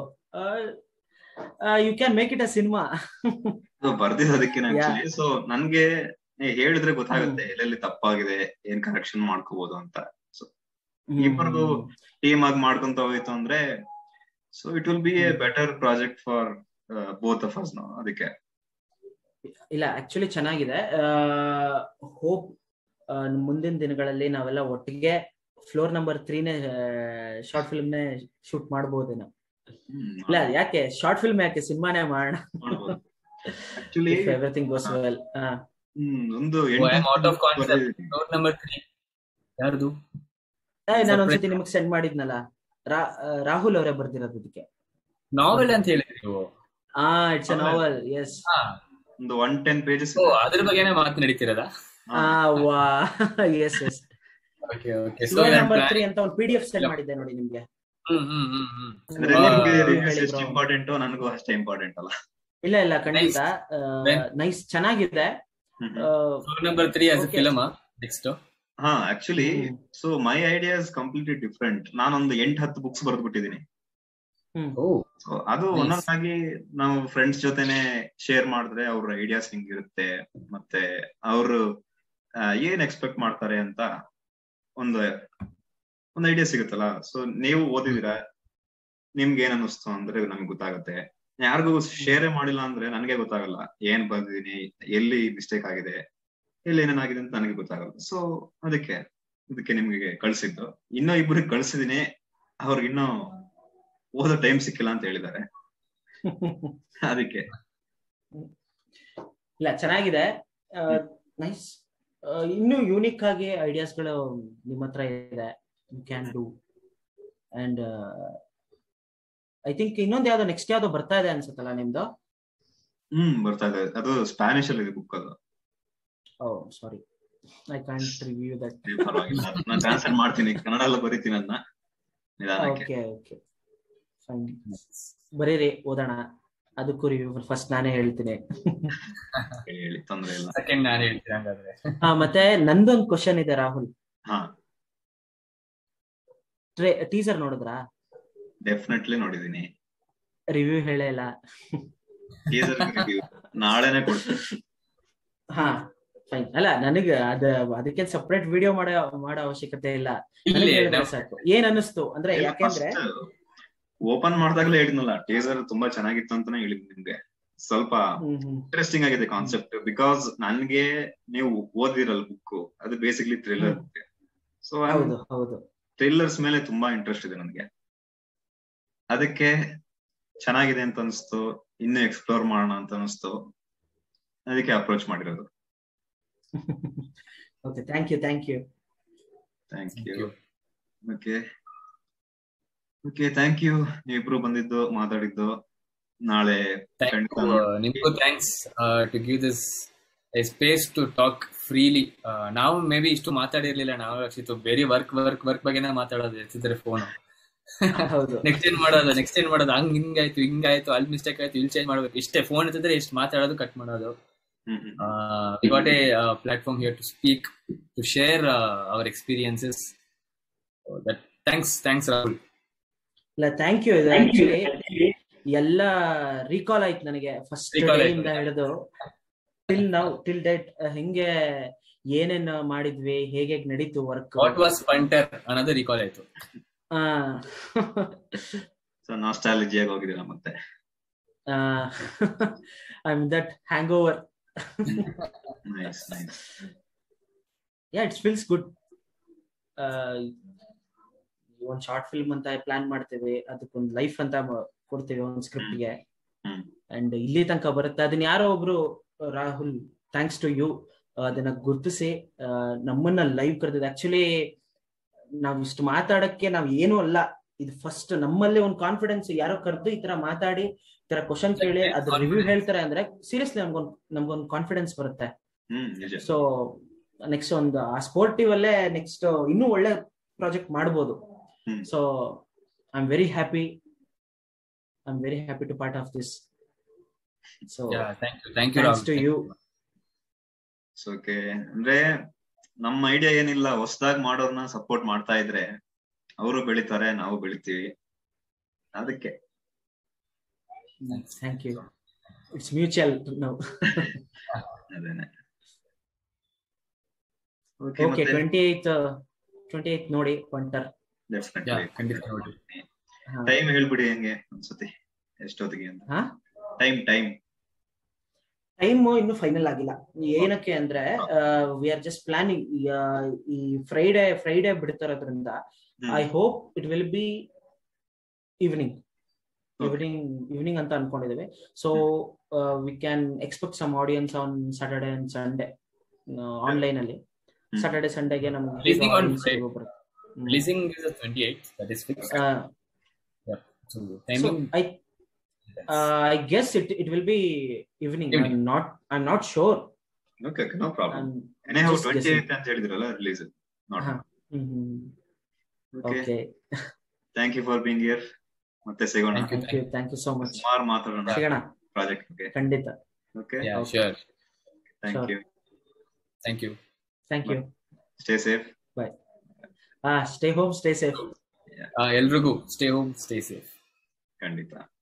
you can make it a cinema So, ಬರ್ದಿರೋದಕ್ಕೆ Yeah. ಆಕ್ಚುಲಿ ಸೊ ನನ್ಗೆ ನೀವ್ ಹೇಳಿದ್ರೆ ಗೊತ್ತಾಗುತ್ತೆ ಎಲ್ಲೆಲ್ಲಿ ತಪ್ಪಾಗಿದೆ ಏನ್ ಕರೆಕ್ಷನ್ ಮಾಡ್ಕೋಬಹುದು ಅಂತ ಇಬ್ಬರದು ಟೀಮ್ ಆಗಿ ಮಾಡ್ಕೊಂತ ಹೋಯ್ತು ಅಂದ್ರೆ so it will be a better project for both of us ನಾವು ಅದಕ್ಕೆ ಇಲ್ಲ ಆಕ್ಚುಲಿ ಚೆನ್ನಾಗಿದೆ ಹೋಪ್ ಮುಂದಿನ ದಿನಗಳಲ್ಲಿ ನಾವೆಲ್ಲ ಒಟ್ಟಿಗೆ ಫ್ಲೋರ್ ನಂಬರ್ ತ್ರೀನೇ ಶಾರ್ಟ್ ಫಿಲ್ಮ್ನೇ ಶೂಟ್ ಮಾಡ್ಬೋದೇನೋ ಇಲ್ಲ ಯಾಕೆ ಶಾರ್ಟ್ ಫಿಲ್ಮ್ ಯಾಕೆ ಸಿನಿಮಾನೇ ಮಾಡೋಣ ಆಕ್ಚುಲಿ ಎವ್ರಿಥಿಂಗ್ ಗೋಸ್ ವೆಲ್ ಒಂದು out of concept note number three ಯಾರ್ದು ನಾನು ಒಂದ್ಸತಿ ನಿಮಗೆ ಸೆಂಡ್ ಮಾಡಿದ್ನಲ್ಲ ರಾ- ಆ, ರಾಹುಲ್ ಅವರೇ ಬರ್ದಿರೋದು ಇದಕ್ಕೆ ನಾವೆಲ್ ಅಂತ ಹೇಳಿದ್ರಿ ನೀವು ಆ ಇಟ್ಸ್ ಅ ನಾವಲ್ ಎಸ್ ಹಾ ಒಂದು ಒನ್ ಟೆನ್ ಪೇಜಸ್ ಓ ಅದ್ರ ಬಗ್ಗೆನೇ ಮಾತು ನಡೀತಿರೋದಾ ಆ ವಾ yes yes okay okay so floor number three ಅಂತ ಒಂದು ಪಿ ಡಿ ಎಫ್ ಸೆಂಡ್ ಮಾಡಿದ್ದೆ ನೋಡಿ ನಿಮ್ಗೆ ಹ್ಮ್ ಹ್ಮ್ ಹ್ಮ್ ಹ್ಮ್ ಅಂದ್ರೆ ಆ, ನಿಮ್ಗೆ ಹೇಳಿದ್ರು. reviews ಎಷ್ಟು ಇಂಪಾರ್ಟೆಂಟ್ ನನಗೂ ಅಷ್ಟೇ ಇಂಪಾರ್ಟೆಂಟ್ ಅಲ್ಲ ಇಲ್ಲ ಇಲ್ಲ ಖಂಡಿತ Then- ನೈಸ್ ಚೆನ್ನಾಗಿದೆ ಹ್ಮ್. ಆ, floor number three as Okay. Film next ಹಾ actually hmm. So my idea is completely different ನಾನೊಂದು ಎಂಟ್ ಹತ್ತು ಬುಕ್ಸ್ ಬರ್ದ್ಬಿಟ್ಟಿದೀನಿ ಹ್ಮ್ ಓ ಸೊ ಅದು Nice. ಒಂದೊಂದಾಗಿ ನಾವು ಫ್ರೆಂಡ್ಸ್ ಜೊತೆನೆ ಶೇರ್ ಮಾಡಿದ್ರೆ ಅವ್ರ ಐಡಿಯಾಸ್ ಹಿಂಗಿರುತ್ತೆ ಮತ್ತೆ ಅವರು ಏನ್ ಎಕ್ಸ್ಪೆಕ್ಟ್ ಮಾಡ್ತಾರೆ ಅಂತ ಒಂದು ಒಂದು ಐಡಿಯಾ ಸಿಗುತ್ತಲ್ಲ ಸೊ ನೀವು ಓದಿದಿರಾ ನಿಮ್ಗೆ ಏನ್ ಅನ್ನಿಸ್ತು ಅಂದ್ರೆ ನಮ್ಗೆ ಗೊತ್ತಾಗುತ್ತೆ ಯಾರಿಗೂ ಶೇರೇ ಮಾಡಿಲ್ಲ ಅಂದ್ರೆ ನನಗೆ ಗೊತ್ತಾಗಲ್ಲ ಏನ್ ಬರ್ದಿದೀನಿ ಎಲ್ಲಿ ಮಿಸ್ಟೇಕ್ ಆಗಿದೆ ಎಲ್ಲಿ ಏನೇನಾಗಿದೆ ಅಂತ ನನಗೆ ಗೊತ್ತಾಗಲ್ಲ ಸೊ ಅದಕ್ಕೆ ಇದಕ್ಕೆ ನಿಮ್ಗೆ ಕಳ್ಸಿದ್ದು ಇನ್ನೂ ಇಬ್ಬರಿಗೆ ಕಳ್ಸಿದೀನಿ ಅವ್ರಿಗೆ ಇನ್ನೂ ಓದೋ ಟೈಮ್ ಸಿಕ್ಕಿಲ್ಲ ಅಂತ ಹೇಳಿದ್ದಾರೆ ಅದಕ್ಕೆ ಇಲ್ಲ ಚೆನ್ನಾಗಿದೆ ನೈಸ್ ಇನ್ನು ಯೂನಿಕ್ ಆಗಿ ಐಡಿಯಾಸ್ ಗಳು ನಿಮ್ಮ ಹತ್ರ ಇದೆ you can do and I think ಇನ್ನೊಂದ್ ಯಾವ್ದೋ ನೆಕ್ಸ್ಟ್ ಯಾವ್ದೋ ಬರ್ತಾ ಇದೆ ಅನ್ಸುತ್ತಲ್ಲ ನಿಮ್ದು ಹ್ಮ್ ಬರ್ತಾ ಇದೆ ಅದು ಸ್ಪ್ಯಾನಿಷ್ ಅಲ್ಲಿ ಇದೆ ಬುಕ್ ಅದು oh sorry I can't review that ಏ, ಪರವಾಗಿಲ್ಲ ನಾನು ಟ್ರಾನ್ಸ್ಲೇಟ್ ಮಾಡ್ತೀನಿ ಕನ್ನಡ ಎಲ್ಲ ಬರೀತೀನಿ ಅದನ್ನ ನಿಧಾನಕ್ಕೆ ಓಕೆ ಓಕೆ ಫೈನ್ ಬರೀರಿ ಓದೋಣ ಅದಕ್ಕೂ ರಿವ್ಯೂ ಫಸ್ಟ್ ನಾನೇ ಹೇಳ್ತೀನಿ ಹೇಳಿ ಹೇಳಿ ತೊಂದ್ರೆ ಇಲ್ಲ ಸೆಕೆಂಡ್ ನಾನು ಹೇಳ್ತೀನಿ ಹಂಗಾದ್ರೆ ಹಾ ಮತ್ತೆ ನಂದೊಂದು ಕ್ವಶನ್ ಇದೆ ರಾಹುಲ್ ಹಾ ಟೀಸರ್ ನೋಡಿದ್ರಾ ಡೆಫಿನೆಟ್ಲಿ ನೋಡಿದೀನಿ ರಿವ್ಯೂ ಹೇಳೇ ಇಲ್ಲ Teaser review ನಾಳೆನೆ ಕೊಡ್ತೀನಿ ಹಾ ಫೈನ್ ಅಲ್ಲ ನನಗೆ ಅದ ಅದಕ್ಕೆ ಸಪ್ರೇಟ್ ವಿಡಿಯೋ ಮಾಡೋ ಮಾಡೋ ಅವಶ್ಯಕತೆ ಇಲ್ಲ ಇಲ್ಲಿ ನನಗೆ ಹೇಳಿದ್ರೆ ನಾವು- ಸಾಕು ಏನ್ ಅನ್ನಿಸ್ತು ಅಂದ್ರೆ ಯಾಕೆಂದ್ರೆ ಓಪನ್ ಮಾಡಿದಾಗಲೇ ಹೇಳಿದ್ನಲ್ಲ ಟೀಸರ್ ತುಂಬಾ ಚೆನ್ನಾಗಿತ್ತು ಅಂತಾನೆ ಹೇಳಿದ್ ನಿಮ್ಗೆ ಸ್ವಲ್ಪ ಹ್ಮ್ ಹ್ಮ್ ಇಂಟ್ರೆಸ್ಟಿಂಗ್ ಆಗಿದೆ ಕಾನ್ಸೆಪ್ಟ್ ಬಿಕಾಸ್ ನನ್ಗೆ ನೀವು ಓದಿರಲ್ ಬುಕ್ ಅದು ಬೇಸಿಕ್ಲಿ ಥ್ರಿಲ್ಲರ್ ಬುಕ್ ಸೊ ಹೌದು ಹೌದು ಥ್ರಿಲ್ಲರ್ಸ್ ಮೇಲೆ ತುಂಬಾ ಇಂಟ್ರೆಸ್ಟ್ ಇದೆ ನನಗೆ ಅದಕ್ಕೆ ಚೆನ್ನಾಗಿದೆ ಅಂತ ಅನಿಸ್ತು ಇನ್ನು ಎಕ್ಸ್ಪ್ಲೋರ್ ಮಾಡೋಣ ಅಂತ ಅನಿಸ್ತು ಅದಕ್ಕೆ ಅಪ್ರೋಚ್ ಮಾಡಿರೋದು okay thank you thank you thank Thank you you. Okay okay thank you ನೀವಿಬ್ರು ಬಂದಿದ್ದು ಮಾತಾಡಿದ್ದು ನಾಳೆ Thank ಖಂಡಿತ you, ನೋಡಿ. uh, ನಿಮ್ಗೂ thanks to give this space to talk freely ನಾವು ಮೇ ಬಿ ಇಷ್ಟು ಮಾತಾಡಿರ್ಲಿಲ್ಲ ನಾವು ರಕ್ಷಿತು ಬೇರೆ ವರ್ಕ್ ವರ್ಕ್ ವರ್ಕ್ ಬಗ್ಗೆನೇ ಮಾತಾಡೋದು ಎತ್ತಿದ್ರೆ ಫೋನ್ ಹೌದು ನೆಕ್ಸ್ಟ್ ಏನ್ ಮಾಡೋದು ನೆಕ್ಸ್ಟ್ ಏನ್ ಮಾಡೋದು ಹಂಗ್ ಹಿಂಗಾಯ್ತು ಹಿಂಗಾಯ್ತು ಅಲ್ಲಿ ಮಿಸ್ಟೇಕ್ ಆಯ್ತು ಇಲ್ಲಿ ಚೇಂಜ್ ಮಾಡ್ಬೇಕು ಇಷ್ಟೇ ಫೋನ್ ಎತ್ತಿದ್ರೆ ಇಷ್ಟು ಮಾತಾಡೋದು ಕಟ್ ಮಾಡೋದು ಹ್ಮ್ ಹ್ಮ್. We got a platform here to speak to share our experiences that thanks thanks Rahul ಇಲ್ಲ ಥ್ಯಾಂಕ್ ಯು ಇದು ಆಕ್ಚುಲಿ ಎಲ್ಲ ರೀಕಾಲ್ ಆಯ್ತು ನನಗೆ ಫಸ್ಟ್ Recall ಡೇ ಆಯ್ತು. ಇಂದ ಹಿಡಿದು ಟಿಲ್ ನೌ ಟಿಲ್ ಡೇಟ್ ಹೆಂಗೆ ಏನೇನ್ ಮಾಡಿದ್ವಿ ಹೇಗೆ ನಡೀತು ವರ್ಕ್ ವಾಟ್ ವಾಸ್ ಪಂಟರ್ ಅನ್ನೋದು ರಿಕಾಲ್ ಆಯ್ತು ಸೊ ನಾಸ್ಟಾಲಜಿಯಾಗಿ ಹೋಗಿದ್ದೀರಾ ಮತ್ತೆ I am that hangover nice nice yeah it's feels good ಒಂದ್ ಶಾರ್ಟ್ ಫಿಲ್ಮ್ ಅಂತ ಪ್ಲಾನ್ ಮಾಡ್ತೇವೆ ಅದಕ್ಕೊಂದು ಲೈಫ್ ಅಂತ ಮ- ಕೊಡ್ತೇವೆ ಒಂದ್ ಸ್ಕ್ರಿಪ್ಟ್ ಗೆ ಹ್ಮ್. ಅಂಡ್ ಇಲ್ಲಿ ತನಕ ಬರುತ್ತೆ ಅದನ್ನ ಯಾರೋ ಒಬ್ರು ರಾಹುಲ್ ಥ್ಯಾಂಕ್ಸ್ ಟು ಯು ಅದನ್ನ ಗುರುತಿಸಿ ನಮ್ಮನ್ನ ಲೈವ್ ಕರೆದಿದೆ ಆಕ್ಚುಲಿ ನಾವ್ ಇಷ್ಟು ಮಾತಾಡಕ್ಕೆ ನಾವ್ ಏನು ಅಲ್ಲ ಇದು ಫಸ್ಟ್ ನಮ್ಮಲ್ಲೇ ಒಂದು ಕಾನ್ಫಿಡೆನ್ಸ್ ಯಾರೋ ಕರೆದು ಈ ತರ ಮಾತಾಡಿ ಈ ತರ ಕ್ವಶನ್ ಕೇಳಿ ಅದ್ರ ರಿವ್ಯೂ ಹೇಳ್ತಾರೆ ಅಂದ್ರೆ ಸೀರಿಯಸ್ಲಿ ನಮ್ಗೊಂದ್ ನಮ್ಗೊಂದು ಕಾನ್ಫಿಡೆನ್ಸ್ ಬರುತ್ತೆ ಹ್ಮ್ ನಿಜ ಸೊ ನೆಕ್ಸ್ಟ್ ಒಂದು ಆ ಸ್ಪೋರ್ಟಿವ್ ಅಲ್ಲೇ ನೆಕ್ಸ್ಟ್ ಇನ್ನೂ ಒಳ್ಳೆ ಪ್ರಾಜೆಕ್ಟ್ ಮಾಡ್ಬೋದು ಹ್ಮ್. So I am very happy I am very happy to part of this so thank you thank you thanks to you okay ಅಂದ್ರೆ ನಮ್ಮ ಐಡಿಯಾ ಏನಿಲ್ಲ ಹೊಸದಾಗಿ ಮಾಡೋರ್ನ ಸಪೋರ್ಟ್ ಮಾಡ್ತಾ ಇದ್ರೆ ಅವರು ಬೆಳಿತಾರೆ ನಾವು ಬೆಳಿತೀವಿ ಅದಕ್ಕೆ ಥ್ಯಾಂಕ್ ಯು ಇಟ್ಸ್ ಮ್ಯೂಚುವಲ್ ನಾವು ಅದೇನೆ okay twenty eight twenty eight ನೋಡಿ ಪಂಟರ್ ಖಂಡಿತ ನೋಡಿ ಟೈಮ್ ಹೇಳ್ಬಿಡಿ ಹೆಂಗೆ ಒಂದ್ಸತಿ ಎಷ್ಟೊತ್ತಿಗೆ ಅಂತ ಹಾ? ಟೈಮ್ ಟೈಮ್ ಟೈಮ್ ಇನ್ನು ಫೈನಲ್ ಆಗಿಲ್ಲ ಏನಕ್ಕೆ ಅಂದ್ರೆ ವಿ ಆರ್ ಜಸ್ಟ್ ಪ್ಲಾನಿಂಗ್ ಈ ಫ್ರೈಡೆ ಫ್ರೈಡೆ ಬಿಡ್ತಾರೋದ್ರಿಂದ I hope it will be evening evening evening ಅಂತ ಅನ್ಕೊಂಡಿದ್ದೇವೆ so we can expect some audience on Saturday and Sunday online ಅಲ್ಲಿ ಹ್ಮ್. ಸ್ಯಾಟರ್ಡೆ ಸಂಡೇಗೆ Releasing on Friday. ನಮ್ಗೆ releasing is twenty eight that is fix so timing I I guess it it will be evening I Evening. Not I not sure okay no problem ಎನೇ how just twenty guessing. Eight ಅಂತ ಹೇಳಿದ್ರಲ್ಲ release ಹಾ. Okay okay thank you for being here ಮತ್ತೆ ಸಿಗೋಣ Thank you. Thank you thank you so much ಸುಮಾರು ಮಾತಾಡೋಣ ಸಿಗೋಣ project ಬಗ್ಗೆ ಖಂಡಿತ okay yeah Okay. Sure thank Sure. You thank you thank you stay safe ಹಾ ಸ್ಟೇ ಹೋಮ್ ಸ್ಟೇ ಸೇಫ್ ಎಲ್ರಿಗೂ stay home stay safe ಖಂಡಿತ